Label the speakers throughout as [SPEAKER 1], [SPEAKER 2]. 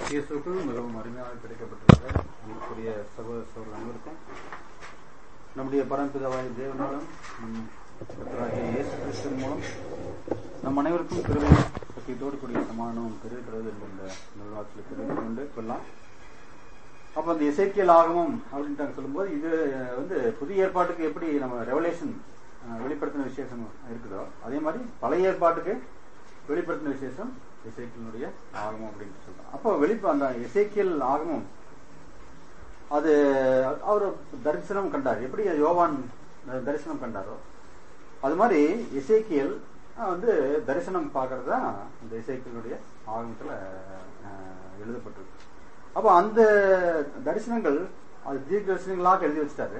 [SPEAKER 1] இயேசுக்குள் மிகவும் அருமையாக கிடைக்கப்பட்டிருக்கிற அன்புக்குரிய சகோதர சகோதரர் அனைவருக்கும் நம்முடைய பரம்பிதாவாய தேவனாலும் நம் கர்த்தராகிய இயேசு கிறிஸ்துவின் மூலம் நம் அனைவருக்கும் கிருபை சத்தியத்தோடு கூடிய சமாதானம் பெருகிறது என்கின்ற நல்வாழ்த்தில் தெரிந்து கொண்டு கொள்ளலாம் அப்ப அந்த இசைக்கியல் ஆகமம் அப்படின்ட்டு சொல்லும்போது இது வந்து புதிய ஏற்பாட்டுக்கு எப்படி நம்ம ரெவலேஷன் வெளிப்படுத்தின விசேஷம் இருக்குதோ அதே மாதிரி பழைய ஏற்பாட்டுக்கு வெளிப்படுத்தின விசேஷம் இசைக்கியலுடைய ஆகமம் அப்படின்னு சொல்றோம் அப்போ வெளிப்ப அந்த இசைக்கியல் ஆகமம் அது அவர் தரிசனம் கண்டார் எப்படி யோவான் தரிசனம் கண்டாரோ அது மாதிரி இசைக்கியல் வந்து தரிசனம் பார்க்கறது தான் இந்த இசைக்கியலுடைய ஆகமத்துல எழுதப்பட்டிருக்கு அப்போ அந்த தரிசனங்கள் அது தீர்க்க தரிசனங்களாக எழுதி வச்சிட்டாரு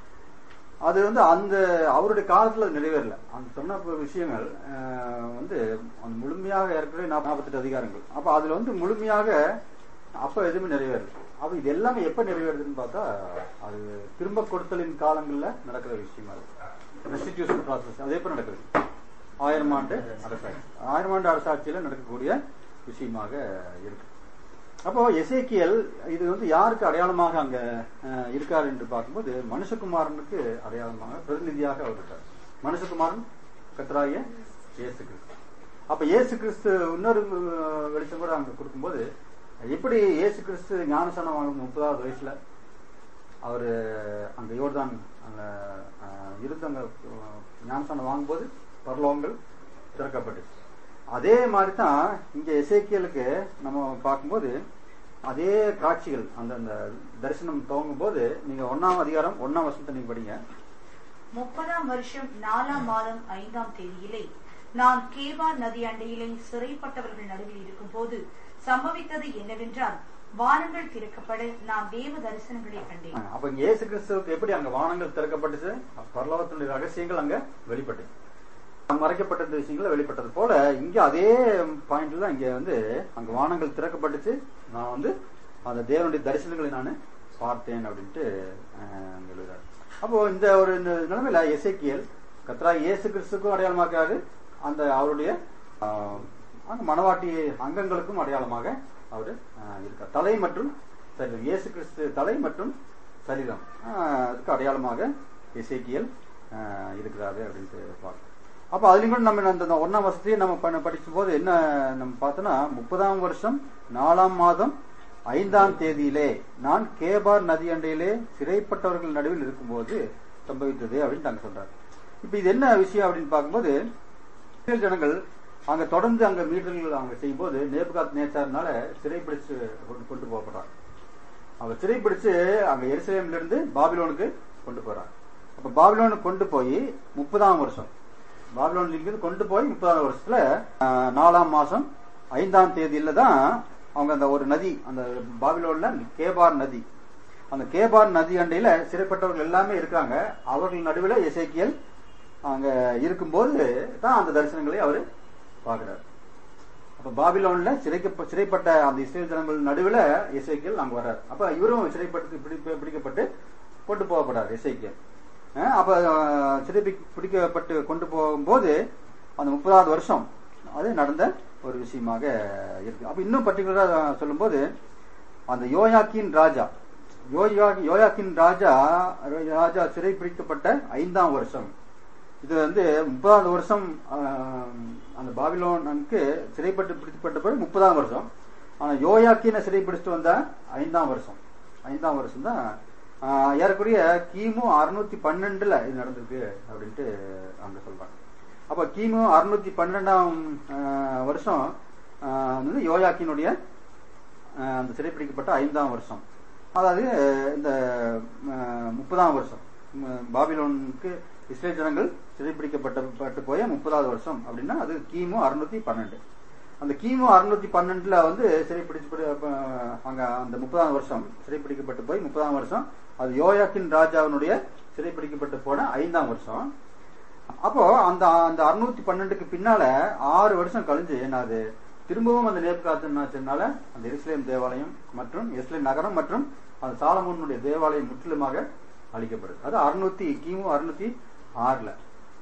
[SPEAKER 1] அது வந்து அந்த அவருடைய காலத்துல நிறைவேறல அந்த சொன்ன விஷயங்கள் வந்து அந்த முழுமையாக ஏற்கனவே நாற்பத்தெட்டு அதிகாரங்கள் அப்ப அதுல வந்து முழுமையாக அப்ப எதுவுமே நிறைவேறல அப்ப இது எல்லாமே எப்ப நிறைவேறுதுன்னு பார்த்தா அது திரும்ப கொடுத்தலின் காலங்கள்ல நடக்கிற விஷயமா இருக்கு ரெஸ்டிடியூஷன் ப்ராசஸ் அது எப்ப நடக்குது ஆயிரம் ஆண்டு அரசாட்சி ஆயிரம் ஆண்டு அரசாட்சியில நடக்கக்கூடிய விஷயமாக இருக்கு அப்போ எசேக்கியல் இது வந்து யாருக்கு அடையாளமாக அங்க இருக்கார் என்று பார்க்கும்போது மனுஷகுமாரனுக்கு அடையாளமாக பிரதிநிதியாக அவர் இருக்கார் மனுஷகுமாரன் கத்தராய இயேசு கிறிஸ்து அப்ப இயேசு கிறிஸ்து இன்னொரு வெளிச்சம் கூட அங்க கொடுக்கும்போது எப்படி இயேசு கிறிஸ்து ஞானசனம் வாங்கும் முப்பதாவது வயசுல அவரு அங்க யோர்தான் அங்க இருந்து அங்க ஞானசனம் வாங்கும்போது பரலோகங்கள் திறக்கப்பட்டுச்சு அதே மாதிரி தான் இங்க இசைக்கியலுக்கு நம்ம பார்க்கும்போது அதே காட்சிகள் அந்த அந்த தரிசனம் துவங்கும் போது நீங்க ஒன்னாம் அதிகாரம் ஒன்னாம் வருஷத்தை நீங்க படிங்க
[SPEAKER 2] முப்பதாம் வருஷம் நாலாம் மாதம் ஐந்தாம் தேதியிலே நான் கேபார் நதி அண்டையிலே சிறைப்பட்டவர்கள் நடுவில் இருக்கும் போது சம்பவித்தது என்னவென்றால் வானங்கள் திறக்கப்பட நான் தேவ தரிசனங்களை கண்டேன்
[SPEAKER 1] அப்ப இங்க இயேசு கிறிஸ்துவுக்கு எப்படி அங்க வானங்கள் திறக்கப்பட்டுச்சு பரலோகத்தினுடைய ரகசியங்கள் அங்க வெளிப்பட்டு மறைக்கப்பட்ட விஷயங்கள் வெளிப்பட்டது போல இங்க அதே பாயிண்ட்ல இங்க வந்து அங்க வானங்கள் திறக்கப்பட்டுச்சு நான் வந்து அந்த தேவனுடைய தரிசனங்களை நான் பார்த்தேன் அப்படின்ட்டு எழுதுறாரு அப்போ இந்த ஒரு இந்த நிலைமையில எசைக்கியல் கத்ரா இயேசு கிறிஸ்துக்கும் அடையாளமாக்காரு அந்த அவருடைய அங்க மனவாட்டி அங்கங்களுக்கும் அடையாளமாக அவரு இருக்கார் தலை மற்றும் சரீரம் இயேசு கிறிஸ்து தலை மற்றும் சரீரம் அதுக்கு அடையாளமாக இசைக்கியல் இருக்கிறாரு அப்படின்ட்டு பார்க்கணும் அப்ப அதுலயும் கூட நம்ம அந்த ஒன்னாம் வருஷத்தையே நம்ம படிக்கும் போது என்ன நம்ம பார்த்தோம்னா முப்பதாம் வருஷம் நாலாம் மாதம் ஐந்தாம் தேதியிலே நான் கேபார் நதி அண்டையிலே சிறைப்பட்டவர்கள் நடுவில் இருக்கும்போது சம்பவித்தது அப்படின்னு நாங்க சொல்றாரு இப்ப இது என்ன விஷயம் அப்படின்னு பார்க்கும்போது ஜனங்கள் அங்க தொடர்ந்து அங்க மீட்டர்கள் அவங்க செய்யும் போது நேபுகாத் நேச்சார்னால சிறைப்பிடிச்சு கொண்டு போகப்படுறாங்க அவங்க சிறைப்பிடிச்சு அங்க எருசலேம்ல இருந்து பாபிலோனுக்கு கொண்டு போறாங்க அப்ப பாபிலோனுக்கு கொண்டு போய் முப்பதாம் வருஷம் பாபிலோன்ல இருந்து கொண்டு போய் முப்பதாவது வருஷத்துல நாலாம் மாசம் ஐந்தாம் தேதியில தான் அவங்க அந்த ஒரு நதி அந்த பாபிலோன்ல கேபார் நதி அந்த கேபார் நதி அண்டையில சிறைப்பட்டவர்கள் எல்லாமே இருக்காங்க அவர்கள் நடுவில் இசைக்கியல் அங்க இருக்கும்போது தான் அந்த தரிசனங்களை அவரு பாக்குறாரு அப்ப பாபிலோன்ல சிறைக்க சிறைப்பட்ட அந்த இஸ்ரேல் ஜனங்கள் நடுவில் இசைக்கியல் அங்க வர்றாரு அப்ப இவரும் சிறைப்பட்டு பிடிக்கப்பட்டு கொண்டு போகப்படாரு இசைக்கியல் அப்ப சிறை பிடிக்கப்பட்டு கொண்டு போகும்போது அந்த முப்பதாவது வருஷம் அது நடந்த ஒரு விஷயமாக இருக்கு அப்ப இன்னும் பர்டிகுலரா சொல்லும்போது அந்த யோயாக்கின் ராஜா யோயா யோயாக்கின் ராஜா ராஜா சிறை பிடிக்கப்பட்ட ஐந்தாம் வருஷம் இது வந்து முப்பதாவது வருஷம் அந்த பாபிலோனுக்கு சிறைப்பட்டு பிடிக்கப்பட்ட பிறகு முப்பதாம் வருஷம் ஆனா யோயாக்கின சிறை பிடிச்சிட்டு வந்த ஐந்தாம் வருஷம் ஐந்தாம் வருஷம் தான் ஏறக்குறைய கிமு அறுநூத்தி பன்னெண்டுல இது நடந்திருக்கு அப்படின்ட்டு அங்க சொல்றாங்க அப்ப கிமு அறுநூத்தி பன்னெண்டாம் வருஷம் வந்து யோயாக்கினுடைய அந்த சிறைப்பிடிக்கப்பட்ட ஐந்தாம் வருஷம் அதாவது இந்த முப்பதாம் வருஷம் பாபிலோனுக்கு இஸ்ரேல் ஜனங்கள் சிறைப்பிடிக்கப்பட்டு போய முப்பதாவது வருஷம் அப்படின்னா அது கிமு அறுநூத்தி பன்னெண்டு அந்த கிமு அறுநூத்தி பன்னெண்டுல வந்து சிறைப்பிடிச்சு அங்க அந்த முப்பதாம் வருஷம் சிறைப்பிடிக்கப்பட்டு போய் முப்பதாம் வருஷம் அது யோயாக்கின் ராஜாவினுடைய சிறைப்பிடிக்கப்பட்டு போன ஐந்தாம் வருஷம் அப்போ அந்த அந்த அறுநூத்தி பன்னெண்டுக்கு பின்னால ஆறு வருஷம் கழிஞ்சு என்னது திரும்பவும் அந்த நேர்காத்தினால அந்த இஸ்லேம் தேவாலயம் மற்றும் இஸ்லேம் நகரம் மற்றும் அந்த சாலமோனுடைய தேவாலயம் முற்றிலுமாக அழிக்கப்படுது அது அறுநூத்தி கிமு அறுநூத்தி ஆறுல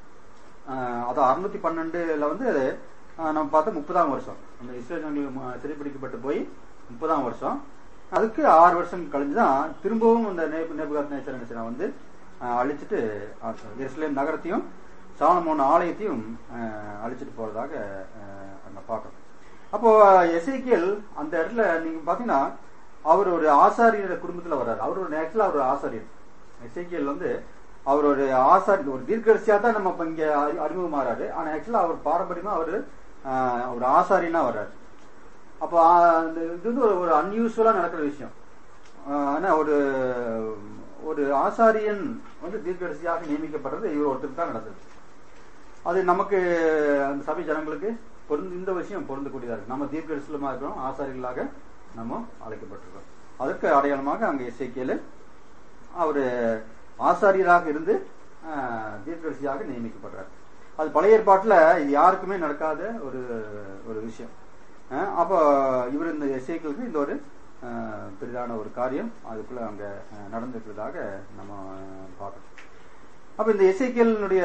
[SPEAKER 1] அது அறுநூத்தி பன்னெண்டுல வந்து நம்ம பார்த்தா முப்பதாம் வருஷம் அந்த இஸ்ரேல் சிறைப்பிடிக்கப்பட்டு போய் முப்பதாம் வருஷம் அதுக்கு ஆறு வருஷம் கழிஞ்சுதான் திரும்பவும் இந்த நேபுகாத் நேச்சர் என்ன செய்யறான் வந்து அஹ், அழிச்சிட்டு அஹ், எருசலேம் நகரத்தையும் சாலமோன் ஆலயத்தையும் அஹ், அழிச்சிட்டு போறதாக அஹ், அங்க பார்க்கணும் அப்போ எசேக்கியல் அந்த இடத்துல நீங்க பாத்தீங்கன்னா அவர் ஒரு ஆசாரியர் குடும்பத்துல வர்றாரு அவர் ஒரு ஆக்சுவலா அவர் ஒரு ஆசாரியர் எசேக்கியல் வந்து அவர் ஒரு ஆசாரி ஒரு தீர்க்கதரிசியா தான் நம்ம இப்ப இங்க அறி- அறிமுகமாறாரு ஆனா ஆக்சுவலா அவர் பாரம்பரியமா அவரு ஆஹ், ஒரு ஆசாரியனா வர்றாரு அப்போ ஆஹ், இந்த இது வந்து ஒரு ஒரு அன்யூஸ்வலா நடக்கிற விஷயம் ஆஹ், ஆனா ஒரு ஒரு ஆசாரியன் வந்து தீர்க்கதரிசியாக நியமிக்கப்படுறது இவர் ஒருத்தருக்கு தான் நடந்தது அது நமக்கு அந்த சபை ஜனங்களுக்கு பொருந்து இந்த விஷயம் பொருந்தக்கூடியதா இருக்கு நம்ம தீர்க்கதரிசனமா இருக்கிறோம் ஆசாரிகளாக நம்ம அழைக்கப்பட்டிருக்கோம் அதற்கு அடையாளமாக அங்க இசைக்கியல் அவரு ஆசாரியராக இருந்து ஆஹ், தீர்க்கதரிசியாக நியமிக்கப்படுறார் அது பழைய ஏற்பாட்டுல இது யாருக்குமே நடக்காத ஒரு ஒரு விஷயம் ஆஹ், அப்போ இவர் இந்த இசைக்களுக்கு இந்த ஒரு ஆஹ், பெரிதான ஒரு காரியம் அதுக்குள்ள அங்க ஆஹ், நடந்திருக்கிறதாக நம்ம பார்க்கணும் அப்ப இந்த எசைக்கியலினுடைய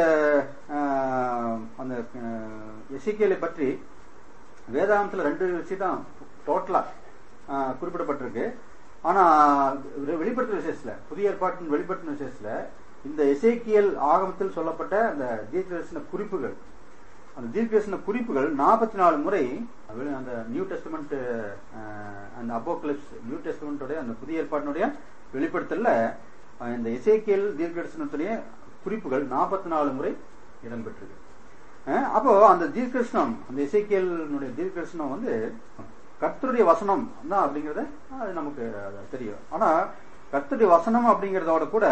[SPEAKER 1] அந்த எசைக்கியலை பற்றி வேதாந்தத்துல ரெண்டு விஷயம் தான் டோட்டலா குறிப்பிடப்பட்டிருக்கு ஆனா வெ- வெளிப்படுத்துற விசேஷத்துல புதிய ஏற்பாட்டின் வெளிப்படுத்தின விசேஷத்துல இந்த எசேக்கியல் ஆகமத்தில் சொல்லப்பட்ட அந்த தீர்க்கதரிசன குறிப்புகள் அந்த தீர்க்கதரிசன குறிப்புகள் நாற்பத்தி நாலு முறை வெளி- அந்த நியூ டெஸ்டமெண்ட் அந்த அப்போக்லிப்ஸ் நியூ டெஸ்டமெண்டோடைய அந்த புதிய ஏற்பாட்டினுடைய வெளிப்படுத்தல்ல அஹ், இந்த எசேக்கியல் தீர்க்கதரிசனத்துடைய குறிப்புகள் நாற்பத்தி நாலு முறை இடம்பெற்றிருக்கு அஹ், அப்போ அந்த தீர்க்கதரிசனம் அந்த எசேக்கியலுடைய தீர்க்கதரிசனம் வந்து கர்த்தருடைய வசனம் தான் அப்படிங்கறது அது நமக்கு தெரியும் ஆனா கர்த்தருடைய வசனம் அப்படிங்கறதோட கூட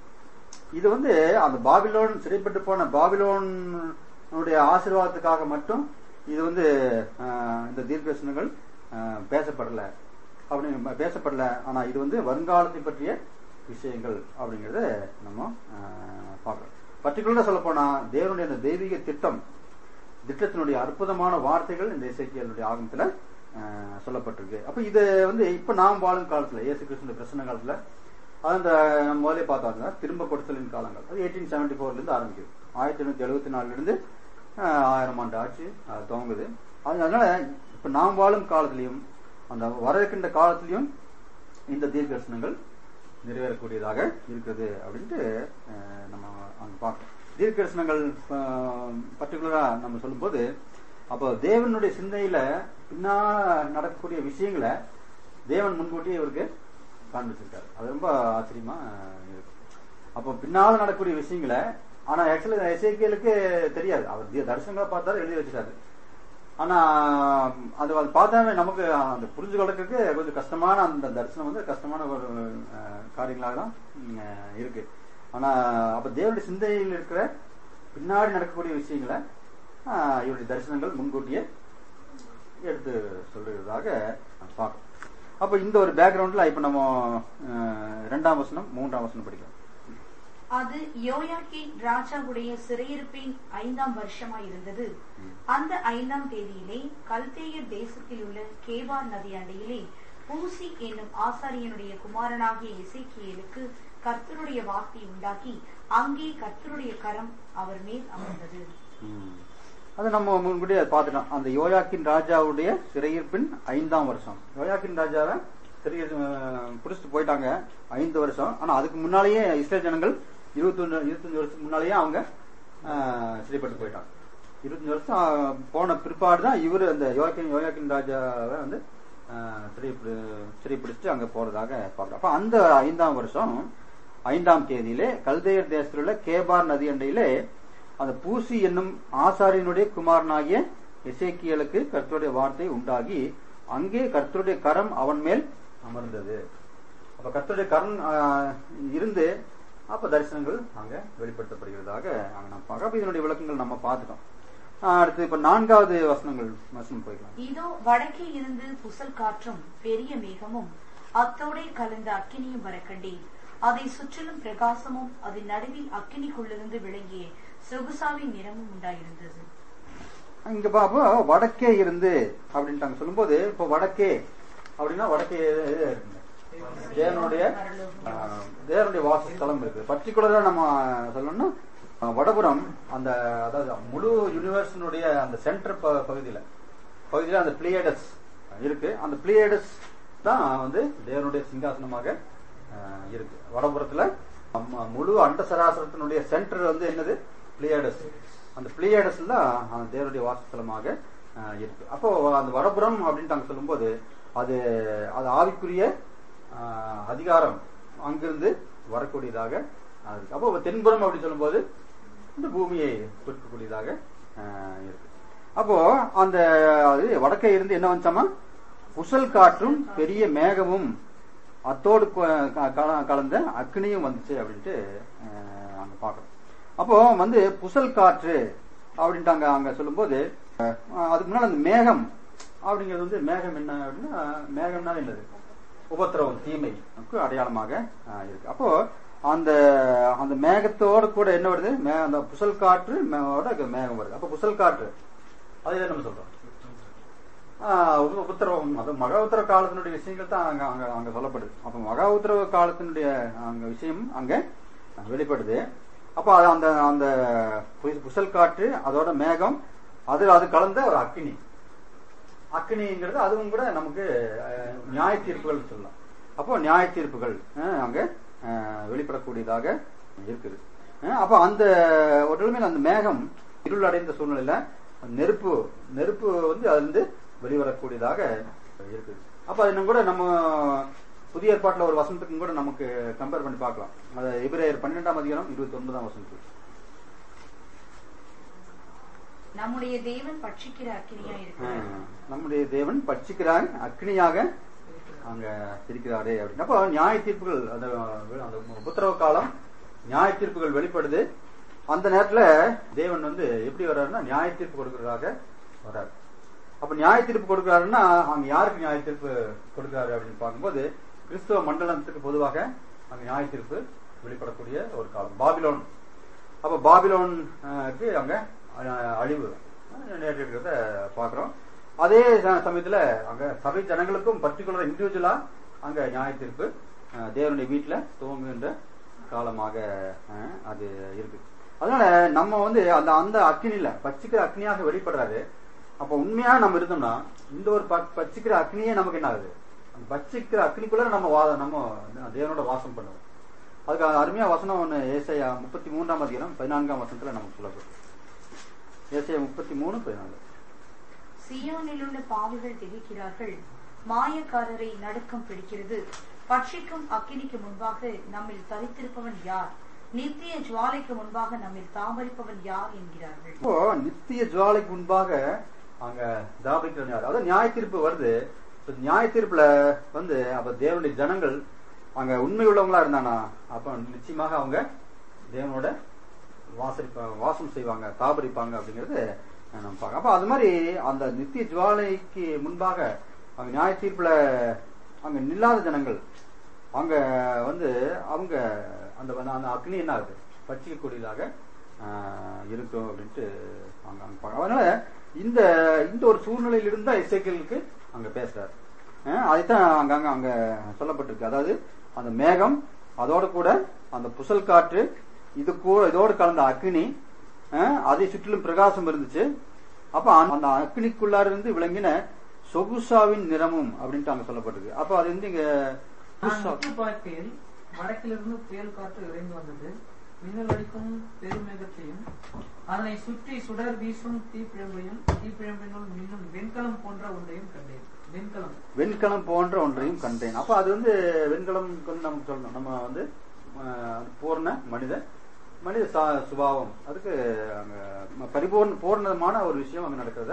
[SPEAKER 1] இது வந்து அந்த பாபிலோன் சிறைப்பட்டு போன பாபிலோனுடைய ஆசீர்வாதத்துக்காக மட்டும் இது வந்து ஆஹ், இந்த தீர்க்கதரிசனங்கள் ஆஹ், பேசப்படல அப்படி பேசப்படல ஆனா இது வந்து வருங்காலத்தை பற்றிய விஷயங்கள் அப்படிங்கறத நம்ம ஆஹ், பார்க்கிறோம் பர்டிகுலரா சொல்ல போனா தேவனுடைய அந்த தெய்வீக திட்டம் திட்டத்தினுடைய அற்புதமான வார்த்தைகள் இந்த இசைக்கியலுடைய ஆகமத்துல ஆஹ், சொல்லப்பட்டிருக்கு அப்ப இது வந்து இப்ப நாம் வாழும் காலத்துல இயேசு கிறிஸ்துவ பிரசன்ன காலத்துல அது அந்த நம்ம முதலே பார்த்தாங்க திரும்ப கொடுத்தலின் காலங்கள் அது எயிட்டீன் செவன்டி ஃபோர்ல இருந்து ஆரம்பிக்குது ஆயிரத்தி எண்ணூத்தி எழுபத்தி நாலுல இருந்து ஆஹ், ஆயிரம் ஆண்டு ஆட்சி அது துவங்குது அது- அதனால இப்ப நாம் வாழும் காலத்திலையும் அந்த வர இருக்கின்ற காலத்திலையும் இந்த தீர்க்கதரிசனங்கள் நிறைவேறக்கூடியதாக இருக்குது அப்படின்ட்டு அஹ், நம்ம அங்க பார்க்கணும் தீர்க்கதரிசனங்கள் பர்டிகுலரா நம்ம சொல்லும்போது அப்போ தேவனுடைய சிந்தையில பின்னா நடக்கக்கூடிய விஷயங்களை தேவன் முன்கூட்டியே இவருக்கு காண்பிச்சிருக்காரு அது ரொம்ப ஆச்சரியமா அஹ், இருக்கு அப்போ பின்னால நடக்கக்கூடிய விஷயங்களை ஆனா ஆக்சுவலி எசேக்கியலுக்கு தெரியாது அவர் தி- தரிசனங்களை பார்த்தாரு எழுதி வச்சுட்டாரு ஆனா அது அது பார்த்தாவே நமக்கு அந்த புரிஞ்சு கொள்றதுக்கு கொஞ்சம் கஷ்டமான அந்த தரிசனம் வந்து கஷ்டமான ஒரு அஹ், காரியங்களாக தான் உம், அஹ், இருக்கு ஆனா அப்ப தேவனுடைய சிந்தையில் இருக்கிற பின்னாடி நடக்கக்கூடிய விஷயங்களை ஆஹ், இவருடைய தரிசனங்கள் முன்கூட்டியே எடுத்து சொல்லுகிறதாக பார்க்கணும் அப்ப இந்த ஒரு பேக்ரவுண்ட்ல இப்ப நம்ம அஹ், இரண்டாம் வசனம் மூன்றாம் வசனம் படிக்கலாம்
[SPEAKER 2] அது யோயாக்கின் ராஜாவுடைய சிறையிருப்பின் ஐந்தாம் வருஷமாய் இருந்தது அந்த ஐந்தாம் தேதியிலே கல்தேயர் தேசத்தில் உள்ள கேபார் நதி அண்டையிலே பூசி என்னும் ஆசாரியனுடைய குமாரனாகிய இசைக்கியலுக்கு கர்த்தருடைய வார்த்தை உண்டாக்கி அங்கே கர்த்தருடைய கரம் அவர் மேல் அமர்ந்தது
[SPEAKER 1] ம். அது நம்ம முன்கூட்டியே பார்த்துட்டோம் அந்த யோயாக்கின் ராஜாவுடைய சிறையிருப்பின் ஐந்தாம் வருஷம் யோயாக்கின் ராஜாவை சிறைய பிடிச்சிட்டு போயிட்டாங்க ஐந்து வருஷம் ஆனா அதுக்கு முன்னாலேயே இஸ்ரேல் ஜனங்கள் இருபத்தொன்னு இருபத்தஞ்சு வருஷத்துக்கு முன்னாலேயே அவங்க ஆஹ், சிறைப்பட்டு போயிட்டாங்க இருபத்தஞ்சு வருஷம் ஆஹ், போன பிற்பாடு தான் இவர் அந்த யோயாக்கின் யோயாக்கின் ராஜாவை வந்து ஆஹ், சிறை பிடி- சிறைப்பிடிச்சிட்டு அங்க போறதாக பார்க்கிறோம் அப்ப அந்த ஐந்தாம் வருஷம் ஐந்தாம் தேதியிலே கல்தேயர் தேசத்தில் உள்ள கேபார் நதி அண்டையிலே அந்த பூசி என்னும் ஆசாரியனுடைய குமாரனாகிய எசேக்கியலுக்கு கர்த்தருடைய வார்த்தை உண்டாகி அங்கே கர்த்தருடைய கரம் அவன் மேல் அமர்ந்தது அப்ப கர்த்தருடைய கரம் ஆஹ், இருந்து அப்ப தரிசனங்கள் அங்க வெளிப்படுத்தப்படுகிறதாக அங்க நம்ம பார்க்க அப்ப இதனுடைய விளக்கங்கள் நம்ம பார்த்துட்டோம் ஆஹ், அடுத்து இப்ப நான்காவது வசனங்கள் வசனம் போய்க்கலாம்
[SPEAKER 2] இதோ வடக்கே இருந்து புசல் காற்றும் பெரிய மேகமும் அத்தோடே கலந்த அக்கினியும் வர கண்டேன் அதை சுற்றிலும் பிரகாசமும் அதன் நடுவில் அக்கினிக்குள்ளிருந்து விளங்கிய சொகுசாவின் நிறமும் உண்டாயிருந்தது
[SPEAKER 1] இங்க பாப்போ வடக்கே இருந்து அப்படின்ட்டாங்க சொல்லும்போது இப்ப வடக்கே அப்படின்னா வடக்கே இருக்குங்க. தேவனுடைய ஆஹ், தேவனுடைய வாசஸ்தலம் இருக்கு பர்டிகுலரா நம்ம சொல்லணும்னா ஆஹ், வடபுறம் அந்த அதாவது முழு யூனிவர்ஸினுடைய அந்த சென்டர் பகுதியில பகுதியில அந்த பிளியேடஸ் இருக்கு அந்த பிளியேடஸ் தான் வந்து தேவனுடைய சிங்காசனமாக அஹ், இருக்கு வடபுறத்துல நம்ம முழு அண்ட சராசரத்தினுடைய சென்டர் வந்து என்னது பிளியாடஸ் அந்த பிளியாடஸ்ல அந்த தேவனுடைய வாசஸ்தலமாக அஹ், இருக்கு அப்போ அந்த வடபுறம் அப்படின்ட்டு அங்க சொல்லும்போது அது அது ஆவிக்குரிய அஹ், அதிகாரம் அங்கிருந்து வரக்கூடியதாக அஹ், இருக்கு அப்போ தென்புறம் அப்படின்னு சொல்லும்போது இந்த பூமியை குறிக்கக்கூடியதாக அஹ், இருக்கு அப்போ அந்த அது வடக்கே இருந்து என்ன வந்துச்சாமா புசல் காற்றும் பெரிய மேகமும் அத்தோடு கொ- க- க- கலந்த அக்னியும் வந்துச்சு அப்படின்ட்டு அஹ், அங்க பாக்குறோம் அப்போ வந்து புசல் காற்று அப்படின்ட்டு அங்க அங்க சொல்லும்போது அஹ், அதுக்கு முன்னாடி அந்த மேகம் அப்படிங்கிறது வந்து மேகம் என்ன அப்படின்னா மேகம்னா என்னது உபத்திரவம் தீமைக்கு அடையாளமாக அஹ், இருக்கு அப்போ அந்த அந்த மேகத்தோட கூட என்ன வருது மே- அந்த புசல் காற்று மேவோட மேகம் வருது அப்ப புசல் காற்று அது என்ன நம்ம சொல்றோம் ஆஹ் உப- உத்தரவம் அது மகா உத்தரவ காலத்தினுடைய விஷயங்கள் தான் அங்க அங்க அங்க சொல்லப்படுது அப்ப மகா உத்தரவ காலத்தினுடைய அங்க விஷயம் அங்க வெளிப்படுது அப்ப அது அந்த அந்த பு- புசல் காற்று அதோட மேகம் அது அது கலந்த ஒரு அக்கினி அக்கினிங்கிறது அதுவும் கூட நமக்கு அஹ், நியாய தீர்ப்புகள் சொல்லலாம் அப்போ நியாய தீர்ப்புகள் அஹ், அங்க அஹ், வெளிப்படக்கூடியதாக இருக்குது அஹ், அப்போ அந்த ஒரு நிலைமையில அந்த மேகம் இருள் அடைந்த சூழ்நிலையில நெருப்பு நெருப்பு வந்து அதுல இருந்து வெளிவரக்கூடியதாக இருக்குது அப்ப அது இன்னும் கூட நம்ம புதிய ஏற்பாட்டுல ஒரு வசனத்துக்கும் கூட நமக்கு கம்பேர் பண்ணி பார்க்கலாம் அது எபிரேயர் பன்னிரெண்டாம் அதிகாரம் இருபத்தி ஒன்பதாம் வசனத்துக்கு
[SPEAKER 2] நம்முடைய தேவன் பட்சிக்கிற அக்கினியா இருக்கிறார்
[SPEAKER 1] ஆஹ், நம்முடைய தேவன் பட்சிக்கிறார் அக்னியாக அங்க இருக்கிறாரே அப்படின்னு அப்போ நியாய தீர்ப்புகள் அந்த அந்த உபத்திரவ காலம் நியாய தீர்ப்புகள் வெளிப்படுது அந்த நேரத்துல தேவன் வந்து எப்படி வர்றாருன்னா நியாய தீர்ப்பு கொடுக்கறதாக வர்றாரு அப்ப நியாய தீர்ப்பு கொடுக்கறாருன்னா அங்க யாருக்கு நியாய தீர்ப்பு கொடுக்கறாரு அப்படின்னு பார்க்கும்போது கிறிஸ்துவ மண்டலத்துக்கு பொதுவாக அங்க நியாய தீர்ப்பு வெளிப்படக்கூடிய ஒரு காலம் பாபிலோன் அப்ப பாபிலோனுக்கு அங்க அஹ், அழிவு நேரிடுறத பாக்குறோம் அதே ச- சமயத்துல அங்க சபை ஜனங்களுக்கும் பர்டிகுலர் இண்டிவிஜுவலா அங்க நியாய தீர்ப்பு அஹ், தேவனுடைய வீட்டுல துவங்குகின்ற காலமாக அஹ், அது இருக்கு அதனால நம்ம வந்து அந்த அந்த அக்னியில பச்சிக்கிற அக்னியாக வெளிப்படுறாரு அப்ப உண்மையா நம்ம இருந்தோம்னா இந்த ஒரு ப- பச்சிக்கிற அக்னியே நமக்கு என்ன ஆகுது அந்த பச்சிக்கிற அக்னிக்குள்ள நம்ம வா நம்ம தேவனோட வாசம் பண்ணுவோம் அதுக்கு அருமையா வசனம் ஒண்ணு ஏசையா முப்பத்தி மூன்றாம் அதிகாரம் பதினான்காம் வசனத்துல நமக்கு சொல்லப்படும் ஏசையா முப்பத்தி மூணு பதினாலு
[SPEAKER 2] சியோனில் உள்ள பாவிகள் திகைக்கிறார்கள் மாயக்காரரை நடுக்கம் பிடிக்கிறது பட்சிக்கும் அக்கினிக்கு முன்பாக நம்மில் தரித்திருப்பவன் யார் நித்திய ஜுவாலைக்கு முன்பாக நம்மில் தாமரிப்பவன் யார் என்கிறார்கள்
[SPEAKER 1] இப்போ நித்திய ஜுவாலைக்கு முன்பாக அங்க தாபிக்கிற யார் அதாவது நியாய தீர்ப்பு வருது இப்ப நியாய தீர்ப்புல வந்து அப்ப தேவனுடைய ஜனங்கள் அங்க உண்மை உள்ளவங்களா இருந்தானா அப்ப நிச்சயமாக அவங்க தேவனோட வாசரிப்ப வாசம் செய்வாங்க தாபரிப்பாங்க அப்படிங்கறது நம்ம பார்க்க அப்ப அது மாதிரி அந்த நித்திய ஜுவாலைக்கு முன்பாக அங்க நியாய தீர்ப்புல அங்க நில்லாத ஜனங்கள் அங்க வந்து அவங்க அந்த அந்த அக்னி என்ன ஆகுது பட்சிக்கக்கூடியதாக ஆஹ், இருக்கும் அப்படின்ட்டு அங்க அங்க பார்க்க அதனால இந்த இந்த ஒரு சூழ்நிலையில இருந்தா இசைக்கலுக்கு அங்க பேசுறாரு ஆஹ், அதைத்தான் அங்கங்க அங்க சொல்லப்பட்டிருக்கு அதாவது அந்த மேகம் அதோட கூட அந்த புசல் காற்று இது கூட இதோடு கலந்த அக்னி ஆஹ், அதை சுற்றிலும் பிரகாசம் இருந்துச்சு அப்ப அந்த- அந்த அக்னிக்குள்ளார இருந்து விளங்கின சொகுசாவின் நிறமும் அப்படின்ட்டு அங்க சொல்லப்பட்டிருக்கு அப்ப அது வந்து இங்க
[SPEAKER 3] நான்
[SPEAKER 1] புதுசா-
[SPEAKER 3] உற்று பார்க்கையில் வடக்கிலிருந்து புயல் காற்று இறைந்து வந்தது மின்னல் அடிக்கும் பெருமேகத்தையும் அதனை சுற்றி சுடர் வீசும் தீப்பிழம்பையும் தீப்பிழம்பினுள் மின்னும் வெண்கலம் போன்ற ஒன்றையும் கண்டேன் வெண்கலம்
[SPEAKER 1] வெண்கலம் போன்ற ஒன்றையும் கண்டேன் அப்ப அது வந்து வெண்கலம் கொண்டு நமக்கு சொல்லணும் நம்ம வந்து ஆஹ், பூர்ண மனித மனித சா- சுபாவம் அதுக்கு அங்க ம- பரிபூர்ண பூர்ணமான ஒரு விஷயம் அங்க நடக்கிறத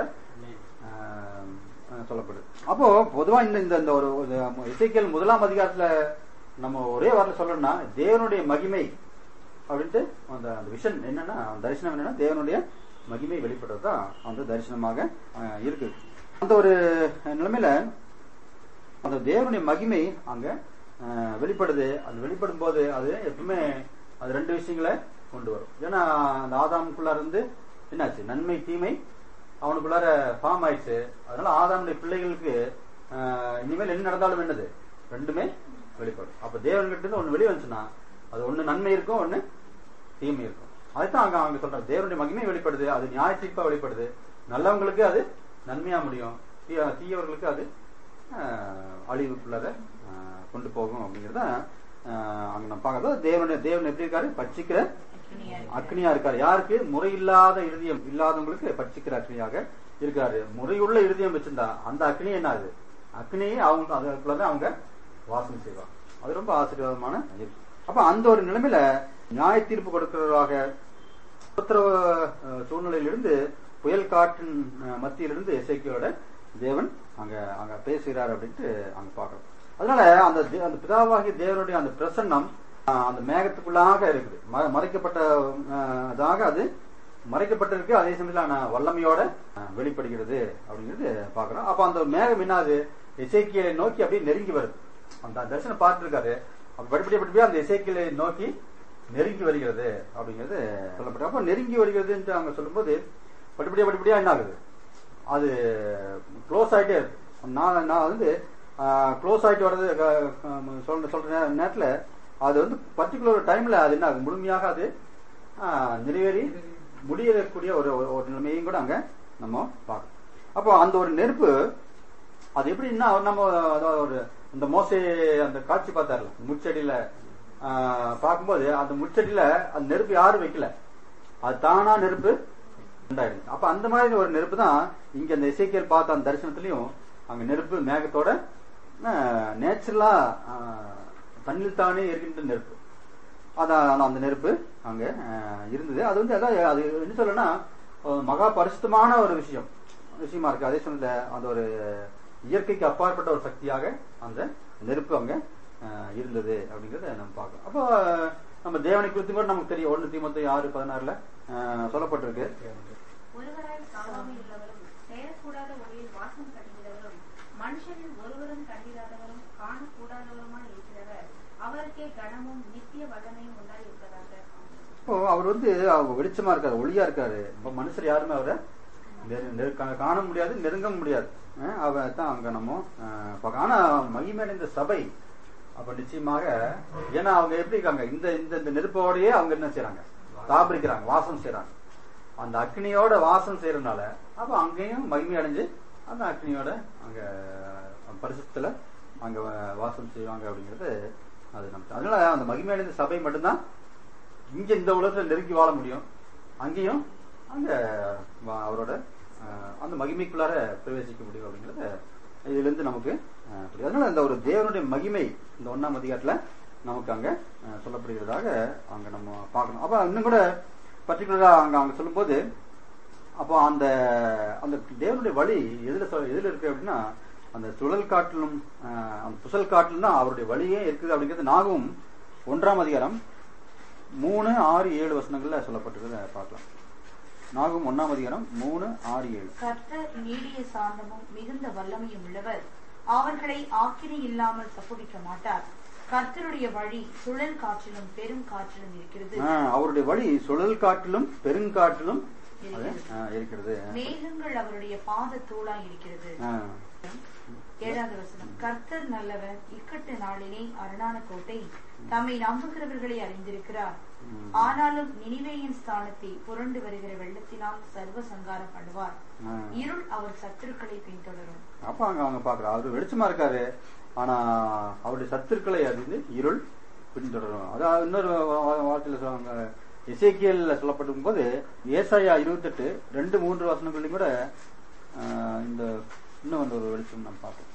[SPEAKER 1] ஆஹ், ஆஹ், சொல்லப்படுது அப்போ பொதுவா இந்த இந்த இந்த ஒரு ஒரு இசைக்கியல் முதலாம் அதிகாரத்துல நம்ம ஒரே வார்த்தை சொல்லணும்னா தேவனுடைய மகிமை அப்படின்ட்டு அந்த அந்த விஷன் என்னன்னா அந்த தரிசனம் என்னன்னா தேவனுடைய மகிமை வெளிப்படுறது தான் அந்த தரிசனமாக ஆஹ், இருக்கு அந்த ஒரு நிலைமையில அந்த தேவனுடைய மகிமை அங்க ஆஹ், வெளிப்படுது அது வெளிப்படும் போது அது எப்பவுமே அது ரெண்டு விஷயங்களை கொண்டு வரும் ஏன்னா அந்த ஆதாமுக்குள்ளார இருந்து என்னாச்சு நன்மை தீமை அவனுக்குள்ளார ஃபார்ம் ஆயிடுச்சு அதனால ஆதாமுடைய பிள்ளைகளுக்கு ஆஹ், இனிமேல் என்ன நடந்தாலும் என்னது ரெண்டுமே வெளிப்படும் அப்ப தேவன்கிட்ட இருந்து ஒண்ணு வெளியே வந்துச்சுன்னா அது ஒண்ணு நன்மை இருக்கும் ஒண்ணு தீமை இருக்கும் அதுதான் அங்க அவங்க சொல்றாங்க தேவனுடைய மகிமை வெளிப்படுது அது நியாய தீர்ப்பா வெளிப்படுது நல்லவங்களுக்கு அது நன்மையா முடியும் தீ- தீயவர்களுக்கு அது ஆஹ், அழிவுக்குள்ளார ஆஹ், கொண்டு போகும் அப்படிங்கறத ஆஹ், அங்க நம்ம பார்க்கறோம் தேவனுடைய தேவன் எப்படி இருக்காரு பட்சிக்கிற
[SPEAKER 2] அக்னியா இருக்கிறார்.
[SPEAKER 1] அக்னியா இருக்காரு யாருக்கு முறையில்லாத இருதயம் இல்லாதவங்களுக்கு பட்சிக்கிற அக்னியாக இருக்காரு முறையுள்ள இருதயம் வச்சிருந்தா அந்த அக்னி என்ன ஆகுது அக்னியை அவங்க அதுக்குள்ளதான் அவங்க வாசனை செய்வாங்க அது ரொம்ப ஆசீர்வாதமான இது. அப்ப அந்த ஒரு நிலைமையில நியாய தீர்ப்பு கொடுக்கிறவராக உத்தரவு அஹ், சூழ்நிலையிலிருந்து புயல் காற்றின் அஹ், மத்தியிலிருந்து எசேக்கியோட தேவன் அங்க அங்க பேசுகிறார் அப்படின்ட்டு அங்க பாக்குறோம் அதனால அந்த தே- அந்த பிதாவாகிய தேவனுடைய அந்த பிரசன்னம் அஹ், அந்த மேகத்துக்குள்ளாக இருக்குது ம- மறைக்கப்பட்டதாக அது மறைக்கப்பட்டிருக்கு அதே சமயத்துல வல்லமையோட அஹ், வெளிப்படுகிறது அப்படிங்கிறது பாக்குறோம் அப்ப அந்த மேகம் என்னாது எசேக்கியலை நோக்கி அப்படியே நெருங்கி வருது அந்த தரிசனம் பார்த்திருக்காரு அப்ப படிப்படியா படிப்படியா அந்த எசேக்கியலை நோக்கி நெருங்கி வருகிறது அப்படிங்கிறது சொல்லப்பட்டு அப்ப நெருங்கி வருகிறதுன்னு அவங்க சொல்லும்போது படிப்படியா படிப்படியா என்ன ஆகுது அது க்ளோஸ் ஆயிட்டே இருக்கு நான் நான் வந்து க்ளோஸ் ஆயிட்டு வர்றது க- க- சொல்ற சொல்ற நே- நேரத்துல அது வந்து பர்டிகுலர் டைம்ல அது என்ன ஆகுது முழுமையாக அது ஆஹ், நிறைவேறி முடியக்கூடிய ஒரு ஒரு- ஒரு நிலைமையும் கூட அங்க நம்ம பார்க்கணும் அப்போ அந்த ஒரு நெருப்பு அது எப்படின்னா அவர் நம்ம அதாவது ஒரு இந்த மோசே அந்த காட்சி பார்த்தார்ல முச்செடியில ஆஹ், பார்க்கும்போது அந்த முச்செடியில அந்த நெருப்பு யாரும் வைக்கல அது தானா நெருப்பு உண்டாயிடுச்சு அப்ப அந்த மாதிரி ஒரு நெருப்பு தான் இங்க அந்த இசைக்கியல் பார்த்த அந்த தரிசனத்திலையும் அங்க நெருப்பு மேகத்தோட நேச்சுரலா தண்ணில் தானே இருக்கின்ற நெருப்பு அதான் அந்த நெருப்பு அங்க ஆஹ், இருந்தது அது வந்து அதான் அது என்ன சொல்லனா மகா பரிசுத்தமான ஒரு விஷயம் விஷயமா இருக்கு அதே சமயத்துல அந்த ஒரு இயற்கைக்கு அப்பாற்பட்ட ஒரு சக்தியாக அந்த நெருப்பு அங்க ஆஹ், இருந்தது அப்படிங்கறத நம்ம பார்க்கணும் அப்போ நம்ம தேவனை குறித்து கூட நமக்கு தெரியும் ஒண்ணு தீமத்து ஆறு பதினாறுல ஆஹ், சொல்லப்பட்டிருக்கு
[SPEAKER 4] ஒருவராய் சாவாமை உள்ளவரும் சேரக்கூடாத ஒளியில் வாசம் கட்டுகிறவரும் மனுஷரில் ஒருவரும் கண்டிராதவரும் காணக்கூடாதவருமாய் இருக்கிறவர் அவருக்கே கனமும் நித்திய வல்லமையும் உண்டாயிருப்பதாக
[SPEAKER 1] இப்போ அவர் வந்து அவர் வெளிச்சமா இருக்காரு ஒளியா இருக்காரு இப்ப மனுஷர் யாருமே அவரை நெரு- நெரு- கா- காண முடியாது நெருங்க முடியாது அஹ் அவர் தான் அங்க நம்ம அஹ், பார்க்க- ஆனா மகிமையடைந்த சபை அப்ப நிச்சயமாக ஏன்னா அவங்க எப்படி இருக்காங்க இந்த இந்த இந்த நெருப்போடயே அவங்க என்ன செய்றாங்க தாபரிக்கிறாங்க வாசம் செய்றாங்க அந்த அக்னியோட வாசம் செய்யறதுனால அப்ப அங்கேயும் மகிமை அடைஞ்சு அந்த அக்னியோட அங்க பரிசுத்துல அங்க வாசம் செய்வாங்க அப்படிங்கிறது அது நமக்கு அதனால அந்த மகிமை அடைந்த சபை மட்டும்தான் இங்க இந்த உலகத்துல நெருங்கி வாழ முடியும் அங்கேயும் அங்க வ- அவரோட அஹ், அந்த மகிமைக்குள்ளார பிரவேசிக்க முடியும் அப்படிங்கறத இதுல இருந்து நமக்கு அஹ், புரியுது. அதனால இந்த ஒரு தேவனுடைய மகிமை இந்த ஒண்ணாம் அதிகாரத்துல நமக்கு அங்க அஹ், சொல்லப்படுகிறதாக அங்க நம்ம பார்க்கணும் அப்ப இன்னும் கூட பர்டிகுலரா அங்க அங்க சொல்லும்போது அப்போ அந்த அந்த தேவனுடைய வழி எதுல சொல்- எதுல இருக்கு அப்படின்னா அந்த சுழல் காட்டிலும் அஹ், அந்த புசல் காட்டிலும் தான் அவருடைய வழியே இருக்குது அப்படிங்கிறது நாகும் ஒன்றாம் அதிகாரம் மூணு ஆறு ஏழு வசனங்கள்ல சொல்லப்பட்டிருக்கிறத பார்க்கலாம் நாகும் ஒன்னாம் அதிகாரம் மூணு ஆறு ஏழு
[SPEAKER 2] கர்த்தர் நீடிய சாந்தமும் மிகுந்த வல்லமையும் உள்ளவர் அவர்களை ஆக்கினை இல்லாமல் தப்புவிக்க மாட்டார் கர்த்தருடைய வழி சுழல் காற்றிலும் பெரும் காற்றிலும் இருக்கிறது
[SPEAKER 1] ஆஹ், அவருடைய வழி சுழல் காட்டிலும் பெருங்காட்டிலும் அது, ஆஹ், இருக்கிறது
[SPEAKER 2] மேகங்கள் அவருடைய பாத தூளாய் இருக்கிறது
[SPEAKER 1] ஆஹ்,
[SPEAKER 2] ஏழாவது வசனம் கர்த்தர் நல்லவர் இக்கட்டு நாளிலே அரணான கோட்டை தம்மை நம்புகிறவர்களை அறிந்திருக்கிறார்
[SPEAKER 1] ம்.
[SPEAKER 2] ஆனாலும் நினிவேயின் ஸ்தானத்தை புரண்டு வருகிற வெள்ளத்தினால் சர்வ சங்காரம் பண்ணுவார்
[SPEAKER 1] ஆஹ்.
[SPEAKER 2] இருள் அவர் சத்துருக்களை பின்தொடரும்
[SPEAKER 1] அப்ப அங்க அவங்க பாக்குறோம் அவரு வெளிச்சமா இருக்காரு ஆனா அவருடைய சத்துருக்களை அது வந்து இருள் பின்தொடரும் அதாவது இன்னொரு வா- வா- வார்த்தையில சொல்லுவாங்க இசைக்கியல்ல சொல்லப்படும் போது ஏசாயா இருபத்தெட்டு ரெண்டு மூன்று வசனங்களையும் கூட ஆஹ், இந்த இன்னும் வந்து ஒரு வெளிச்சம் நம்ம பார்ப்போம்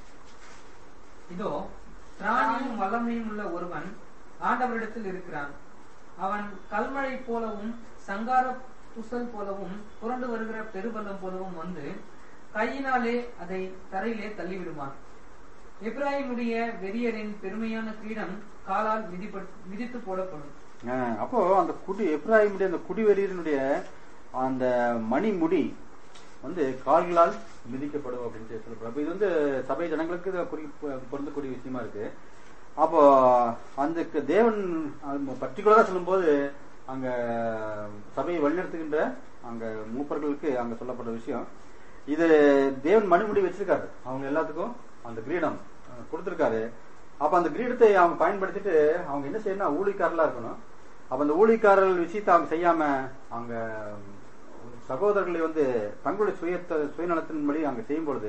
[SPEAKER 3] இதோ திராணியும் வல்லமையும் உள்ள ஒருவன் ஆண்டவரிடத்தில் இருக்கிறான் அவன் கல்மழை போலவும் சங்கார புசல் போலவும் புரண்டு வருகிற பெருவெள்ளம் போலவும் வந்து கையினாலே அதை தரையிலே தள்ளிவிடுவான் எப்ராஹிமுடைய வெறியரின் பெருமையான கிரீடம் காலால் மிதிப்பட்- மிதித்து போடப்படும்
[SPEAKER 1] ஆஹ், அப்போ அந்த குடி எப்ராஹிமுடைய அந்த குடிவெறியினுடைய அந்த மணிமுடி வந்து கால்களால் மிதிக்கப்படும் அப்படின்னு சொல்லப்படும் அப்ப இது வந்து சபை ஜனங்களுக்கு இது குறி பொருந்தக்கூடிய விஷயமா இருக்கு அப்போ அந்த க- தேவன் பர்டிகுலரா சொல்லும்போது அங்க சபையை வழிநடத்துகின்ற அங்க மூப்பர்களுக்கு அங்க சொல்லப்பட்ட விஷயம் இது தேவன் மணிமுடி வச்சிருக்காரு அவங்க எல்லாத்துக்கும் அந்த கிரீடம் அஹ், கொடுத்திருக்காரு அப்ப அந்த கிரீடத்தை அவங்க பயன்படுத்திட்டு அவங்க என்ன செய்யணும் ஊழிக்காரலா இருக்கணும் அப்ப அந்த ஊழிக்காரர்கள் விஷயத்தை அவங்க செய்யாம அவங்க சகோதரர்களை வந்து தங்களுடைய சுய சுயநலத்தின்படி அங்க செய்யும் பொழுது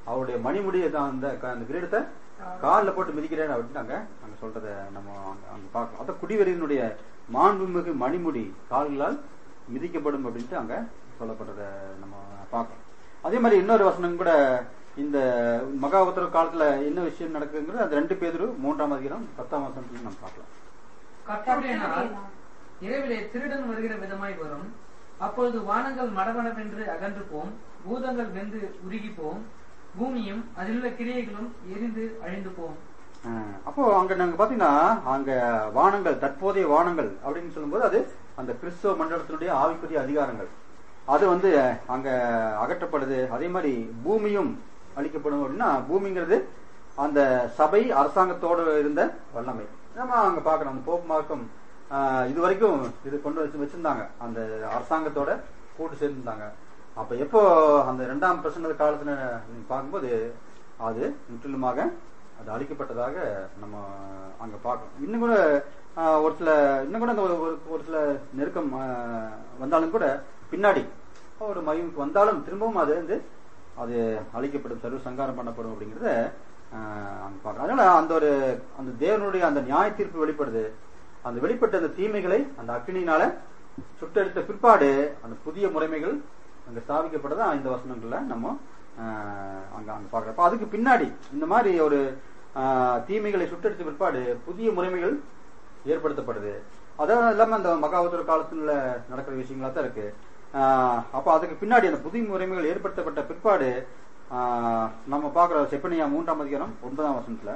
[SPEAKER 1] அவருடைய மணிமுடியை தான் அந்த க- அந்த கிரீடத்தை காலில் போட்டு மிதிக்கிறேன் அப்படின்னு அங்க அங்க சொல்றத நம்ம அங்க அங்க பார்க்கலாம் அதான் குடிவெறியினுடைய மாண்புமிகு மணிமுடி கால்களால் மிதிக்கப்படும் அப்படின்ட்டு அங்க சொல்லப்படுறத நம்ம பார்க்கலாம் அதே மாதிரி இன்னொரு வசனம் கூட இந்த மகா உத்தரவு காலத்துல என்ன விஷயம் நடக்குதுங்கிறது அது ரெண்டு பேரும் மூன்றாம் அதிகாரம் பத்தாம் வசனத்துல நம்ம பார்க்கலாம்
[SPEAKER 3] கர்த்தருடைய நாள் இரவிலே திருடன் வருகிற விதமாய் வரும் அப்பொழுது வானங்கள் மடமடவென்று அகன்று போம் பூதங்கள் வெந்து உருகி போம் பூமியும் அதிலுள்ள கிரியைகளும் எரிந்து அழிந்து போம்
[SPEAKER 1] ஆஹ் அப்போ அங்க நாங்க பாத்தீங்கன்னா அங்க வானங்கள் தற்போதைய வானங்கள் அப்படின்னு சொல்லும்போது அது அந்த கிறிஸ்தவ மண்டலத்தினுடைய ஆவிக்குரிய அதிகாரங்கள் அது வந்து அங்க அகற்றப்படுது அதே மாதிரி பூமியும் அழிக்கப்படும் அப்படின்னா பூமிங்கிறது அந்த சபை அரசாங்கத்தோடு இருந்த வல்லமை நம்ம அங்க பார்க்கணும் அந்த போப் மார்க்கம் ஆஹ் இது வரைக்கும் இது கொண்டு வச்சு வச்சிருந்தாங்க அந்த அரசாங்கத்தோட கூட்டு சேர்ந்திருந்தாங்க அப்ப எப்போ அந்த இரண்டாம் பிரசன்ன காலத்துல நீங்க பார்க்கும்போது அது முற்றிலுமாக அது அழிக்கப்பட்டதாக நம்ம அங்க பார்க்கணும் இன்னும் கூட ஆஹ், ஒரு சில இன்னும் கூட அந்த ஒரு ஒரு- ஒரு சில நெருக்கம் ஆஹ், வந்தாலும் கூட பின்னாடி ஒரு மகிமுக்கு வந்தாலும் திரும்பவும் அது வந்து அது அழிக்கப்படும் சர்வ சங்காரம் பண்ணப்படும் அப்படிங்கறத ஆஹ், அங்க பார்க்கணும் அதனால அந்த ஒரு அந்த தேவனுடைய அந்த நியாய தீர்ப்பு வெளிப்படுது அந்த வெளிப்பட்ட அந்த தீமைகளை அந்த அக்கினியினால சுட்டெடுத்த பிற்பாடு அந்த புதிய முறைமைகள் அங்க ஸ்தாபிக்கப்பட்டதா இந்த வசனங்கள்ல நம்ம ஆஹ், அங்க அங்க பார்க்கிறோம் அப்ப அதுக்கு பின்னாடி இந்த மாதிரி ஒரு ஆஹ், தீமைகளை சுட்டெடுத்த பிற்பாடு புதிய முறைமைகள் ஏற்படுத்தப்படுது அதான் இல்லாம அந்த மகாவதூர் காலத்துல நடக்கிற விஷயங்களா தான் இருக்கு ஆஹ், அப்ப அதுக்கு பின்னாடி அந்த புதிய முறைமைகள் ஏற்படுத்தப்பட்ட பிற்பாடு ஆஹ், நம்ம பார்க்கிற செப்பனியா மூன்றாம் அதிகாரம் ஒன்பதாம் வசனத்துல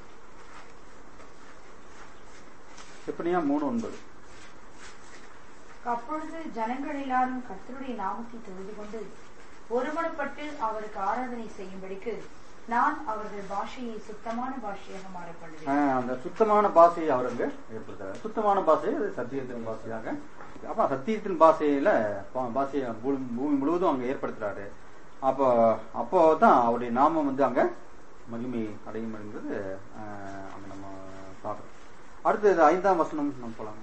[SPEAKER 1] செப்பனியா மூணு ஒன்பது
[SPEAKER 2] அப்பொழுது ஜனங்கள் எல்லாரும் கர்த்தருடைய நாமத்தை தொழுது கொண்டு ஒருமனப்பட்டு அவருக்கு ஆராதனை செய்யும்படிக்கு நான் அவர்கள் பாஷையை சுத்தமான பாஷையாக மாற பண்ணுவேன்
[SPEAKER 1] ஆஹ் அந்த சுத்தமான பாஷையை அவர் அங்க ஏற்படுத்துறாரு சுத்தமான பாஷை அது சத்தியத்தின் பாஷையாக அப்ப சத்தியத்தின் பாஷையில பா- பாஷையை பூமி பூமி முழுவதும் அங்க ஏற்படுத்துறாரு அப்போ அப்போ தான் அவருடைய நாமம் வந்து அங்க மகிமை அடையும் என்பது ஆஹ், அங்க நம்ம பார்க்கிறோம் அடுத்தது ஐந்தாம் வசனம் நம்ம போலாம்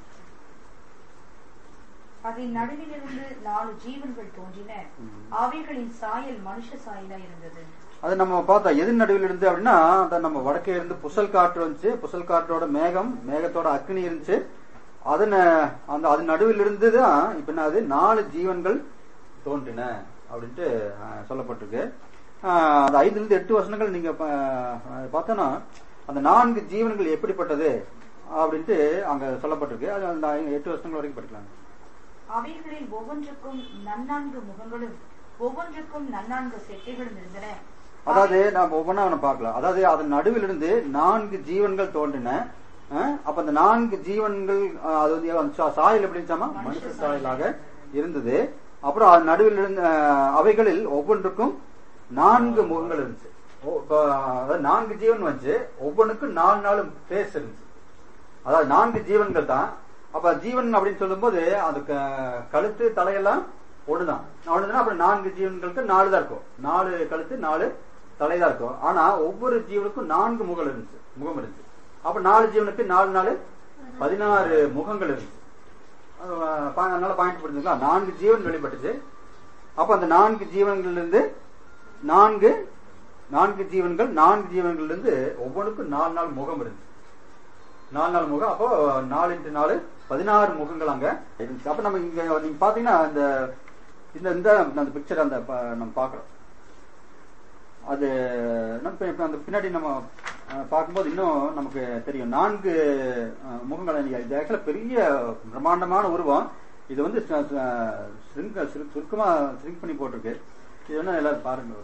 [SPEAKER 2] அதன் நடுவிலிருந்து நாலு ஜீவன்கள் தோன்றின
[SPEAKER 1] ம்.
[SPEAKER 2] அவைகளின் சாயல் மனுஷ சாயலா இருந்தது
[SPEAKER 1] அது நம்ம பார்த்தோம் எது நடுவில் இருந்து அப்படின்னா அந்த நம்ம வடக்கே இருந்து புசல் காற்று வந்துச்சு புசல் காற்றோட மேகம் மேகத்தோட அக்னி இருந்துச்சு அதன அந்த அது நடுவில் இருந்து தான் இப்ப என்ன அது நாலு ஜீவன்கள் தோன்றின அப்படின்ட்டு ஆஹ், சொல்லப்பட்டிருக்கு ஆஹ், அந்த ஐந்துல இருந்து எட்டு வருஷங்கள் நீங்க பா- ஆஹ், பார்த்தோன்னா அந்த நான்கு ஜீவன்கள் எப்படிப்பட்டது அப்படின்ட்டு அங்க சொல்லப்பட்டிருக்கு அது அந்த எட்டு வருஷங்கள் வரைக்கும் படிக்கலாம்
[SPEAKER 2] அவைகளில் ஒவ்வொன்றுக்கும் நன்னான்கு முகங்களும் ஒவ்வொன்றுக்கும் நன்னான்கு செட்டைகளும் இருந்தன
[SPEAKER 1] அதாவது நம்ம ஒவ்வொன்றா அவனை பார்க்கலாம் அதாவது அதன் நடுவில் இருந்து நான்கு ஜீவன்கள் தோன்றின அஹ், அப்ப அந்த நான்கு ஜீவன்கள் அஹ், அது வந்து அந்த சா- சாயல் எப்படி இருந்துச்சாமா மனுஷ சாயலாக இருந்தது அப்புறம் அது நடுவில் இருந்த அஹ், அவைகளில் ஒவ்வொன்றுக்கும் நான்கு முகங்கள் இருந்துச்சு ஓ, இப்ப, அதாவது நான்கு ஜீவன் வச்சு ஒவ்வொன்றுக்கும் நாலு நாலு பேஸ் இருந்துச்சு அதாவது நான்கு ஜீவன்கள் தான் அப்ப ஜீவன் அப்படின்னு சொல்லும்போது அது க- கழுத்து தலையெல்லாம் ஒண்ணுதான் ஒண்ணுதான் அப்புறம் நான்கு ஜீவன்களுக்கு நாலு தான் இருக்கும் நாலு கழுத்து நாலு தலை தான் இருக்கும் ஆனா ஒவ்வொரு ஜீவனுக்கும் நான்கு முகம் இருந்துச்சு முகம் இருந்துச்சு அப்ப நாலு ஜீவனுக்கு நாலு நாலு பதினாறு முகங்கள் இருந்துச்சு அது, அஹ், பா- அதனால பாயிண்ட் புரிஞ்சுங்களா நான்கு ஜீவன் வெளிப்பட்டுச்சு அப்ப அந்த நான்கு ஜீவன்கள்ல இருந்து நான்கு நான்கு ஜீவன்கள் நான்கு ஜீவன்கள்ல இருந்து ஒவ்வொன்றுக்கும் நாலு நாலு முகம் இருந்துச்சு நாலு நாலு முகம் அப்போ நாலு இன்ட்டு நாலு பதினாறு முகங்கள் அங்க இருந்துச்சு அப்ப நம்ம இங்க நீங்க பாத்தீங்கன்னா இந்த இந்த இந்த அந்த பிக்சர் அந்த ப- நம்ம பாக்குறோம் அது நம்ம இப்ப- இப்ப அந்த பின்னாடி நம்ம அஹ், பார்க்கும்போது இன்னும் நமக்கு தெரியும் நான்கு அஹ், முகங்கள் நீங்க இது ஆக்சுவலா பெரிய பிரம்மாண்டமான உருவம் இது வந்து ச- ச- சுருங்க சுரு- சுருக்கமா ஸ்ரிங்க் பண்ணி போட்டிருக்கு இது என்ன எல்லாரும் பாருங்க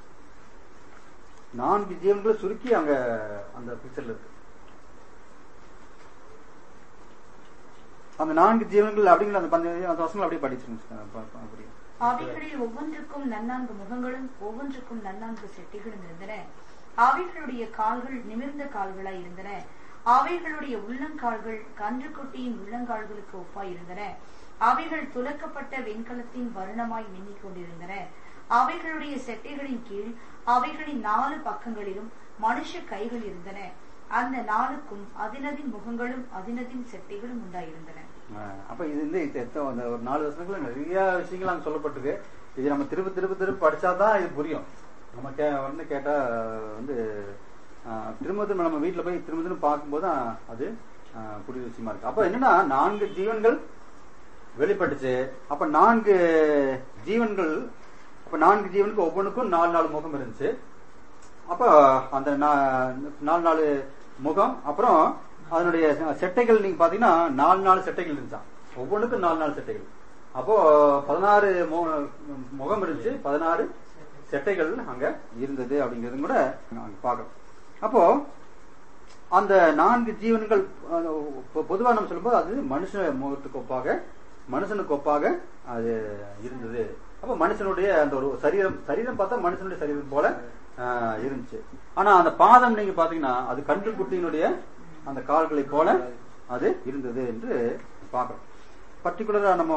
[SPEAKER 1] நான்கு ஜீவன்களை சுருக்கி அங்க அந்த பிக்சர்ல இருக்கு அந்த நான்கு ஜீவன்கள் அப்படிங்கிற அந்த பந்த அந்த வசனங்கள் அப்படியே படிச்சிருங்க ப- ப- அப்படியே
[SPEAKER 2] அவைகளில் ஒவ்வொன்றுக்கும் நன்னான்கு முகங்களும் ஒவ்வொன்றுக்கும் நன்னான்கு செட்டிகளும் இருந்தன அவைகளுடைய கால்கள் நிமிர்ந்த கால்களாய் இருந்தன அவைகளுடைய உள்ளங்கால்கள் கன்றுக்குட்டியின் உள்ளங்கால்களுக்கு ஒப்பாய் இருந்தன அவைகள் துலக்கப்பட்ட வெண்கலத்தின் வருணமாய் மின்னிக் கொண்டிருந்தன அவைகளுடைய செட்டைகளின் கீழ் அவைகளின் நாலு பக்கங்களிலும் மனுஷ கைகள் இருந்தன அந்த நாளுக்கும் அதினதின் முகங்களும் அதினதின் செட்டைகளும் உண்டாயிருந்தன
[SPEAKER 1] ஆஹ் அப்ப இது வந்து இது எத்த- அந்த ஒரு நாலு வருஷத்துல நிறைய விஷயங்கள் அங்க சொல்லப்பட்டிருக்கு இது நம்ம திரும்ப திரும்ப திரும்ப படிச்சாதான் இது புரியும் நம்ம கே வந்து கேட்டா வந்து ஆஹ், திரும்ப திரும்ப நம்ம வீட்டுல போய் திரும்ப திரும்ப பார்க்கும்போது தான் அது ஆஹ், புதிய விஷயமா இருக்கு அப்ப என்னன்னா நான்கு ஜீவன்கள் வெளிப்பட்டுச்சு அப்ப நான்கு ஜீவன்கள் அப்ப நான்கு ஜீவனுக்கு ஒவ்வொன்றுக்கும் நாலு நாலு முகம் இருந்துச்சு அப்ப அந்த நா- நாலு நாலு முகம் அப்புறம் அதனுடைய செட்டைகள் நீங்க பாத்தீங்கன்னா நாலு நாலு செட்டைகள் இருந்துச்சாம் ஒவ்வொன்றுக்கும் நாலு நாலு செட்டைகள் அப்போ பதினாறு மு- முகம் இருந்துச்சு பதினாறு செட்டைகள் அங்க இருந்தது அப்படிங்கறதும் கூட அங்க பார்க்கணும் அப்போ அந்த நான்கு ஜீவன்கள் அஹ், பொ- பொதுவா நம்ம சொல்லும்போது அது மனுஷ முகத்துக்கு ஒப்பாக மனுஷனுக்கு ஒப்பாக அது இருந்தது அப்ப மனுஷனுடைய அந்த ஒரு சரீரம் சரீரம் பார்த்தா மனுஷனுடைய சரீரம் போல ஆஹ், இருந்துச்சு ஆனா அந்த பாதம் நீங்க பாத்தீங்கன்னா அது கன்றுக்குட்டியினுடைய அந்த கால்களை போல அது இருந்தது என்று பார்க்கிறோம் பர்டிகுலரா நம்ம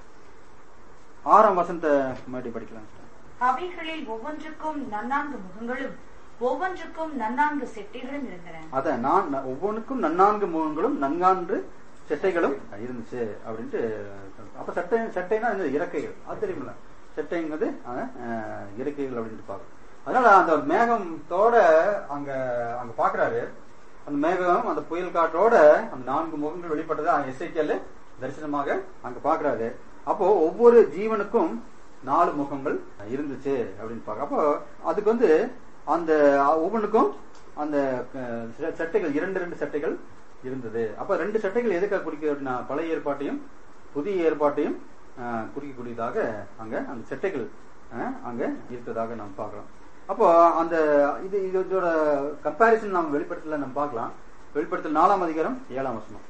[SPEAKER 1] ஆறாம் வசனத்தை மறுபடியும் படிக்கலாம்
[SPEAKER 2] அவைகளில் ஒவ்வொன்றுக்கும் நன்னான்கு முகங்களும் ஒவ்வொன்றுக்கும் நன்னான்கு செட்டைகளும் இருந்தன
[SPEAKER 1] அத நான் ந- ஒவ்வொன்றுக்கும் நன்னான்கு முகங்களும் நன்கான்று செட்டைகளும் இருந்துச்சு அப்படின்ட்டு சொல்றோம். அப்ப செட்டை செட்டைனா இந்த இறக்கைகள் அது தெரியுமில்ல செட்டைங்கிறது அஹ், அஹ், இறக்கைகள் அப்படின்ட்டு பார்க்கணும் அதனால அந்த மேகத்தோட அங்க அங்க பாக்குறாரு அந்த மேகம் அந்த புயல் காற்றோட அந்த நான்கு முகங்கள் வெளிப்பட்டதா எஸ்ஐக்கியல் தரிசனமாக அங்க பாக்குறாரு அப்போ ஒவ்வொரு ஜீவனுக்கும் நாலு முகங்கள் இருந்துச்சு அப்படின்னு பார்க்க அப்போ அதுக்கு வந்து அந்த ஒவ்வொன்றுக்கும் அந்த அஹ், செ- செட்டைகள் இரண்டு ரெண்டு செட்டைகள் இருந்தது அப்ப ரெண்டு செட்டைகள் எதுக்காக குறிக்கிறது அப்படின்னா பழைய ஏற்பாட்டையும் புதிய ஏற்பாட்டையும் அஹ், குறிக்கக்கூடியதாக அங்க அந்த செட்டைகள் அஹ், அங்க இருக்கிறதாக நாம் பார்க்கிறோம் அப்போ அந்த இது இது இதோட கம்பாரிசன் நம்ம வெளிப்படுத்தல நம்ம பார்க்கலாம் வெளிப்படுத்தல் நாலாம் அதிகாரம் ஏழாம் வசனம்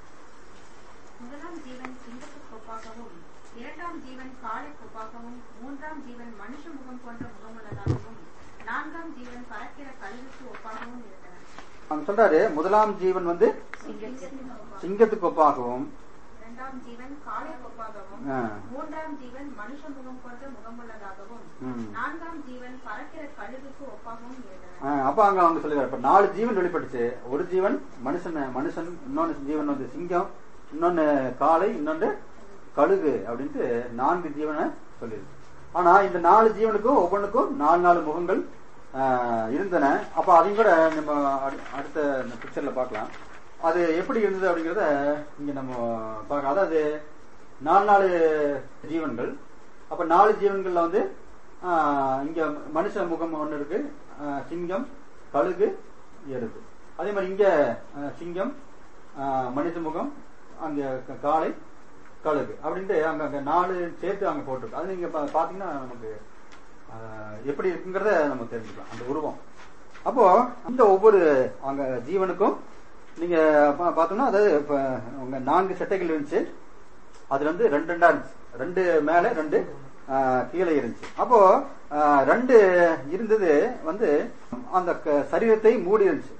[SPEAKER 4] முதலாம் ஜீவன் சிங்கத்துக்கு ஒப்பாகவும் இரண்டாம் ஜீவன் காளைக்கு ஒப்பாகவும் மூன்றாம் ஜீவன் மனுஷ முகம் போன்ற முகமுள்ளதாகவும் நான்காம் ஜீவன் பறக்கிற கழுகுக்கு ஒப்பாகவும் இருந்தன
[SPEAKER 1] அவங்க சொல்றாரு முதலாம் ஜீவன் வந்து
[SPEAKER 4] சிங்கத்துக்கு ஒப்பாகவும்,
[SPEAKER 1] சிங்கத்துக்கு ஒப்பாகவும்
[SPEAKER 4] இரண்டாம் ஜீவன் காளைக்கு ஒப்பாகவும்
[SPEAKER 1] ஆ.
[SPEAKER 4] மூன்றாம் ஜீவன் மனுஷ முகம் போன்ற முகமுள்ளதாகவும்
[SPEAKER 1] ம்.
[SPEAKER 4] நான்காம் ஜீவன் பறக்கிற கழுகுக்கு ஒப்பாகவும் இருந்தன
[SPEAKER 1] ஆஹ் அப்ப அங்க அவங்க சொல்லிடுறாரு இப்ப நாலு ஜீவன் வெளிப்பட்டுச்சு ஒரு ஜீவன் மனுஷன் மனுஷன் இன்னொன்னு ஜீவன் வந்து சிங்கம் இன்னொன்னு காளை இன்னொன்னு கழுகு அப்படின்ட்டு நான்கு ஜீவனை சொல்லியிருக்கு ஆனா இந்த நாலு ஜீவனுக்கும் ஒவ்வொன்றுக்கும் நாலு நாலு முகங்கள் ஆஹ் இருந்தன அப்ப அதையும் கூட நம்ம அடு- அடுத்த பிக்சர்ல பார்க்கலாம் அது எப்படி இருந்தது அப்படிங்கறத இங்க நம்ம பார்க்கலாம் அதாவது நாலு நாலு ஜீவன்கள் அப்ப நாலு ஜீவன்கள்ல வந்து ஆஹ், இங்க மனுஷ முகம் ஒண்ணு இருக்கு ஆஹ், சிங்கம் கழுகு எருது அதே மாதிரி இங்க ஆஹ், சிங்கம் ஆஹ், மனுஷ முகம் அங்க க- காளை கழுகு அப்படின்ட்டு அங்க அங்க நாலு சேர்த்து அங்க போட்டிருக்கு அது நீங்க பா- பாத்தீங்கன்னா நமக்கு ஆஹ், எப்படி இருக்குங்கிறத நம்ம தெரிஞ்சுக்கலாம் அந்த உருவம் அப்போ இந்த ஒவ்வொரு அங்க ஜீவனுக்கும் நீங்க பா- பார்த்தோம்னா அதாவது இப்ப உங்க நான்கு சட்டைகள் இருந்துச்சு அதுல வந்து ரெண்டு ரெண்டா இருந்துச்சு ரெண்டு மேல ரெண்டு ஆஹ், கீழே இருந்துச்சு அப்போ ஆஹ், ரெண்டு இருந்தது வந்து அந்த க- சரீரத்தை மூடி இருந்துச்சு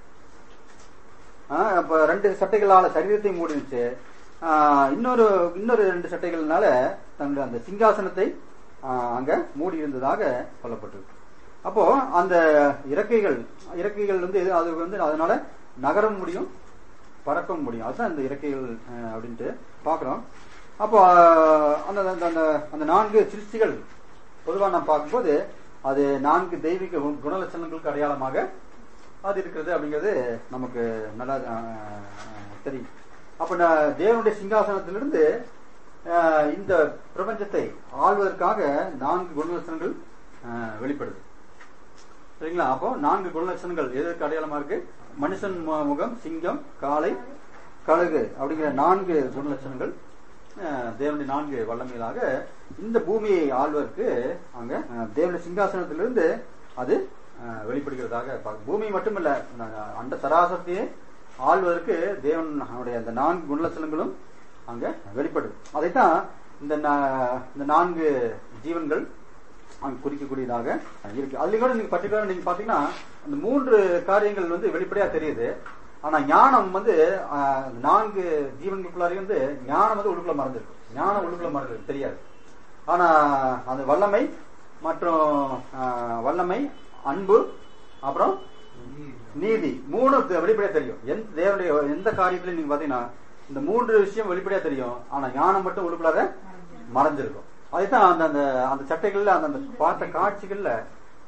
[SPEAKER 1] ஆஹ், அப்ப ரெண்டு சட்டைகளால சரீரத்தை மூடி இருந்துச்சு ஆஹ், இன்னொரு இன்னொரு ரெண்டு சட்டைகள்னால தன்னுடைய அந்த சிங்காசனத்தை ஆஹ், அங்க மூடி இருந்ததாக சொல்லப்பட்டிருக்கு அப்போ அந்த இறக்கைகள் இறக்கைகள் வந்து எது- அது வந்து அதனால நகரம் முடியும் பறக்கவும் முடியும் அதுதான் இந்த இறக்கைகள் அஹ், அப்படின்ட்டு பாக்குறோம் அப்போ அஹ், அந்த அந்த- அந்த அந்த நான்கு சிருஷ்டிகள் பொதுவா நாம் பார்க்கும்போது அது நான்கு தெய்வீக குண- குணலட்சணங்களுக்கு அடையாளமாக அது இருக்கிறது அப்படிங்கிறது நமக்கு நல்லா அஹ், அஹ், தெரியும் அப்ப நான் தேவனுடைய சிங்காசனத்திலிருந்து அஹ், இந்த பிரபஞ்சத்தை ஆள்வதற்காக நான்கு குணலட்சணங்கள் அஹ், வெளிப்படுது சரிங்களா அப்போ நான்கு குணலட்சணங்கள் எதற்கு அடையாளமா இருக்கு மனுஷன் மு- முகம் சிங்கம் காளை கழுகு அப்படிங்கிற நான்கு குணலட்சணங்கள் அஹ், தேவனுடைய நான்கு வல்லமைகளாக இந்த பூமியை ஆள்வதற்கு அங்க அஹ், தேவனுடைய சிங்காசனத்திலிருந்து அது அஹ், வெளிப்படுகிறதாக பார்க்க- பூமி மட்டுமல்ல அஹ், அண்ட சராசரத்தையே ஆள்வதற்கு தேவனுடைய அந்த நான்கு குணலட்சணங்களும் அங்க வெளிப்படுது அதைத்தான் இந்த நா- இந்த நான்கு ஜீவன்கள் அங்க குறிக்கக்கூடியதாக இருக்கு அதுல கூட நீங்க பர்டிகுலரா நீங்க பாத்தீங்கன்னா அந்த மூன்று காரியங்கள் வந்து வெளிப்படையா தெரியுது ஆனா ஞானம் வந்து ஆஹ், நான்கு ஜீவன்களுக்குள்ளாரையும் வந்து ஞானம் வந்து உள்ளுக்குள்ள மறந்துருக்கு ஞானம் உள்ளுக்குள்ள மறந்துருக்கு தெரியாது ஆனா அந்த வல்லமை மற்றும் ஆஹ், வல்லமை அன்பு அப்புறம் நீதி மூணு தெ- வெளிப்படையா தெரியும் எந்த தேவனுடைய எந்த காரியத்திலும் நீங்க பாத்தீங்கன்னா இந்த மூன்று விஷயம் வெளிப்படையா தெரியும் ஆனா ஞானம் மட்டும் உள்ளுக்குள்ளார மறைஞ்சிருக்கும் அதுதான் அந்த அந்த அந்த சட்டைகள்ல அந்த அந்த பார்த்த காட்சிகள்ல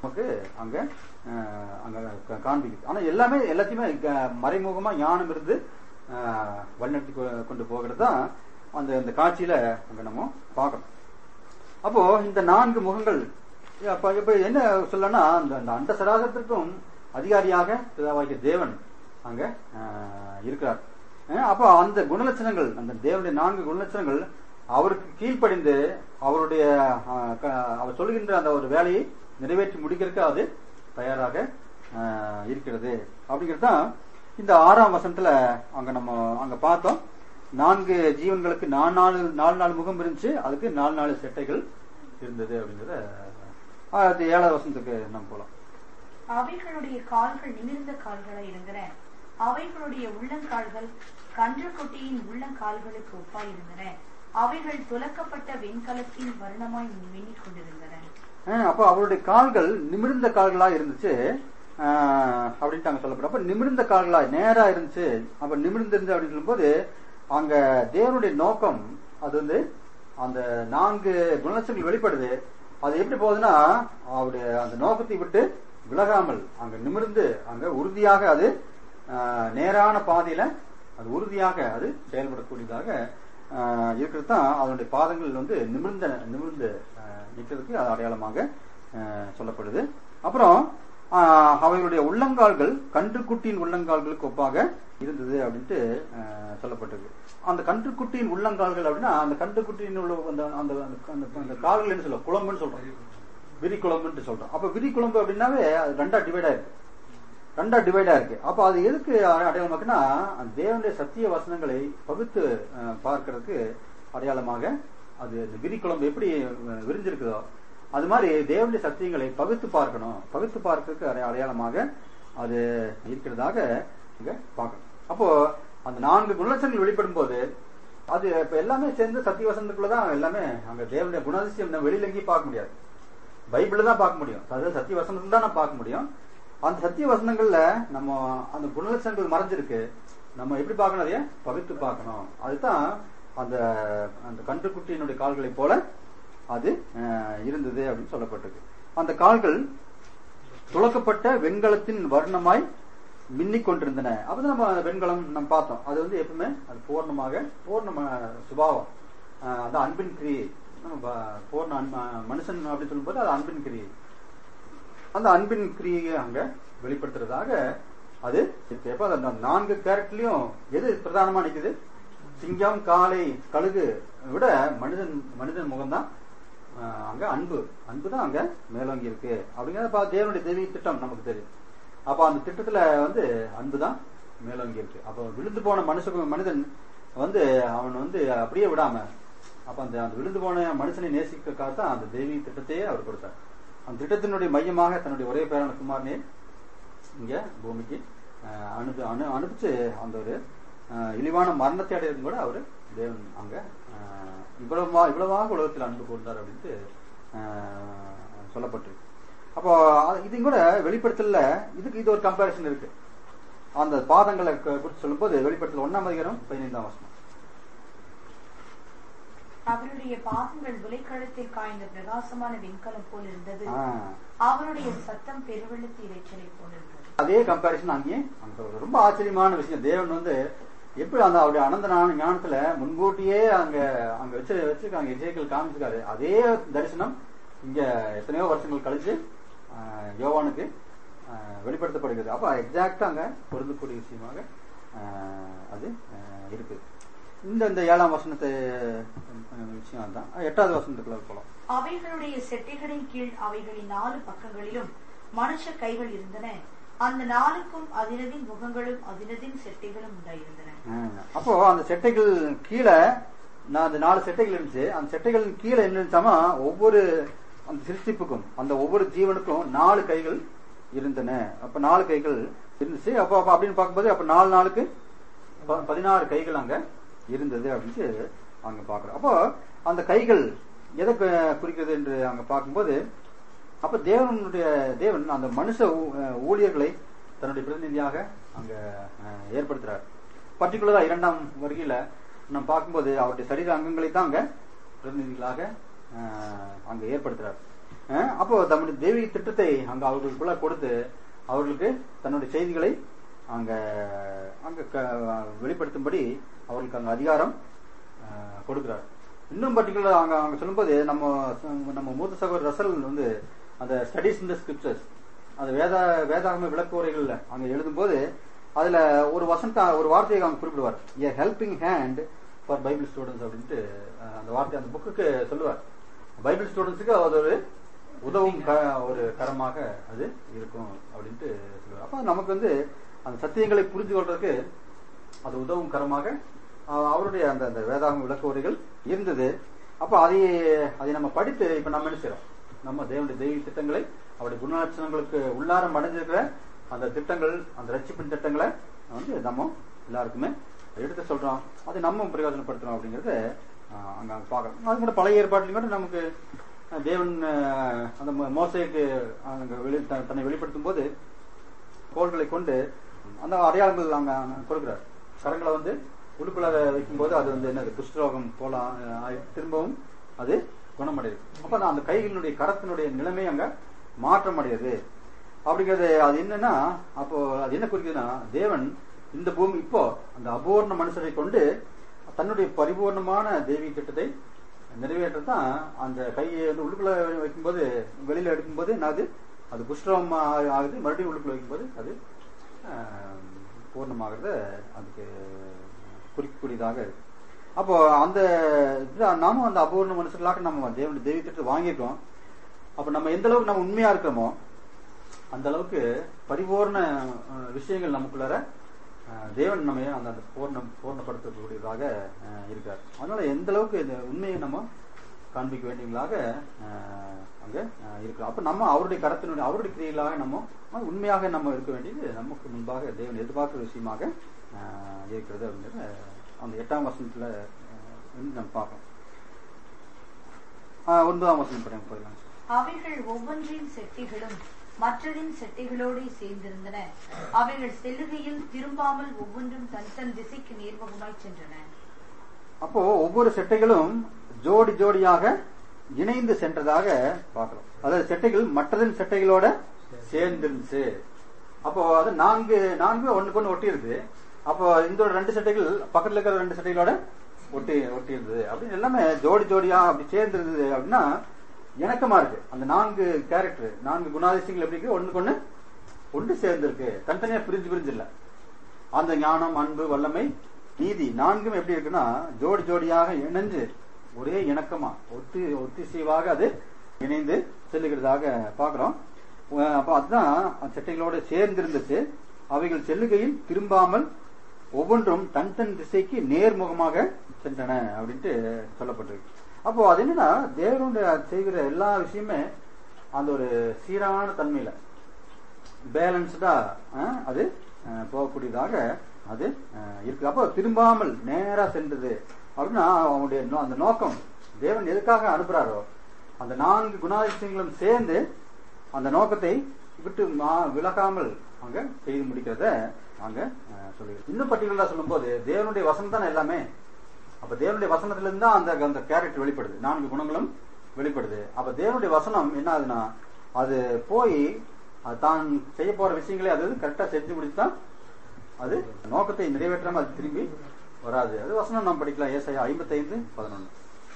[SPEAKER 1] நமக்கு அங்க அஹ், அங்க கா- காண்பிக்குது ஆனா எல்லாமே எல்லாத்தையுமே க- மறைமுகமா ஞானம் இருந்து அஹ், வழிநடத்தி கொ- கொண்டு போகிறது தான் அந்த இந்த காட்சியில அங்க நம்ம பார்க்கணும் அப்போ இந்த நான்கு முகங்கள் அப்ப இப்ப என்ன சொல்லனா அந்த அந்த அண்ட சராசரத்திற்கும் அதிகாரியாக பிதாவாகிய தேவன் அங்க அஹ், இருக்கிறார் அஹ், அப்போ அந்த குணலட்சணங்கள் அந்த தேவனுடைய நான்கு குணலட்சணங்கள் அவருக்கு கீழ்ப்படிந்து அவருடைய அஹ், க- அவர் சொல்கின்ற அந்த ஒரு வேலையை நிறைவேற்றி முடிக்கிறதுக்கு அது தயாராக அஹ், இருக்கிறது அப்படிங்கிறது தான் இந்த ஆறாம் வசனத்துல அங்க நம்ம அங்க பார்த்தோம் நான்கு ஜீவன்களுக்கு நாலு நாலு நாலு நாலு முகம் இருந்துச்சு அதுக்கு நாலு நாலு செட்டைகள் இருந்தது அப்படிங்கறத அஹ், அது ஏழாவது வசனத்துக்கு நம்ம போலாம்
[SPEAKER 2] அவைகளுடைய கால்கள் நிமிர்ந்த கால்களாய் இருந்தன அவைகளுடைய உள்ளங்கால்கள் கன்றுக்குட்டியின் உள்ளங்கால்களுக்கு ஒப்பாய் இருந்தன அவைகள் துலக்கப்பட்ட வெண்கலத்தின் வர்ணமாய் மின்னிக் கொண்டிருந்தன
[SPEAKER 1] அஹ் அப்போ அவருடைய கால்கள் நிமிர்ந்த கால்களா இருந்துச்சு அஹ் அப்படின்ட்டு அங்க சொல்லப்படும் அப்ப நிமிர்ந்த கால்களா நேரா இருந்துச்சு அப்ப நிமிர்ந்து இருந்து அப்படின்னு சொல்லும்போது அங்க தேவனுடைய நோக்கம் அது வந்து அந்த நான்கு குணலட்சங்கள் வெளிப்படுது அது எப்படி போகுதுன்னா அவருடைய அந்த நோக்கத்தை விட்டு விலகாமல் அங்க நிமிர்ந்து அங்க உறுதியாக அது அஹ், நேரான பாதையில அது உறுதியாக அது செயல்படக்கூடியதாக ஆஹ் இருக்கிறது தான் அதனுடைய பாதங்கள் வந்து நிமிர்ந்த நிமிர்ந்து ஆஹ் நிற்கிறதுக்கு அது அடையாளமாக ஆஹ் சொல்லப்படுது அப்புறம் ஆஹ் அவைகளுடைய உள்ளங்கால்கள் கன்றுக்குட்டியின் உள்ளங்கால்களுக்கு ஒப்பாக இருந்தது அப்படின்ட்டு ஆஹ் சொல்லப்பட்டிருக்கு அந்த கன்றுக்குட்டியின் உள்ளங்கால்கள் அப்படின்னா அந்த கன்றுக்குட்டியின் உள்ள அந்த அந்த அந்த- அந்த கால்கள் என்ன சொல்லுவோம் குழம்புன்னு சொல்றோம் விரி குழம்புன்னு சொல்றோம் அப்ப விரி குழம்பு அப்படின்னாவே அது ரெண்டா டிவைட் ஆயிருக்கு ரெண்டா டிவைடா இருக்கு அப்ப அது எதுக்கு அடை- அடையாளமாக்குன்னா அந்த தேவனுடைய சத்திய வசனங்களை பகுத்து அஹ், பார்க்கிறதுக்கு அடையாளமாக அது இந்த விரி குழம்பு எப்படி அஹ், விரிஞ்சிருக்குதோ அது மாதிரி தேவனுடைய சத்தியங்களை பகுத்து பார்க்கணும் பகுத்து பார்க்கறதுக்கு அடை- அடையாளமாக அது இருக்கிறதாக இங்க பார்க்கணும் அப்போ அந்த நான்கு குணலட்சணங்கள் வெளிப்படும் போது அது இப்ப எல்லாமே சேர்ந்து சத்திய வசனத்துக்குள்ளதான் எல்லாமே அங்க தேவனுடைய குணாதிசயம் நம்ம வெளியில எங்கேயும் பார்க்க முடியாது பைபிள்ல தான் பார்க்க முடியும் அதாவது சத்திய வசனத்துல தான் நம்ம பார்க்க முடியும் அந்த சத்திய வசனங்கள்ல நம்ம அந்த குணலட்சணங்கள் மறைஞ்சிருக்கு நம்ம எப்படி பார்க்கணும் அதைய பகுத்து பார்க்கணும் அதுதான் அந்த அந்த கன்றுக்குட்டியினுடைய கால்களைப் போல அது அஹ், இருந்தது அப்படின்னு சொல்லப்பட்டிருக்கு அந்த கால்கள் துளக்கப்பட்ட வெண்கலத்தின் வர்ணமாய் மின்னிக் கொண்டிருந்தன அப்பதான் நம்ம அந்த வெண்கலம் நம்ம பார்த்தோம் அது வந்து எப்பவுமே அது பூர்ணமாக பூர்ண சுபாவம் அஹ், அந்த அன்பின் கிரியை நம்ம ப- பூர்ண அன்ப- மனுஷன் அப்படின்னு சொல்லும்போது அது அன்பின் கிரியை அந்த அன்பின் கிரியை அங்க வெளிப்படுத்துறதாக அது இருக்கு. அப்ப அந்த நான்கு கேரக்டர்லயும் எது பிரதானமா நிக்குது சிங்கம் காளை கழுகு விட மனிதன் மனிதன் முகம்தான் ஆஹ், அங்க அன்பு அன்பு தான் அங்க மேலோங்கி இருக்கு அப்படிங்கிறத பா- தேவனுடைய தெய்வீக திட்டம் நமக்கு தெரியும் அப்ப அந்த திட்டத்துல வந்து அன்பு தான் மேலோங்கி இருக்கு அப்ப விழுந்து போன மனுஷ மனிதன் வந்து அவன் வந்து அப்படியே விடாம அப்ப அந்த அந்த விழுந்து போன மனுஷனை நேசிக்கிறதுக்காக தான் அந்த தெய்வீக திட்டத்தையே அவர் கொடுத்தார் அந்த திட்டத்தினுடைய மையமாக தன்னுடைய ஒரே பேரான குமாரனே இங்க பூமிக்கு அஹ், அனுப்பி அனு அனுப்பிச்சு அந்த ஒரு அஹ், இழிவான மரணத்தை அடையிறது கூட அவரு தேவன் அங்க அஹ், இவ்வளவா இவ்வளவாக உலகத்தில் அன்பு கூர்ந்தார் அப்படின்ட்டு அஹ், சொல்லப்பட்டிருக்கு அப்போ அது- இதையும் கூட வெளிப்படுத்தல இதுக்கு இது ஒரு கம்பேரிசன் இருக்கு அந்த பாதங்களை கு- குறித்து சொல்லும்போது வெளிப்படுத்தல் ஒன்னாம் அதிகாரம் பதினைந்தாம் வருஷம்
[SPEAKER 2] அவருடைய பாதங்கள் விலைக்கழுத்தில் காய்ந்த பிரகாசமான வெண்கலம் போல் இருந்தது
[SPEAKER 1] ஆஹ்
[SPEAKER 2] அவருடைய சத்தம் பெருவெள்ளத்து இறைச்சலை போல் இருந்தது
[SPEAKER 1] அதே கம்பாரிசன் அங்கேயும் அங்க சொல்றது. ரொம்ப ஆச்சரியமான விஷயம் தேவன் வந்து எப்படி அந்த அவருடைய அனந்த ஞான- ஞானத்துல முன்கூட்டியே அங்க அங்க வச்சு வச்சிருக்காங்க இசைக்கள் காமிச்சிருக்காரு அதே தரிசனம் இங்க எத்தனையோ வருஷங்கள் கழிச்சு ஆஹ், யோவானுக்கு ஆஹ், வெளிப்படுத்தப்படுகிறது அப்ப எக்ஸாக்டா அங்க பொருந்தக்கூடிய விஷயமாக ஆஹ், அது ஆஹ், இருக்கு இந்த இந்த ஏழாம் வசனத்தை ஆஹ், விஷயம் தான் எட்டாவது வசனத்துக்குள்ள போலாம்
[SPEAKER 2] அவைகளுடைய செட்டைகளின் கீழ் அவைகளின் நாலு பக்கங்களிலும் மனுஷ கைகள் இருந்தன அந்த நாளுக்கும் அதினதின் முகங்களும் அதினதின் செட்டைகளும் உண்டாயிருந்தன
[SPEAKER 1] ஆஹ் அப்போ அந்த செட்டைகள் கீழே நான் அந்த நாலு செட்டைகள் இருந்துச்சு அந்த செட்டைகள் கீழே என்ன இருந்துச்சாமா ஒவ்வொரு அந்த சிருஷ்டிப்புக்கும் அந்த ஒவ்வொரு ஜீவனுக்கும் நாலு கைகள் இருந்தன அப்ப நாலு கைகள் இருந்துச்சு அப்போ அப்ப அப்படின்னு பார்க்கும்போது அப்ப நாலு நாளுக்கு ப- பதினாறு கைகள் அங்க இருந்தது அப்படின்ட்டு அங்க பாக்குறோம் அப்போ அந்த கைகள் எதை கு- குறிக்கிறது என்று அங்க பார்க்கும்போது அப்ப தேவனுடைய தேவன் அந்த மனுஷ ஊ- அஹ் ஊழியர்களை தன்னுடைய பிரதிநிதியாக அங்க அஹ், ஏற்படுத்துறார் பர்டிகுலரா இரண்டாம் வருகையில நம்ம பார்க்கும்போது அவருடைய சரீர அங்கங்களை தான் அங்க பிரதிநிதிகளாக அஹ், அங்க ஏற்படுத்துறார் அஹ், அப்போ தம்முடைய தெய்வீக திட்டத்தை அங்க அவர்களுக்குள்ள கொடுத்து அவர்களுக்கு தன்னுடைய செய்திகளை அங்க அங்க க- வெளிப்படுத்தும்படி அவர்களுக்கு அங்க அதிகாரம் அஹ், கொடுக்கிறார் இன்னும் பர்டிகுலர் அங்க அங்க சொல்லும்போது நம்ம நம்ம மூத்த சகோதரர் ரசல் வந்து அந்த ஸ்டடிஸ் இந்த ஸ்கிரிப்சர்ஸ் அந்த வேத வேதாகம விளக்குரைகள்ல அங்க எழுதும்போது அதுல ஒரு வசந்த ஒரு வார்த்தையை அவங்க குறிப்பிடுவார் a helping hand for Bible students அப்படின்ட்டு அஹ், அந்த வார்த்தை அந்த புக்குக்கு சொல்லுவார் பைபிள் ஸ்டூடெண்ட்ஸுக்கு அது ஒரு உதவும் க- ஒரு கரமாக அது இருக்கும் அப்படின்ட்டு சொல்லுவார் அப்ப நமக்கு வந்து அந்த சத்தியங்களை புரிந்து கொள்றதுக்கு அது உதவும் கரமாக அஹ், அவருடைய அந்த அந்த வேதாகம விளக்க உரைகள் இருந்தது அப்ப அதை அதை நம்ம படித்து இப்ப நம்ம என்ன செய்றோம் நம்ம தேவனுடைய தெய்வ திட்டங்களை அவருடைய குணலட்சணங்களுக்கு உள்ளாரம் அடைஞ்சிருக்கிற அந்த திட்டங்கள் அந்த ரட்சிப்பின் திட்டங்களை வந்து நம்ம எல்லாருக்குமே எடுத்து சொல்றோம் அதை நம்ம பிரயோஜனப்படுத்துறோம் அப்படிங்கறத அஹ், அங்க பார்க்கணும் அது கூட பழைய ஏற்பாட்டிலும் கூட நமக்கு அஹ், தேவன் அஹ், அந்த மோ- மோசேக்கு அங்க வெளி த- தன்னை வெளிப்படுத்தும் போது கோள்களை கொண்டு அந்த அடையாளங்கள் அங்க அங்க கொடுக்கிறார் கரங்களை வந்து உடுப்புல வைக்கும்போது அது வந்து என்னது குஷ்டரோகம் போல ஆகி திரும்பவும் அது குணமடையுது அப்ப நான் அந்த கைகளினுடைய கரத்தினுடைய நிலைமை அங்க மாற்றம் அடையுது அப்படிங்கிறது அது என்னன்னா அப்போ அது என்ன குறிக்குதுன்னா தேவன் இந்த பூமி இப்போ அந்த அபூர்ண மனுஷரை கொண்டு தன்னுடைய பரிபூர்ணமான தெய்வீக திட்டத்தை நிறைவேற்றத்தான் அந்த கையை வந்து உள்ளுக்குள்ள வைக்கும்போது வெளியில எடுக்கும்போது என்னது அது குஷ்டரோகம் ஆ- ஆகுது மறுபடியும் உள்ளுக்குள்ள வைக்கும்போது அது ஆஹ், பூர்ணமாகிறத அதுக்கு குறிக்கக்கூடியதாக இருக்கு அப்போ அந்த இதுல நாமும் அந்த அபூர்ண மனுஷர்களாக நம்ம தேவனுடைய தெய்வ திட்டத்தை வாங்கியிருக்கோம் அப்ப நம்ம எந்த அளவுக்கு நம்ம உண்மையா இருக்கிறோமோ அந்த அளவுக்கு பரிபூர்ண அஹ், விஷயங்கள் நமக்குள்ளார அஹ், தேவன் நம்ம அந்த அந்த பூர்ணம் பூர்ணப்படுத்தக்கூடியதாக அஹ், இருக்கார் அதனால எந்த அளவுக்கு இந்த உண்மையை நம்ம காண்பிக்க வேண்டியவங்களாக அஹ், அங்க அஹ், இருக்கிறோம் அப்ப நம்ம அவருடைய கரத்தினுடைய அவருடைய கிரியைகளாக நம்ம உண்மையாக நம்ம இருக்க வேண்டியது நமக்கு முன்பாக தேவன் எதிர்பார்க்கிற விஷயமாக அஹ், இருக்கிறது அப்படிங்கிறத அந்த எட்டாம் வசனத்துல அஹ், வந்து நம்ம பார்க்கணும் அஹ், ஒன்பதாம் வசனம் படிங்க போயிடலாம்
[SPEAKER 2] அவைகள் ஒவ்வொன்றின் செட்டிகளும் மற்றதின் செட்டிகளோடு சேர்ந்திருந்தன அவைகள் செல்லுகையில் திரும்பாமல் ஒவ்வொன்றும் தன் தன் திசைக்கு நேர்முகமாய் சென்றன
[SPEAKER 1] அப்போ ஒவ்வொரு செட்டைகளும் ஜோடி ஜோடியாக இணைந்து சென்றதாக பார்க்கிறோம் அதாவது செட்டைகள் மற்றதின் செட்டைகளோட சேர்ந்துருந்துச்சு அப்போ அது நான்கு நான்கு ஒண்ணுக்கு ஒண்ணு ஒட்டி இருக்கு அப்போ இந்த ரெண்டு செட்டைகள் பக்கத்துல இருக்கிற ரெண்டு செட்டைகளோட ஒட்டி ஒட்டி இருந்தது அப்படின்னு எல்லாமே ஜோடி ஜோடியா அப்படி சேர்ந்து இருந்தது அப்படின்னா இணக்கமா இருக்கு அந்த நான்கு கேரக்டர் நான்கு குணாதிசயங்கள் எப்படி இருக்கு ஒண்ணுக்கு ஒண்ணு ஒன்று சேர்ந்திருக்கு தனித்தனியா பிரிஞ்சு பிரிஞ்சு இல்ல அந்த ஞானம் அன்பு வல்லமை நீதி நான்கும் எப்படி இருக்குன்னா ஜோடி ஜோடியாக இணைஞ்சு ஒரே இணக்கமா ஒத்தி ஒத்திசைவாக அது இணைந்து செல்லுகிறதாக பாக்குறோம் அஹ் அப்ப அதுதான் அந்த செட்டைகளோட சேர்ந்து இருந்துச்சு அவைகள் செல்லுகையில் திரும்பாமல் ஒவ்வொன்றும் தன் தன் திசைக்கு நேர்முகமாக சென்றன அப்படின்ட்டு சொல்லப்பட்டிருக்கு அப்போ அது என்னன்னா தேவனுடைய செய்கிற எல்லா விஷயமே அந்த ஒரு சீரான தன்மையில பேலன்ஸ்டா அது அஹ், போகக்கூடியதாக அது அஹ், இருக்கு அப்போ திரும்பாமல் நேரா சென்றது அப்படின்னா அவனுடைய நோ- அந்த நோக்கம் தேவன் எதுக்காக அனுப்புறாரோ அந்த நான்கு குணாதிசயங்களும் சேர்ந்து அந்த நோக்கத்தை விட்டு மா- விலகாமல் அங்க செய்து முடிக்கிறத அங்க அஹ், சொல்லியிருக்கு இன்னும் பர்டிகுலரா சொல்லும்போது தேவனுடைய வசனம் தானே எல்லாமே அப்ப தேவனுடைய வசனத்துல இருந்து தான் அந்த அந்த கேரக்டர் வெளிப்படுது நான்கு குணங்களும் வெளிப்படுது அப்ப தேவனுடைய வசனம் என்ன ஆகுதுன்னா அது போய் அது தான் செய்ய போற விஷயங்களை அது கரெக்டா செஞ்சு முடிச்சுதான் அது நோக்கத்தை நிறைவேற்றாம அது திரும்பி வராது அது வசனம் நாம் படிக்கலாம் ஏசாயா ஐம்பத்தி ஐந்து பதினொன்னு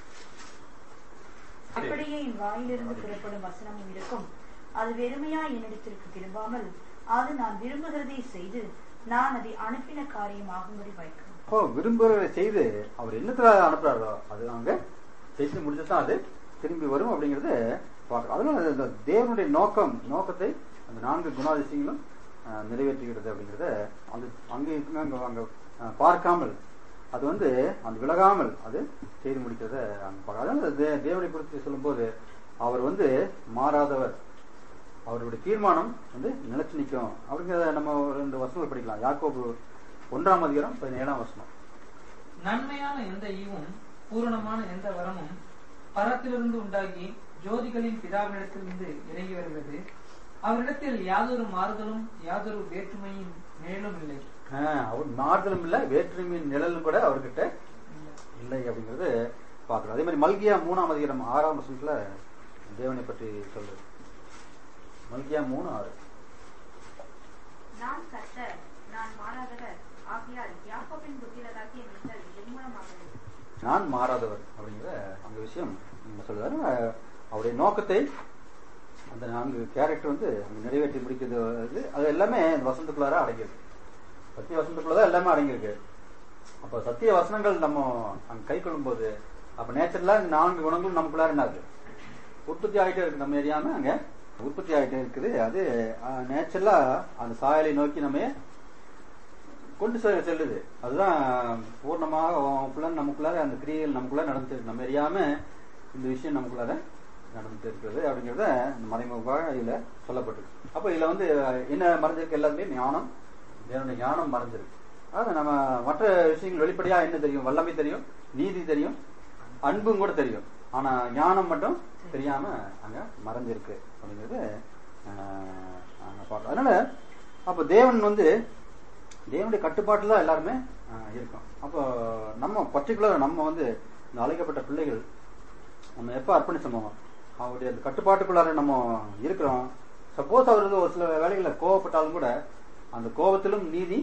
[SPEAKER 2] அப்படியே என் வாயிலிருந்து புறப்படும் வசனமும் இருக்கும் அது வெறுமையா என்னிடத்திற்கு திரும்பாமல் அது நான் விரும்புகிறதை செய்து நான் அதை அனுப்பின காரியம் ஆகும்படி வைக்கும்
[SPEAKER 1] அப்போ விரும்புகிறதை செய்து அவர் என்னத்துல அனுப்புறாரோ அது அங்க செய்து முடிச்சுதான் அது திரும்பி வரும் அப்படிங்கறது பார்க்கிறோம் அதனால இந்த தேவனுடைய நோக்கம் நோக்கத்தை அந்த நான்கு குணாதிசயங்களும் அஹ், நிறைவேற்றுகிறது அப்படிங்கறத அந்த அங்க இருக்குங்க அங்க அங்க அஹ், பார்க்காமல் அது வந்து அந்த விலகாமல் அது செய்து முடிக்கிறத அங்க பார்க்க அதனால தே- தேவனை குறித்து சொல்லும்போது அவர் வந்து மாறாதவர் அவருடைய தீர்மானம் வந்து நிலைச்சு நிற்கும் அப்படிங்கிறத நம்ம ஒரு ரெண்டு வசனங்கள் படிக்கலாம் யாக்கோபு ஒன்றாம் அதிகாரம் பதினேழாம் வசனம்
[SPEAKER 3] நன்மையான எந்த ஈவும் பூரணமான எந்த வரமும் பரத்திலிருந்து உண்டாகி ஜோதிகளின் பிதாவினிடத்திலிருந்து இறங்கி வருகிறது அவரிடத்தில் யாதொரு மாறுதலும் யாதொரு வேற்றுமையின் மேலும் இல்லை
[SPEAKER 1] ஆஹ், அவர் மாறுதலும் இல்ல வேற்றுமையின் நிழலும் கூட அவர்கிட்ட இல்லை அப்படிங்கறது பாக்குறோம் அதே மாதிரி மல்கியா மூணாம் அதிகாரம் ஆறாம் வசனத்துல தேவனை பற்றி சொல்றது மல்கியா மூணு ஆறு
[SPEAKER 4] நான் கர்த்தர் நான் மாறாதவர் ஆகையால் யாக்கோபின் புத்திரராகிய நீங்கள் நிர்மூலமாகவே
[SPEAKER 1] நான் மாறாதவர் அப்படிங்கிற அந்த விஷயம் நம்ம சொல்றாரு அஹ் அவருடைய நோக்கத்தை அந்த நான்கு கேரக்டர் வந்து அங்க நிறைவேற்றி முடிக்கிறது வந்து அது எல்லாமே இந்த வசனத்துக்குள்ளார அடங்கியிருக்கு சத்திய வசனத்துக்குள்ள தான் எல்லாமே அடங்கியிருக்கு அப்போ சத்திய வசனங்கள் நம்ம அங்க கை கொள்ளும்போது அப்ப நேச்சுரலா இந்த நான்கு குணங்களும் நமக்குள்ளார என்ன இருக்கு உற்பத்தி ஆகிட்டே இருக்கு நம்ம எரியாம அங்க உற்பத்தி ஆகிட்டே இருக்குது அது நேச்சுரலா அந்த சாயலை நோக்கி நம்ம கொண்டு செ- செல்லுது அதுதான் பூர்ணமாக அவனுக்குள்ள நமக்குள்ளார அந்த கிரியைகள் நமக்குள்ள நடந்துட்டு நம்ம அறியாம இந்த விஷயம் நமக்குள்ளார நடந்துட்டு இருக்கிறது அப்படிங்கறத இந்த மறைமுகமாக இதுல சொல்லப்பட்டிருக்கு அப்ப இதுல வந்து என்ன மறைஞ்சிருக்கு எல்லாத்துலயும் ஞானம் தேவனுடைய ஞானம் மறைஞ்சிருக்கு அதாவது நம்ம மற்ற விஷயங்கள் வெளிப்படையா என்ன தெரியும் வல்லமை தெரியும் நீதி தெரியும் அன்பும் கூட தெரியும் ஆனா ஞானம் மட்டும் தெரியாம அங்க மறைஞ்சிருக்கு அப்படிங்கறது ஆஹ், அங்க பார்க்கலாம் அதனால அப்ப தேவன் வந்து தேவனுடைய கட்டுப்பாட்டுல தான் எல்லாருமே ஆஹ், இருக்கோம் அப்போ நம்ம பர்டிகுலர் நம்ம வந்து இந்த அழைக்கப்பட்ட பிள்ளைகள் நம்ம எப்ப அர்ப்பணிச்சோமோ அவருடைய அந்த கட்டுப்பாட்டுக்குள்ளார நம்ம இருக்கிறோம் சப்போஸ் அவருக்கு ஒரு சில வேலைகள்ல கோவப்பட்டாலும் கூட அந்த கோபத்திலும் நீதி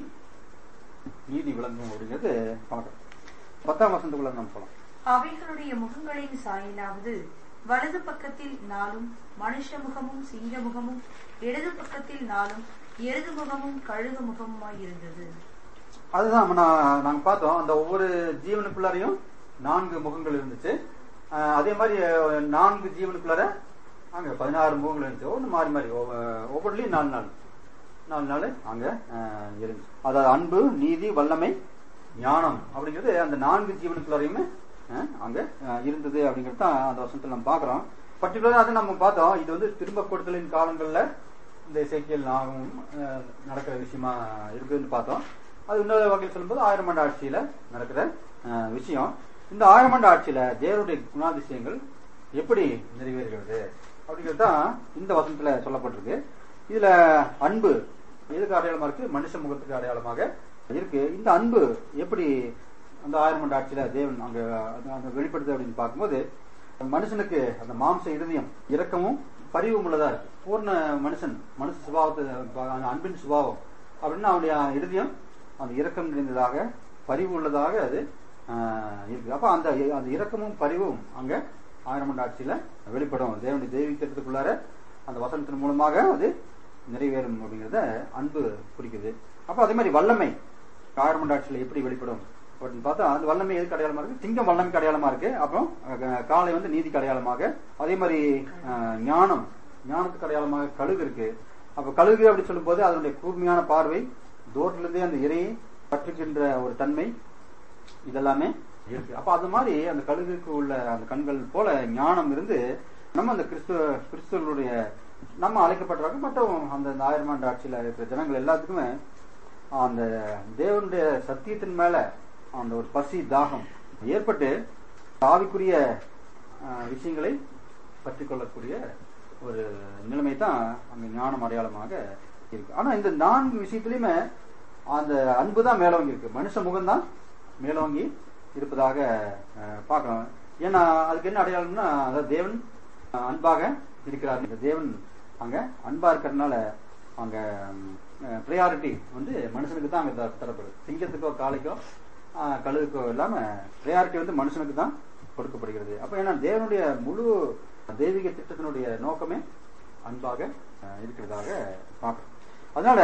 [SPEAKER 1] நீதி விளங்கும் அப்படிங்கிறது பார்க்கணும் பத்தாம் வசனத்துக்குள்ள நம்ம போலாம்
[SPEAKER 2] அவைகளுடைய முகங்களின் சாயலாவது வலது பக்கத்தில் நாலும் மனுஷ முகமும் சிங்க முகமும் இடது பக்கத்தில் நாலும் எருது முகமும் கழுகு முகமுமாய் இருந்தது
[SPEAKER 1] அதுதான் நம்ம நான் நாங்க பார்த்தோம் அந்த ஒவ்வொரு ஜீவனுக்குள்ளாரையும் நான்கு முகங்கள் இருந்துச்சு ஆஹ் அதே மாதிரி அஹ், நான்கு ஜீவனுக்குள்ளார அங்க பதினாறு முகங்கள் இருந்துச்சு ஒன்று மாறி மாறி ஒவ்வொ- ஒவ்வொருலையும் நாலு நாள் நாலு நாள் அங்க ஆஹ், இருந்துச்சு அதாவது அன்பு நீதி வல்லமை ஞானம் அப்படிங்கிறது அந்த நான்கு ஜீவனுக்குள்ளாரையுமே ஆஹ், அங்க ஆஹ், இருந்தது அப்படிங்கிறது தான் அந்த வருஷத்துல நம்ம பாக்குறோம் பர்டிகுலரா அது நம்ம பார்த்தோம் இது வந்து திரும்ப கொடுத்தலின் காலங்கள்ல இந்த இசைக்கியல் நாகம் ஆஹ், நடக்கிற விஷயமா இருக்குதுன்னு பார்த்தோம் அது இன்னொரு வகையில் சொல்லும்போது ஆயிரம் ஆண்டு ஆட்சியில நடக்கிற ஆஹ், விஷயம் இந்த ஆயிரம் ஆண்டு ஆட்சியில தேவனுடைய குணாதிசயங்கள் எப்படி நிறைவேறுகிறது அப்படிங்கிறது தான் இந்த வசனத்துல சொல்லப்பட்டிருக்கு இதுல அன்பு எதுக்கு அடையாளமா இருக்கு மனுஷ முகத்துக்கு அடையாளமாக இருக்கு இந்த அன்பு எப்படி அந்த ஆயிரம் ஆண்டு ஆட்சியில தேவன் அங்க அது- அங்க வெளிப்படுது அப்படின்னு பார்க்கும்போது மனுஷனுக்கு அந்த மாம்ச இருதயம் இரக்கமும் பரிவும் உள்ளதா இருக்கு பூர்ண மனுஷன் மனுஷ சுபாவத்தை அந்த அன்பின் சுபாவம் அப்படின்னா அவனுடைய இருதயம் அந்த இரக்கம் நிறைந்ததாக பரிவு உள்ளதாக அது ஆஹ், இருக்கு அப்ப அந்த அந்த இரக்கமும் பரிவும் அங்க ஆயிரம் ஆண்டு ஆட்சியில வெளிப்படும் தேவனுடைய தெய்வீகத்துக்குள்ளார அந்த வசனத்தின் மூலமாக அது நிறைவேறும் அப்படிங்கறத அன்பு குறிக்குது அப்ப அதே மாதிரி வல்லமை ஆயிரம் ஆண்டு ஆட்சியில எப்படி வெளிப்படும் அப்படின்னு பார்த்தா அந்த வல்லமை எதுக்கு அடையாளமா இருக்கு சிங்கம் வல்லமைக்கு அடையாளமா இருக்கு அப்புறம் அஹ், காளை வந்து நீதிக்கு அடையாளமாக அதே மாதிரி அஹ், ஞானம் ஞானத்துக்கு அடையாளமாக கழுகு இருக்கு அப்ப கழுகு அப்படி சொல்லும்போது அதனுடைய கூர்மையான பார்வை தூரத்திலிருந்தே அந்த இறையை பற்றுகின்ற ஒரு தன்மை இதெல்லாமே இருக்கு அப்ப அது மாதிரி அந்த கழுகுக்கு உள்ள அந்த கண்கள் போல ஞானம் இருந்து நம்ம அந்த கிறிஸ்துவ கிறிஸ்துவர்களுடைய நம்ம அழைக்கப்பட்டவங்க மற்றும் அந்த இந்த ஆயிரம் ஆண்டு ஆட்சியில இருக்கிற ஜனங்கள் எல்லாத்துக்குமே அந்த தேவனுடைய சத்தியத்தின் மேல அந்த ஒரு பசி தாகம் ஏற்பட்டு ஆவிக்குரிய அஹ், விஷயங்களை பற்றி கொள்ளக்கூடிய ஒரு நிலைமை தான் அங்க ஞானம் அடையாளமாக இருக்கு ஆனா இந்த நான்கு விஷயத்திலுமே அந்த அன்பு தான் மேலோங்கி இருக்கு மனுஷ முகம் தான் மேலோங்கி இருப்பதாக அஹ், பார்க்கலாம் ஏன்னா அதுக்கு என்ன அடையாளம்னா அதாவது தேவன் அஹ், அன்பாக இருக்கிறார் இந்த தேவன் அங்க அன்பா இருக்கிறதுனால அங்க ப்ரையாரிட்டி வந்து மனுஷனுக்கு தான் அங்க த- தரப்படுது சிங்கத்துக்கோ காளைக்கோ ஆஹ், கழுகுக்கோ இல்லாம ப்ரையாரிட்டி வந்து மனுஷனுக்கு தான் கொடுக்கப்படுகிறது அப்ப ஏன்னா தேவனுடைய முழு தெய்வீக திட்டத்தினுடைய நோக்கமே அன்பாக ஆஹ், இருக்கிறதாக பார்க்கிறோம் அதனால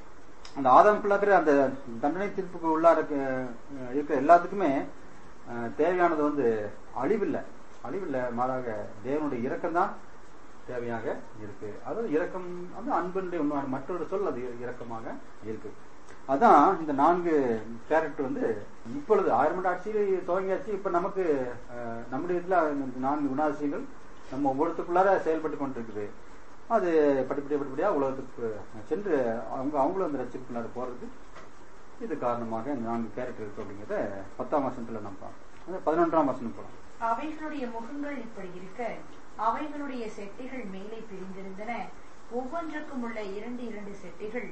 [SPEAKER 1] அந்த ஆதாம் பிள்ளாக்கிற அந்த தண்டனை தீர்ப்புக்கு உள்ளார அஹ், இருக்கிற எல்லாத்துக்குமே அஹ், தேவையானது வந்து அழிவில்லை அழிவில்லை மாறாக தேவனுடைய இரக்கம் தான் தேவையாக இருக்கு அதாவது இரக்கம் வந்து அன்புடைய உண்மையான மற்றொரு சொல் அது இரக்கமாக இருக்கு அதான் இந்த நான்கு கேரக்டர் வந்து இப்பொழுது ஆயிரம் ஆண்டு ஆட்சியில் துவங்கியாச்சு இப்ப நமக்கு அஹ், நம்முடைய இதுல இந்த நான்கு குணாதிசயங்கள் நம்ம ஒவ்வொருத்துக்குள்ளார செயல்பட்டு கொண்டிருக்குது அது படிப்படியா படிப்படியா உலகத்துக்கு சென்று அவங்க அவங்களும் அந்த ரசிப்புக்குள்ளார போறதுக்கு இது காரணமாக இந்த நான்கு கேரக்டர் இருக்கு அப்படிங்கிறத பத்தாம் வசனத்துல நம்ம பார்க்கணும் பதினொன்றாம் வசனம் போலாம்
[SPEAKER 2] அவைகளுடைய முகங்கள் இப்படி இருக்க அவைகளுடைய செட்டிகள் மேலே பிரிந்திருந்தன ஒவ்வொன்றுக்கும் உள்ள இரண்டு இரண்டு செட்டிகள்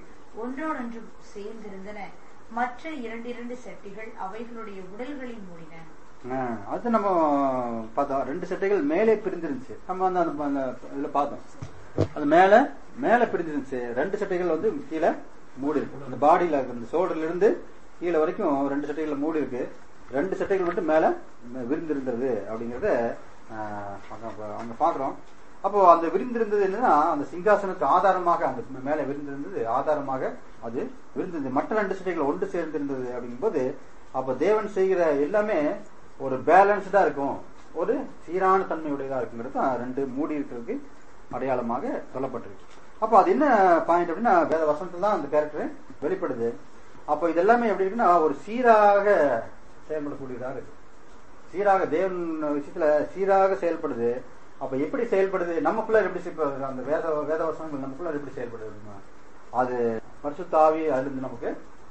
[SPEAKER 2] ஒன்றோடொன்று சேர்ந்திருந்தன மற்ற இரண்டு இரண்டு செட்டிகள் அவைகளுடைய உடல்களை மூடின
[SPEAKER 1] ஆ, அது நம்ம பார்த்தோம் ரெண்டு சட்டைகள் மேலே பிரிஞ்சிருந்துச்சு நம்ம அந்த அந்த- அந்த இதுல பார்த்தோம் அது மேல மேல பிரிஞ்சிருந்துச்சு ரெண்டு சட்டைகள் வந்து கீழே மூடி இருக்கு இந்த பாடியில இந்த ஷோல்டர்ல இருந்து கீழே வரைக்கும் ரெண்டு சட்டைகள் மூடி இருக்கு ரெண்டு சட்டைகள் மட்டும் மேல விரிந்திருந்தது அப்படிங்கறத ஆ, அங்க அங்க பாக்குறோம் அப்போ அந்த விரிந்திருந்தது என்னன்னா அந்த சிங்காசனத்துக்கு ஆதாரமாக அந்த மேல விரிந்திருந்தது ஆதாரமாக அது விரிந்திருந்தது மற்ற ரெண்டு சட்டைகள் ஒன்று சேர்ந்திருந்தது அப்படிங்கும்போது அப்ப தேவன் செய்கிற எல்லாமே ஒரு பேலன்ஸ்டா இருக்கும் ஒரு சீரான தன்மையுடையதா இருக்குங்கிறது தான் ரெண்டு மூடி இருக்கிறதுக்கு அடையாளமாக சொல்லப்பட்டிருக்கு அப்ப அது என்ன பாயிண்ட் அப்படின்னா வேத வசனத்துல தான் அந்த கேரக்டர் வெளிப்படுது அப்ப இது எல்லாமே எப்படி இருக்குன்னா ஒரு சீராக செயல்படக்கூடியதாக இருக்கு சீராக தேவன் விஷயத்துல சீராக செயல்படுது அப்ப எப்படி செயல்படுது நமக்குள்ள எப்படி செயல்படுது அந்த வேத வேத வசனங்கள் நமக்குள்ள எப்படி செயல்படுது அப்படின்னா, அது பரிசுத்தாவி அதிலிருந்து நமக்கு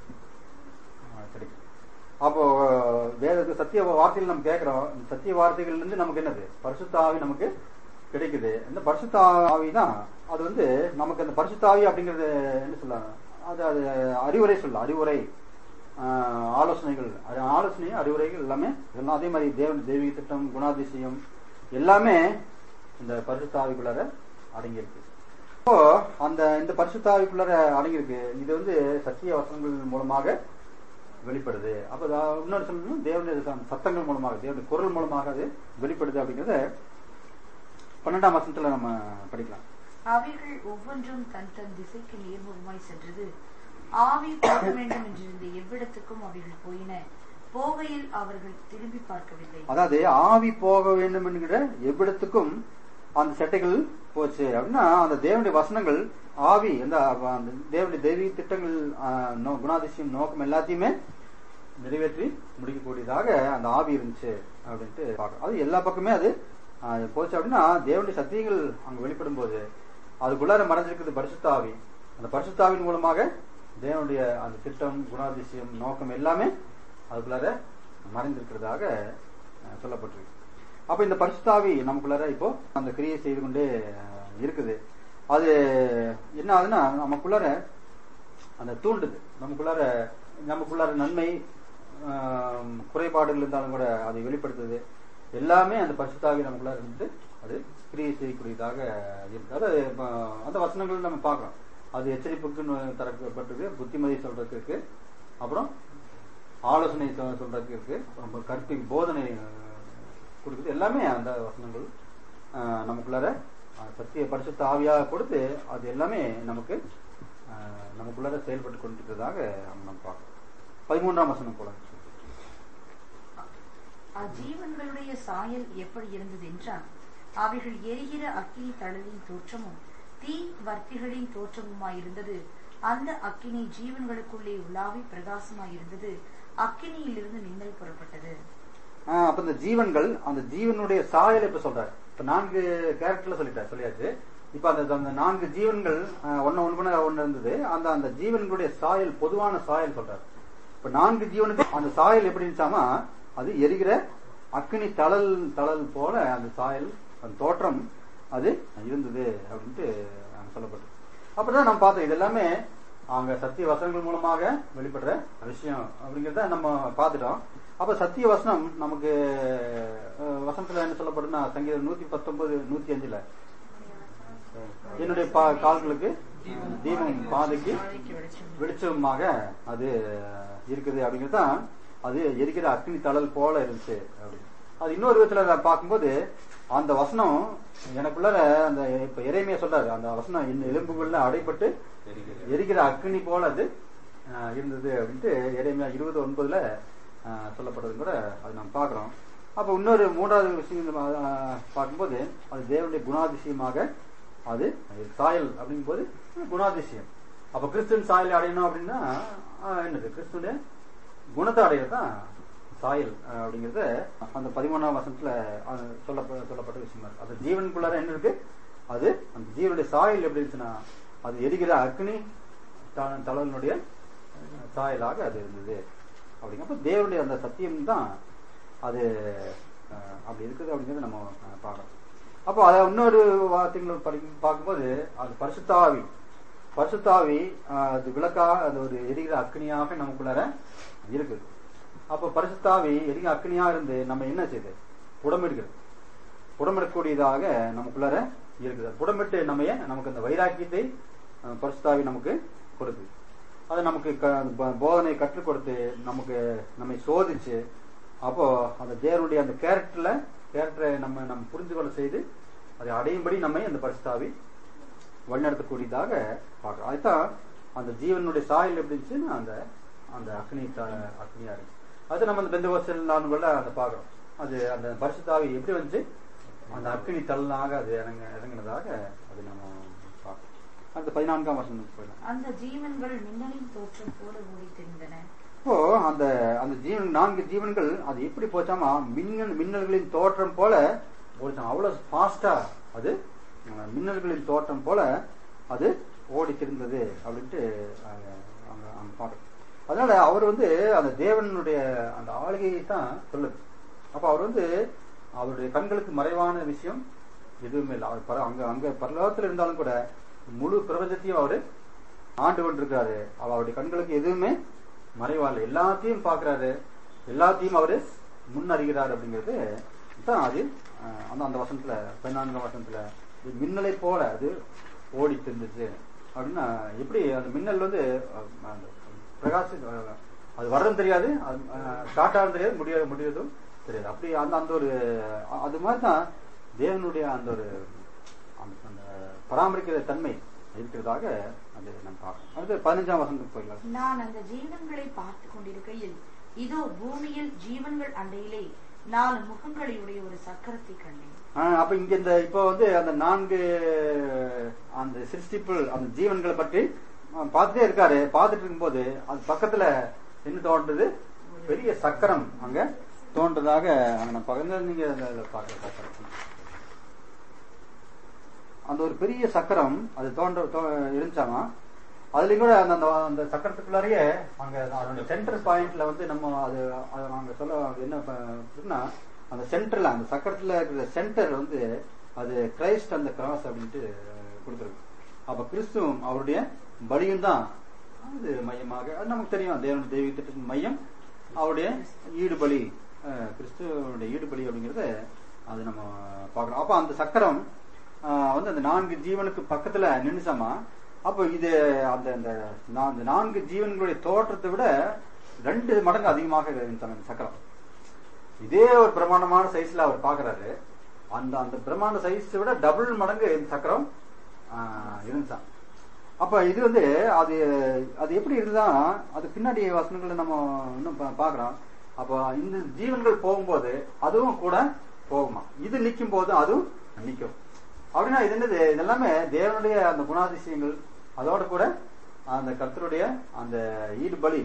[SPEAKER 1] ஆ, கிடைக்கும் அப்போ வேத சத்திய வார்த்தைகள் நம்ம கேட்கிறோம் இந்த சத்திய வார்த்தைகள்ல இருந்து நமக்கு என்னது பரிசுத்தாவி நமக்கு கிடைக்குது இந்த பரிசுத்தாவி தான் அது வந்து நமக்கு அந்த பரிசுத்தாவி அப்படிங்கறது என்ன சொல்லலாம் அது அது அறிவுரை சொல்லலாம் அறிவுரை ஆஹ், ஆலோசனைகள் அது ஆலோசனை அறிவுரைகள் எல்லாமே இதெல்லாம் அதே மாதிரி தேவன் தெய்வீக திட்டம் குணாதிசயம் எல்லாமே இந்த பரிசுத்தாவிக்குள்ளார அடங்கியிருக்கு இப்போ அந்த இந்த பரிசுத்தாவிக்குள்ளார அடங்கியிருக்கு இது வந்து சத்திய வசனங்கள் மூலமாக வெளிப்படுது அப்ப அத- இன்னொரு சொல்லணும் தேவனுடைய ச- சத்தங்கள் மூலமாக தேவனுடைய குரல் மூலமாக அது வெளிப்படுது அப்படிங்கறத பன்னெண்டாம் வசனத்துல நம்ம படிக்கலாம்
[SPEAKER 2] அவைகள் ஒவ்வொன்றும் தன் தன் திசைக்கு நேர்முகமாய் சென்றது ஆவி போக வேண்டும் என்றிருந்த எவ்விடத்துக்கும் அவைகள் போயின போகையில் அவர்கள் திரும்பி பார்க்கவில்லை
[SPEAKER 1] அதாவது ஆவி போக வேண்டும் என்கிற எவ்விடத்துக்கும் அந்த சட்டைகள் போச்சு அப்படின்னா அந்த தேவனுடைய வசனங்கள் ஆவி அந்த அந்த தேவனுடைய தெய்வீக திட்டங்கள் ஆஹ், நோ- குணாதிசயம் நோக்கம் எல்லாத்தையுமே நிறைவேற்றி முடிக்கக்கூடியதாக அந்த ஆவி இருந்துச்சு அப்படின்ட்டு பார்க்கணும் அது எல்லா பக்கமே அது ஆஹ், போச்சு அப்படின்னா தேவனுடைய சத்தியங்கள் அங்க வெளிப்படும் போது அதுக்குள்ளார மறைஞ்சிருக்குது பரிசுத்த ஆவி அந்த பரிசுத்தாவின் மூலமாக தேவனுடைய அந்த திட்டம் குணாதிசயம் நோக்கம் எல்லாமே அதுக்குள்ளார மறைந்திருக்கிறதாக அஹ், சொல்லப்பட்டிருக்கு அப்ப இந்த பரிசுத்தாவி நமக்குள்ளார இப்போ அந்த கிரியை செய்து கொண்டே அஹ், இருக்குது அது என்ன ஆகுதுன்னா நமக்குள்ளார அந்த தூண்டுது நமக்குள்ளார நமக்குள்ளார நன்மை ஆம், குறைபாடுகள் இருந்தாலும் கூட அதை வெளிப்படுத்துது எல்லாமே அந்த பரிசுத்தாவி நமக்குள்ளார இருந்து அது கிரியை செய்யக்கூடியதாக இருக்கு அதாவது இப்ப அந்த வசனங்கள் நம்ம பார்க்கிறோம் அது எச்சரிப்புக்குன்னு தரப்பட்டிருக்கு புத்திமதி சொல்றதுக்கு இருக்கு அப்புறம் ஆலோசனை சொ- சொல்றதுக்கு இருக்கு அப்புறம் கற்பி போதனை அஹ், கொடுக்குது எல்லாமே அந்த வசனங்கள் அஹ், நமக்குள்ளார அஹ், சத்திய பரிசுத்த ஆவியாக கொடுத்து அது எல்லாமே நமக்கு அஹ், நமக்குள்ளார செயல்பட்டு கொண்டிருக்கிறதாக நம்ம பார்க்கணும் பதிமூன்றாம் வசனம் போல
[SPEAKER 2] அஜீவன்களுடைய சாயல் எப்படி இருந்தது என்றால் அவைகள் எரிகிற அக்கினி தழலின் தோற்றமும் தீ வர்த்திகளின் தோற்றமுமாயிருந்தது அந்த அக்கினி ஜீவன்களுக்குள்ளே உலாவி பிரகாசமாயிருந்தது அக்கினியிலிருந்து மின்னல் புறப்பட்டது
[SPEAKER 1] ஆஹ் அப்ப இந்த ஜீவன்கள் அந்த ஜீவனுடைய சாயல் இப்ப சொல்றாரு இப்ப நான்கு கேரக்டர்ல சொல்லிட்டார் சொல்லியாச்சு இப்ப அந்த அந்த நான்கு ஜீவன்கள் ஆஹ் ஒண்ணு ஒண்ணு பண்ண ஒண்ணு இருந்தது அந்த அந்த ஜீவன்களுடைய சாயல் பொதுவான சாயல் சொல்றாரு இப்ப நான்கு ஜீவனுக்கு அந்த சாயல் எப்படி இருந்துச்சாமா அது எரிகிற அக்னி தழல் தழல் போல அந்த சாயல் அந்த தோற்றம் அது இருந்தது அப்படின்ட்டு அங்க சொல்லப்பட்டு அப்படிதான் நம்ம பார்த்தோம் இது எல்லாமே அங்க சத்திய வசனங்கள் மூலமாக வெளிப்படுற விஷயம் அப்படிங்கறத நம்ம பார்த்துட்டோம் அப்ப சத்திய வசனம் நமக்கு அஹ், வசனத்துல என்ன சொல்லப்படுதுன்னா சங்கீதம் நூத்தி பத்தொன்பது நூத்தி அஞ்சுல என்னுடைய பா- கால்களுக்கு தீபம் பாதைக்கு
[SPEAKER 2] பாதைக்கு வெளிச்சம்
[SPEAKER 1] வெளிச்சமாக அது இருக்குது அப்படிங்கிறது தான் அது எரிக்கிற அக்னி தழல் போல இருந்துச்சு அப்படின்னு அது இன்னொரு விதத்துல நான் பார்க்கும்போது அந்த வசனம் எனக்குள்ளார அந்த இப்ப இறைமையா சொல்றாரு அந்த வசனம் என் எலும்புகள்ல அடைபட்டு எரிக்கிற அக்னி போல அது ஆஹ், இருந்தது அப்படின்ட்டு இறைமையா இருபது ஒன்பதுல ஆஹ், சொல்லப்படுறது கூட அது நம்ம பார்க்கிறோம் அப்ப இன்னொரு மூன்றாவது விஷயம் நம்ம, ஆஹ், பார்க்கும்போது அது தேவனுடைய குணாதிசயமாக அது சாயல் அப்படிங்கும்போது குணாதிசயம் அப்ப கிறிஸ்துவின் சாயல் அடையணும் அப்படின்னா ஆஹ், என்னது கிறிஸ்துடைய குணத்தை அடையிறது தான் சாயல் அஹ், அப்படிங்கறத அந்த பதிமூணாம் வசனத்துல அஹ், சொல்ல சொல்லப்பட்ட விஷயமா இருக்கு அது ஜீவனுக்குள்ளார என்ன இருக்கு அது அந்த ஜீவனுடைய சாயல் எப்படி இருந்துச்சுன்னா அது எரிகிற அக்னி த- தழலினுடைய அஹ், சாயலாக அது இருந்தது அப்படிங்கப்ப தேவனுடைய அந்த சத்தியம் தான் அது அஹ், அப்படி இருக்குது அப்படிங்கறத நம்ம அஹ், பார்க்கறோம் அப்போ அதை இன்னொரு வார்த்தைகள் படி பார்க்கும்போது அது பரிசுத்தாவி பரிசுத்தாவி ஆஹ், அது விளக்கா அது ஒரு எரிகிற அக்னியாக நமக்குள்ளார இருக்குது அப்ப பரிசுத்தாவி எரியும் அக்னியா இருந்து நம்ம என்ன செய்யுது புடமெடுக்கிறது புடமெடுக்கக்கூடியதாக நமக்குள்ளார இருக்குது புடமிட்டு நம்ம நமக்கு அந்த வைராக்கியத்தை அஹ், பரிசுத்தாவி நமக்கு கொடுக்குது அது நமக்கு க- ப- போதனை கற்றுக் கொடுத்து நமக்கு நம்மை சோதிச்சு அப்போ அந்த தேவனுடைய அந்த கேரக்டர்ல கேரக்டரை நம்ம நம்ம புரிந்து கொள்ள செய்து அதை அடையும்படி நம்மை அந்த பரிசுத்தாவி வழிநடத்தக்கூடியதாக பார்க்கிறோம் அதுதான் அந்த ஜீவனுடைய சாயல் எப்படி இருந்துச்சுன்னா அந்த அந்த அக்னி த- அக்னியா இருக்கு அது நம்ம அந்த பெந்த வருஷம் நாளுக்குள்ள அதை பார்க்கிறோம் அது அந்த பரிசுத்தாவி எப்படி வந்துச்சு அந்த அக்னி தள்ளனாக அது இறங்க இறங்கினதாக அது நம்ம பார்க்கிறோம் அந்த பதினான்காம் வருஷம் போயிடலாம்
[SPEAKER 2] அந்த ஜீவன்கள் மின்னலின் தோற்றம் போல ஓடி திரிந்தன
[SPEAKER 1] இப்போ அந்த அந்த ஜீவன் நான்கு ஜீவன்கள் அது எப்படி போச்சாமா மின்னல் மின்னல்களின் தோற்றம் போல ஓடிச்சாம் அவ்வளவு ஃபாஸ்டா அது அஹ், மின்னல்களின் தோற்றம் போல அது ஓடி திரிந்தது அப்படின்ட்டு அஹ், அங்க அங்க பார்க்கணும் அதனால அவர் வந்து அந்த தேவனுடைய அந்த ஆளுகையை தான் சொல்லுது அப்ப அவர் வந்து அவருடைய கண்களுக்கு மறைவான விஷயம் எதுவுமே இல்லை அவர் பர- அங்க அங்க பரலோகத்தில் இருந்தாலும் கூட முழு பிரபஞ்சத்தையும் அவரு ஆண்டு கொண்டிருக்கிறாரு அவ அவருடைய கண்களுக்கு எதுவுமே மறைவா இல்லை எல்லாத்தையும் பார்க்கறாரு எல்லாத்தையும் அவரு முன்னறிகிறார் அப்படிங்கிறது தான் அது அஹ், அந்த அந்த வசனத்துல பதினான்காம் வசனத்துல இது மின்னலை போல அது ஓடி இருந்துச்சு அப்படின்னா எப்படி அந்த மின்னல் வந்து அஹ், அந்த பிரகாசி அஹ், அது வர்றதும் தெரியாது அது ஸ்டார்ட் ஆகும் தெரியாது முடிய முடியறதும் தெரியாது அப்படி அந்த அந்த ஒரு அ- அது மாதிரி தான் தேவனுடைய அந்த ஒரு அந்த அந்த பராமரிக்கிற தன்மை இருக்கிறதாக அது நம்ம பார்க்கணும் அடுத்து பதினஞ்சாம் வசனத்துக்கு போயிடலாம்
[SPEAKER 2] நான் அந்த ஜீவன்களை பார்த்து கொண்டிருக்கையில் இதோ பூமியில் ஜீவன்கள் அண்டையிலே நாலு முகங்களையுடைய ஒரு சக்கரத்தை கண்டேன்
[SPEAKER 1] ஆஹ் அப்ப இங்க இந்த இப்போ வந்து அந்த நான்கு அந்த சிருஷ்டிப்புள் அந்த ஜீவன்களை பற்றி ஆஹ் பார்த்துட்டே இருக்காரு பார்த்துட்டு இருக்கும்போது அது பக்கத்துல என்ன தோன்றது பெரிய சக்கரம் அங்க தோன்றதாக அங்க நம்ம பக்கத்துல நீங்க அதுல பார்க்கல சக்கரம் அந்த ஒரு பெரிய சக்கரம் அது தோன்ற தோ- இருந்துச்சாமா அதுலயும் கூட அந்த அந்த- அந்த சக்கரத்துக்குள்ளாரையே அங்க அதோட சென்டர் பாயிண்ட்ல வந்து நம்ம அது அது நாங்க சொல்ல என்ன ப- இருக்குன்னா அந்த சென்டர்ல அந்த சக்கரத்துல இருக்கிற சென்டர் வந்து அது கிரைஸ்ட் அந்த கிராஸ் அப்படின்ட்டு கொடுத்துருக்கு அப்ப கிறிஸ்துவும் அவருடைய பலியும் தான் அது மையமாக அது நமக்கு தெரியும் தேவனுடைய தெய்வீக திட்டத்தின் மையம் அவருடைய ஈடுபலி அஹ், கிறிஸ்துவனுடைய ஈடுபலி அப்படிங்கறத அது நம்ம பார்க்கிறோம் அப்ப அந்த சக்கரம் ஆஹ், வந்து அந்த நான்கு ஜீவனுக்கு பக்கத்துல நின்னுச்சாமா அப்போ இது அந்த அந்த நா- அந்த நான்கு ஜீவன்களுடைய தோற்றத்தை விட ரெண்டு மடங்கு அதிகமாக இருந்துச்சாம் அந்த சக்கரம் இதே ஒரு பிரமாண்டமான சைஸ்ல அவர் பாக்குறாரு அந்த அந்த பிரம்மாண்ட சைஸ் விட டபுள் மடங்கு இந்த சக்கரம் ஆஹ், இருந்துச்சாம் அப்ப இது வந்து அது அது எப்படி இருக்குதா அது பின்னாடி வசனங்களை நம்ம இன்னும் பா- பாக்குறோம் அப்போ இந்த ஜீவன்கள் போகும்போது அதுவும் கூட போகுமா இது நிக்கும் போது அதுவும் நிக்கும் அப்படின்னா இது என்னது இது எல்லாமே தேவனுடைய அந்த குணாதிசயங்கள் அதோட கூட அந்த கர்த்தருடைய அந்த ஈடுபலி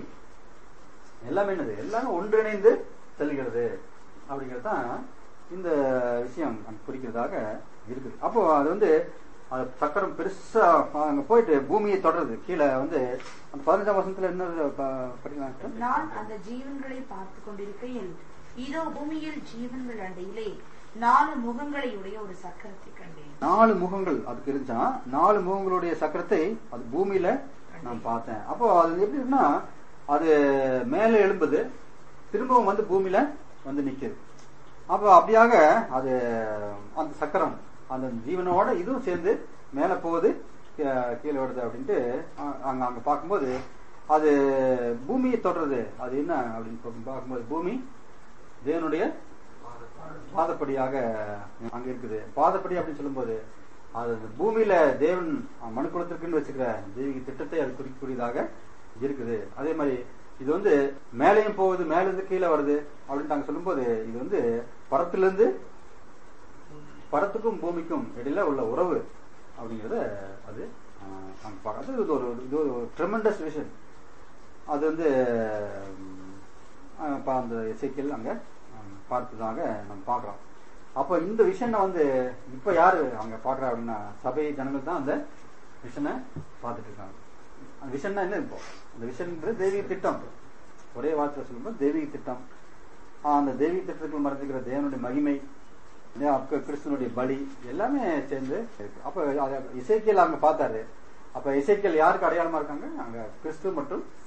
[SPEAKER 1] எல்லாமே என்னது எல்லாமே ஒன்றிணைந்து செல்கிறது அப்படிங்கிறது தான் இந்த விஷயம் அங்க குறிக்கிறதாக இருக்குது அப்போ அது வந்து அது சக்கரம் பெருசா அங்க போயிட்டு பூமியை தொடருது கீழே வந்து அந்த பதினஞ்சாம் வருஷத்துல என்ன ப- படிக்கலாம்
[SPEAKER 2] நான் அந்த ஜீவன்களை பார்த்து கொண்டிருக்கையில் இதோ பூமியில் ஜீவன்கள் அண்டையிலே நாலு முகங்களையுடைய ஒரு சக்கரத்தை கண்டேன்
[SPEAKER 1] நாலு முகங்கள் அதுக்கு இருந்துச்சா நாலு முகங்களுடைய சக்கரத்தை அது பூமியில நான் பார்த்தேன் அப்போ அது எப்படி இருக்குன்னா அது மேலே எழும்புது திரும்பவும் வந்து பூமியில வந்து நிக்குது அப்போ அப்படியாக அது அந்த சக்கரம் அந்த ஜீவனோட இதுவும் சேர்ந்து மேல போகுது கீ- கீழே வருது அப்படின்ட்டு அ- அங்க அங்க பார்க்கும்போது அது பூமியை தொடுறது அது என்ன அப்படின்னு பா- பார்க்கும்போது பூமி தேவனுடைய பாதப்படியாக அங்க இருக்குது பாதப்படி அப்படின்னு சொல்லும்போது அது அந்த பூமியில தேவன் மனுக்குலத்திற்குன்னு வச்சுக்கிற தெய்வீக திட்டத்தை அது குறிக்கக்கூடியதாக இருக்குது அதே மாதிரி இது வந்து மேலையும் போகுது மேல இருந்து கீழே வருது அப்படின்னு நாங்க சொல்லும்போது இது வந்து பரத்துல இருந்து பரத்துக்கும் பூமிக்கும் இடையில உள்ள உறவு அப்படிங்கறத அது ஆஹ், நாங்க பார்க்க அது இது ஒரு இது ஒரு ட்ரெமெண்டஸ் விஷன் அது வந்து உம், ஆஹ், பா- அந்த இசைக்கில் அங்க ஆஹ், பார்த்ததாக நம்ம பார்க்கிறோம் அப்ப இந்த விஷனை வந்து இப்ப யாரு அங்க பாக்குறா அப்படின்னா சபை ஜனங்கள் தான் அந்த விஷனை பார்த்துட்டு இருக்காங்க அந்த விஷன்னா என்ன இப்போ அந்த விஷன்ன்றது தெய்வீக திட்டம் ஒரே வார்த்தை சொல்லும்போது தெய்வீக திட்டம் ஆஹ், அந்த தெய்வீக திட்டத்துக்குள் மறைஞ்சிருக்கிற தேவனுடைய மகிமை இல்லையா, அப்ப கிறிஸ்துவனுடைய பலி எல்லாமே சேர்ந்து இருக்கு அப்ப அத இசைக்கியல் அங்க பார்த்தாரு அப்ப இசைக்கியல் யாருக்கு அடையாளமா இருக்காங்க அங்க கிறிஸ்து மற்றும்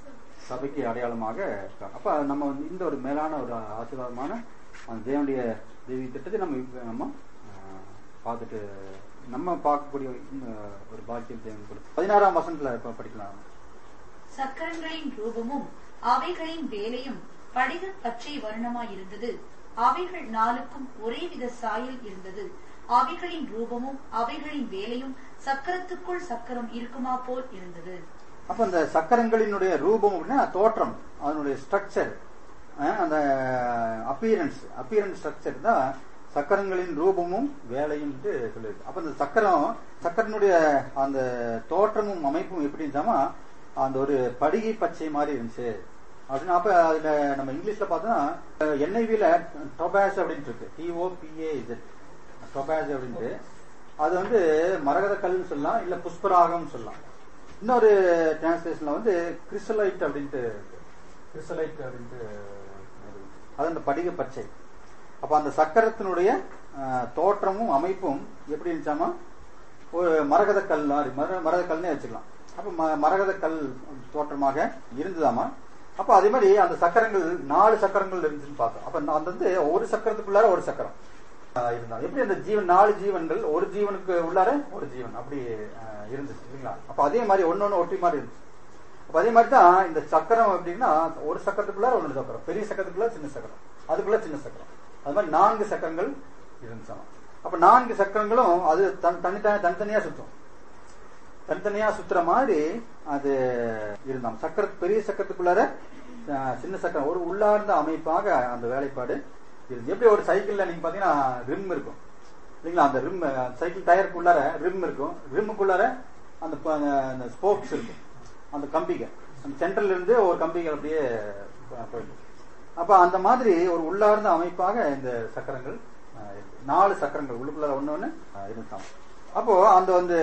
[SPEAKER 1] சபைக்கு அடையாளமாக இருக்காங்க அப்ப நம்ம வந்து இந்த ஒரு மேலான ஒரு ஆசீர்வாதமான அந்த தேவனுடைய தெய்வீக திட்டத்தை நம்ம இப்ப நம்ம ஆஹ், பார்த்துட்டு நம்ம பார்க்கக்கூடிய இந்த ஒரு பாக்கியம் தேவன் கொடுத்து பதினாறாம் வசனத்துல இப்ப படிக்கலாம்
[SPEAKER 2] சக்கரங்களின் ரூபமும் அவைகளின் வேலையும் படிக பச்சை வர்ணமாயிருந்தது அவைகள் நாளுக்கும் ஒரே வித சாயல் இருந்தது அவைகளின் ரூபமும் அவைகளின் வேலையும் சக்கரத்துக்குள் சக்கரம் இருக்குமா போல் இருந்தது
[SPEAKER 1] அப்ப அந்த சக்கரங்களினுடைய ரூபம் அப்படின்னா தோற்றம் அதனுடைய ஸ்ட்ரக்சர் அந்த அப்பியரன்ஸ் அப்பியரன்ஸ் ஸ்ட்ரக்சர் தான் சக்கரங்களின் ரூபமும் வேலையும் சொல்லுது அப்ப இந்த சக்கரம் சக்கரனுடைய அந்த தோற்றமும் அமைப்பும் எப்படி இருந்துச்சாமா அந்த ஒரு படிகை பச்சை மாதிரி இருந்துச்சு அப்படின்னு அப்ப அதுல நம்ம இங்கிலீஷ்ல பார்த்தோம்னா என்ஐவில டொபாஸ் அப்படின்ட்டு இருக்கு டிஓபிஏ இது டொபாஸ் அப்படின்ட்டு அது வந்து மரகத கல்னு சொல்லலாம் இல்ல புஷ்பராகம் சொல்லலாம் இன்னொரு டிரான்ஸ்லேஷன்ல வந்து கிறிஸ்டலைட் அப்படின்ட்டு கிறிஸ்டலைட் அப்படின்ட்டு இருக்கு. அது அந்த படிக பச்சை அப்ப அந்த சக்கரத்தினுடைய அஹ், தோற்றமும் அமைப்பும் எப்படி இருந்துச்சாமா ஒரு மரகத கல் மாதிரி மர மரகத கல்னே வச்சுக்கலாம் அப்ப ம- மரகத கல் தோற்றமாக இருந்ததாமா அப்ப அதே மாதிரி அந்த சக்கரங்கள் நாலு சக்கரங்கள் இருந்துச்சுன்னு பார்த்தோம் அப்ப அந்த வந்து ஒரு சக்கரத்துக்குள்ளார ஒரு சக்கரம் ஆஹ் இருந்தா எப்படி அந்த ஜீவன் நாலு ஜீவன்கள் ஒரு ஜீவனுக்கு உள்ளார ஒரு ஜீவன் அப்படி ஆஹ் இருந்துச்சு இல்லைங்களா அப்ப அதே மாதிரி ஒன்னொன்னு ஒட்டி மாதிரி இருந்துச்சு அப்ப அதே மாதிரி தான் இந்த சக்கரம் அப்படின்னா ஒரு சக்கரத்துக்குள்ளார ஒன்று சக்கரம் பெரிய சக்கரத்துக்குள்ள சின்ன சக்கரம் அதுக்குள்ள சின்ன சக்கரம் அது மாதிரி நான்கு சக்கரங்கள் இருந்துச்சாம் அப்ப நான்கு சக்கரங்களும் அது தன் தனித்தனி தனித்தனியா சுத்தும் தனித்தனியா சுத்துற மாதிரி அது இருந்தாம் சக்கர பெரிய சக்கரத்துக்குள்ளார அஹ், சின்ன சக்கரம் ஒரு உள்ளார்ந்த அமைப்பாக அந்த வேலைப்பாடு இருந்து எப்படி ஒரு சைக்கிள்ல நீங்க பாத்தீங்கன்னா ரிம் இருக்கும் இல்லைங்களா அந்த ரிம் சைக்கிள் டயருக்குள்ளார ரிம் இருக்கும் ரிம்முக்குள்ளார அந்த ப- அந்த ஸ்போக்ஸ் இருக்கும் அந்த கம்பிக அந்த சென்டர்ல இருந்து ஒரு கம்பிகள் அப்படியே ப- போயிடும் அப்ப அந்த மாதிரி ஒரு உள்ளார்ந்த அமைப்பாக இந்த சக்கரங்கள் அஹ், இருக்கு. நாலு சக்கரங்கள் உள்ளுக்குள்ள ஒண்ணு ஒண்ணு அஹ், இருந்தாம் அப்போ அந்த வந்து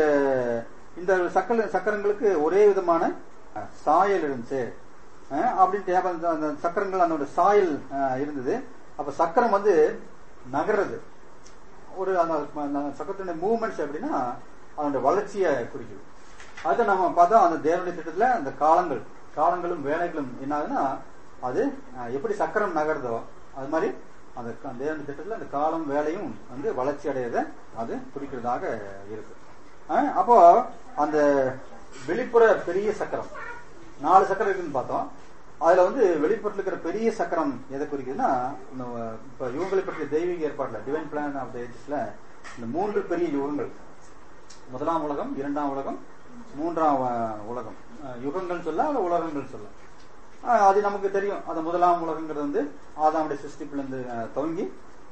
[SPEAKER 1] இந்த சக்கர சக்கரங்களுக்கு ஒரே விதமான அஹ், சாயல் இருந்துச்சு அஹ், அப்படின்ட்டு அப்ப அந்த அந்த சக்கரங்கள் அதோட சாயல் அஹ், இருந்தது அப்ப சக்கரம் வந்து நகர்றது ஒரு அந்த அந்த சக்கரத்தினுடைய மூவ்மெண்ட்ஸ் எப்படின்னா அதனுடைய வளர்ச்சியை குறிக்குது அதை நம்ம பார்த்தோம் அந்த தேவனுடைய திட்டத்துல அந்த காலங்கள் காலங்களும் வேலைகளும் என்ன ஆகுதுன்னா அது அஹ், எப்படி சக்கரம் நகருதோ அது மாதிரி அந்த க- தேவனுடைய திட்டத்துல அந்த காலம் வேலையும் வந்து வளர்ச்சி அடையறத அது குறிக்கிறதாக இருக்கு அஹ், அப்போ அந்த வெளிப்புற பெரிய சக்கரம் நாலு சக்கரம் இருக்குன்னு பார்த்தோம் அதுல வந்து வெளிப்புறத்துல இருக்கிற பெரிய சக்கரம் எதை குறிக்குதுன்னா இந்த, இப்ப யுகங்களை பற்றிய தெய்வீக ஏற்பாடுல டிவைன் பிளான் ஆஃப் த ஏஜஸ்ல இந்த மூன்று பெரிய யுகங்கள் முதலாம் உலகம் இரண்டாம் உலகம் மூன்றாம் அஹ், உலகம் அஹ், யுகங்கள் சொல்ல அல்ல உலகங்கள் சொல்ல அஹ், அது நமக்கு தெரியும் அந்த முதலாம் உலகங்கிறது வந்து ஆதாமுடைய சிருஷ்டிப்புல இருந்து அஹ், துவங்கி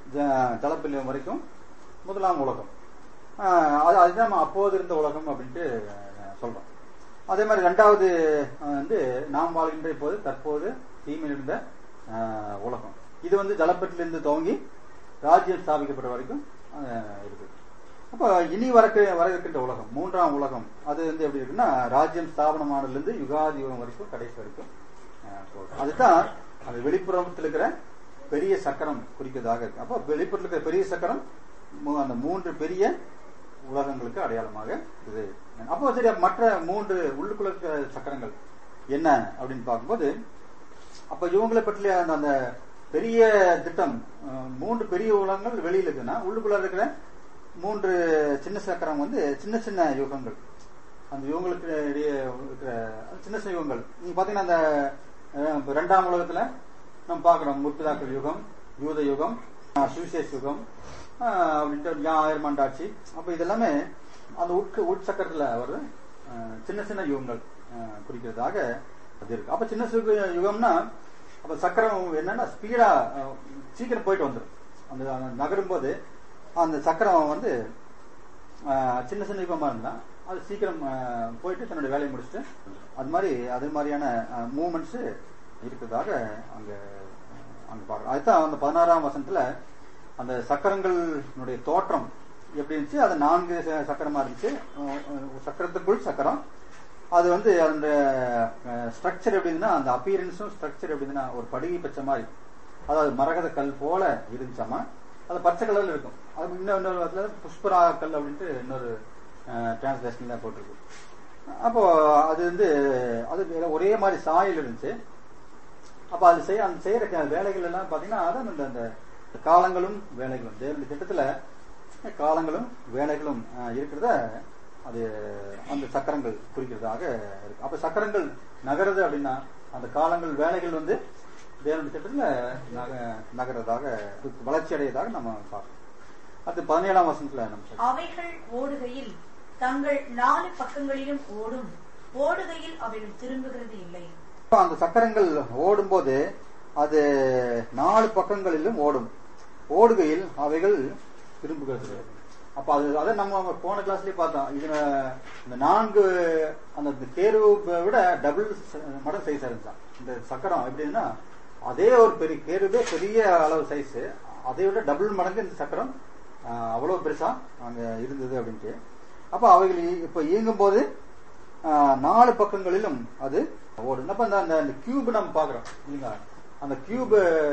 [SPEAKER 1] ஜ- ஜலப்பில்லம் வரைக்கும் முதலாம் உலகம் அஹ், அது அதுதான் நம்ம அப்போது இருந்த உலகம் அப்படின்ட்டு அஹ், சொல்றோம் அதே மாதிரி ரெண்டாவது அஹ், வந்து நாம் வாழ்கின்ற இப்போது தற்போது தீமையில் இருந்த அஹ், உலகம் இது வந்து ஜலப்பட்டிலிருந்து துவங்கி ராஜ்யம் ஸ்தாபிக்கப்பட்ட வரைக்கும் அஹ், இருக்குது அப்ப இனி வரக்கு வர இருக்கின்ற உலகம் மூன்றாம் உலகம் அது வந்து எப்படி இருக்குன்னா ராஜ்யம் ஸ்தாபனமானதுல இருந்து யுகாதி யுகம் வரைக்கும் கடைசி வரைக்கும் அஹ், போகுது. அதுதான் அந்த வெளிப்புறத்தில் இருக்கிற பெரிய சக்கரம் குறிக்கிறதாக இருக்கு அப்ப வெளிப்புறத்தில் இருக்கிற பெரிய சக்கரம் மூ- அந்த மூன்று பெரிய உலகங்களுக்கு அடையாளமாக இது அப்போ சரி அப்ப மற்ற மூன்று உள்ளுக்குள்ள இருக்கிற சக்கரங்கள் என்ன அப்படின்னு பார்க்கும்போது அப்ப இவங்களை பற்றிய அந்த அந்த பெரிய திட்டம் அஹ், மூன்று பெரிய உலகங்கள் வெளியில இருக்குன்னா உள்ளுக்குள்ள இருக்கிற மூன்று சின்ன சக்கரம் வந்து சின்ன சின்ன யுகங்கள் அந்த யுகங்களுக்கு இடையே இருக்கிற சின்ன சின்ன யுகங்கள் நீங்க பாத்தீங்கன்னா அந்த அஹ், இப்ப ரெண்டாம் உலகத்துல நம்ம பார்க்கிறோம் முற்பிதாக்கள் யுகம் யூத யுகம் அஹ், சுவிசேஷ யுகம் அஹ், அப்படின்ட்டு ஞா- ஆயிரமாண்டாட்சி அப்ப இதெல்லாமே அந்த உட்கு உட்சக்கரத்துல வர்ற அஹ், சின்ன சின்ன யுகங்கள் அஹ், குறிக்கிறதாக அது இருக்கு அப்ப சின்ன சிறு யுகம்னா அப்ப சக்கரம் என்னன்னா ஸ்பீடா அஹ், சீக்கிரம் போயிட்டு வந்துடும் அந்த அந்த நகரும் போது அந்த சக்கரம் வந்து அஹ், சின்ன சின்ன யுகமா இருந்தா அது சீக்கிரம் அஹ், போயிட்டு தன்னுடைய வேலையை முடிச்சுட்டு அது மாதிரி அது மாதிரியான மூமெண்ட்ஸ் இருக்கிறதாக அங்க அஹ், அங்க பார்க்கலாம் அதுதான் அந்த பதினாறாம் வசனத்துல அந்த சக்கரங்களுடைய தோற்றம் எப்படி இருந்துச்சு அது நான்கு ச- சக்கரமா இருந்துச்சு அஹ், அஹ், சக்கரத்துக்குள் சக்கரம் அது வந்து அந்த ஸ்ட்ரக்சர் எப்படி இருந்துன்னா அந்த அப்பியரன்ஸும் ஸ்ட்ரக்சர் எப்படி இருந்துன்னா ஒரு படிகை பச்சை மாதிரி அதாவது மரகத கல் போல இருந்துச்சாமா அது பச்சை கலர்ல இருக்கும் அது இன்னும் இன்னொரு இடத்துல புஷ்பராக கல் அப்படின்ட்டு இன்னொரு டிரான்ஸ்லேஷன்ல போட்டிருக்கு அப்போ அது வந்து அது ஒரே மாதிரி சாயல் இருந்துச்சு அப்ப அது செய்ய அந்த செய்யற க- வேலைகள் எல்லாம் பாத்தீங்கன்னா அதான் இந்த அந்த காலங்களும் வேலைகளும் தேவனுடைய திட்டத்துல காலங்களும் வேலைகளும் அஹ், இருக்கிறத அது அந்த சக்கரங்கள் குறிக்கிறதாக இருக்கு அப்ப சக்கரங்கள் நகருது அப்படின்னா அந்த காலங்கள் வேலைகள் வந்து தேவனுடைய திட்டத்துல நக- நகர்றதாக வளர்ச்சி அடையதாக நம்ம பார்க்கணும் அது பதினேழாம் வசனத்துல நம்ம சொல்றோம்.
[SPEAKER 2] அவைகள் ஓடுகையில் தங்கள் நாலு பக்கங்களிலும் ஓடும் ஓடுகையில் அவைகள் திரும்புகிறது இல்லை
[SPEAKER 1] அப்ப அந்த சக்கரங்கள் ஓடும்போது அது நாலு பக்கங்களிலும் ஓடும் ஓடுகையில் அவைகள் திரும்புகிறது அப்ப அது அதை நம்ம போன கிளாஸ்லயே பார்த்தோம் இதுல இந்த நான்கு அந்த கேருவை விட டபுள் மடங்கு சைஸ் இருந்துச்சான் இந்த சக்கரம் எப்படின்னா அதே ஒரு பெரிய கேருவே பெரிய அளவு சைஸ் அதை விட டபுள் மடங்கு இந்த சக்கரம் ஆஹ், அவ்வளவு பெருசா அங்க இருந்தது அப்படின்ட்டு அப்ப அவைகள் இ- இப்ப இயங்கும் போது ஆஹ், நாலு பக்கங்களிலும் அது ஓடும் அப்ப அந்த அந்த கியூப் நம்ம பாக்குறோம் இல்லைங்களா அந்த கியூப்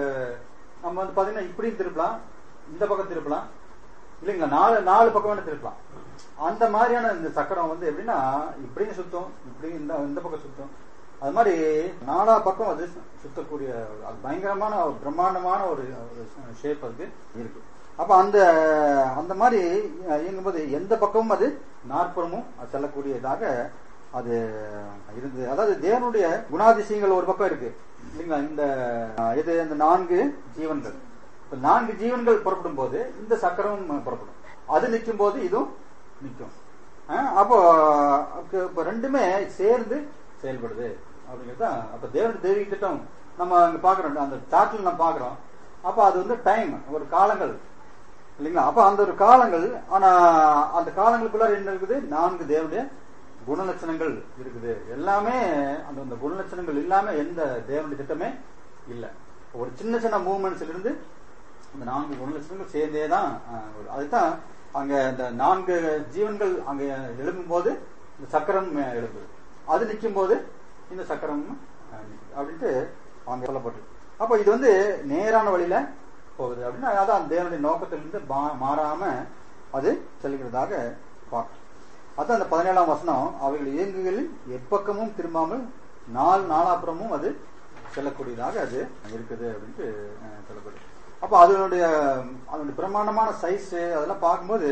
[SPEAKER 1] நம்ம வந்து பாத்தீங்கன்னா இப்படியும் திருப்பலாம் இந்த பக்கம் திருப்பலாம் இல்லைங்களா நாலு நாலு பக்கம் வேணா திருப்பலாம் அந்த மாதிரியான இந்த சக்கரம் வந்து எப்படின்னா இப்படியும் சுத்தும் இப்படியும் இந்த இந்த பக்கம் சுத்தும் அது மாதிரி நாலா பக்கம் அது சுத்தக்கூடிய அது பயங்கரமான ஒரு பிரம்மாண்டமான ஒரு ஷேப் அதுக்கு இருக்கு அப்ப அந்த அந்த மாதிரி இயங்கும்போது எந்த பக்கமும் அது நாற்புறமும் அது செல்லக்கூடியதாக அது இருந்தது அதாவது தேவனுடைய குணாதிசயங்கள் ஒரு பக்கம் இருக்கு இல்லைங்களா இந்த அஹ், இது இந்த நான்கு ஜீவன்கள் இப்ப நான்கு ஜீவன்கள் புறப்படும் போது இந்த சக்கரமும் புறப்படும் அது நிற்கும் போது இதுவும் நிற்கும் அஹ், அப்போ அப்ப- இப்ப ரெண்டுமே சேர்ந்து செயல்படுது அப்படிங்கிறது தான் அப்ப தேவனுடைய தெய்வீக திட்டம் நம்ம அங்க பாக்குறோம் அந்த சார்ட்ல நம்ம பாக்குறோம் அப்ப அது வந்து டைம் ஒரு காலங்கள் இல்லைங்களா அப்ப அந்த ஒரு காலங்கள் ஆனா அந்த காலங்களுக்குள்ள என்ன இருக்குது நான்கு தேவனுடைய குணலட்சணங்கள் இருக்குது எல்லாமே அந்த அந்த குணலட்சணங்கள் இல்லாம எந்த தேவனுடைய திட்டமே இல்ல ஒரு சின்ன சின்ன மூவ்மெண்ட்ஸ்ல இருந்து அந்த நான்கு குணலட்சணங்கள் சேர்ந்தே தான் ஆஹ், வரும். அதுதான் அங்க இந்த நான்கு ஜீவன்கள் அங்க எழும்பும் போது இந்த சக்கரம் அஹ், எழும்புது அது நிற்கும் போது இந்த சக்கரம் அஹ், நிக்குது. அப்படின்ட்டு அங்க சொல்லப்பட்டிருக்கு அப்ப இது வந்து நேரான வழியில போகுது அப்படின்னா அதான் தேவனுடைய நோக்கத்திலிருந்து மா- மாறாம அது செல்கிறதாக பார்க்கணும் அதான் அந்த பதினேழாம் வசனம் அவைகள் இயங்குகளில் எப்பக்கமும் திரும்பாமல் நாள் நாலாப்புறமும் அது செல்லக்கூடியதாக அது இருக்குது அப்படின்ட்டு அஹ், சொல்லப்படுது அப்ப அதனுடைய அதனுடைய பிரமாண்டமான சைஸ் அதெல்லாம் பார்க்கும்போது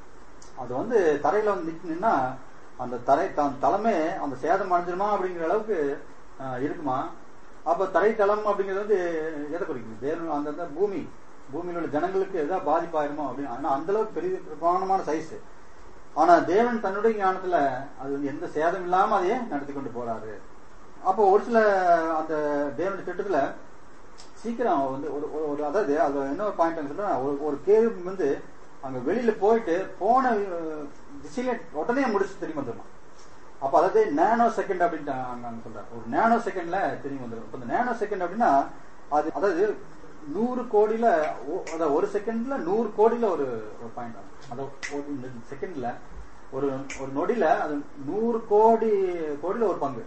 [SPEAKER 1] அது வந்து தரையில வந்து நின்னா அந்த தரை த- தளமே அந்த சேதம் அடைஞ்சிருமா அப்படிங்கிற அளவுக்கு அஹ், இருக்குமா அப்ப தரை தளம் அப்படிங்கிறது வந்து எதை குறிக்குது தேவன் அந்த அந்த பூமி பூமியில் உள்ள ஜனங்களுக்கு எதாவது பாதிப்பாயிருமோ அப்படின்னு ஆனா அந்த அளவுக்கு பெரிய பிரமாணமான சைஸ் ஆனா தேவன் தன்னுடைய ஞானத்துல அது வந்து எந்த சேதம் இல்லாம அதையே நடத்தி கொண்டு போறாரு அப்போ ஒரு சில அந்த தேவனுடைய திட்டத்துல சீக்கிரம் வந்து ஒரு ஒரு- ஒரு அதாவது அது என்ன ஒரு பாயிண்ட் சொல்றேன் ஒரு ஒரு கேள்வி வந்து அங்க வெளியில போயிட்டு போன அஹ், திசையில உடனே முடிச்சு திரும்பி வந்துடணும் அப்ப அதாவது நேனோ செகண்ட் அப்படின்ட்டு அங்க அங்க சொல்றாரு ஒரு நேனோ செகண்ட்ல திரும்பி வந்துடும் இப்ப இந்த நேனோ செகண்ட் அப்படின்னா அது அதாவது நூறு கோடியில ஒ- அதாவது ஒரு செகண்ட்ல நூறு கோடியில ஒரு ஒரு பாயிண்ட் ஆகும் அதாவது ஒரு இந்த செகண்ட்ல ஒரு ஒரு நொடியில அது நூறு கோடி கோடியில ஒரு பங்கு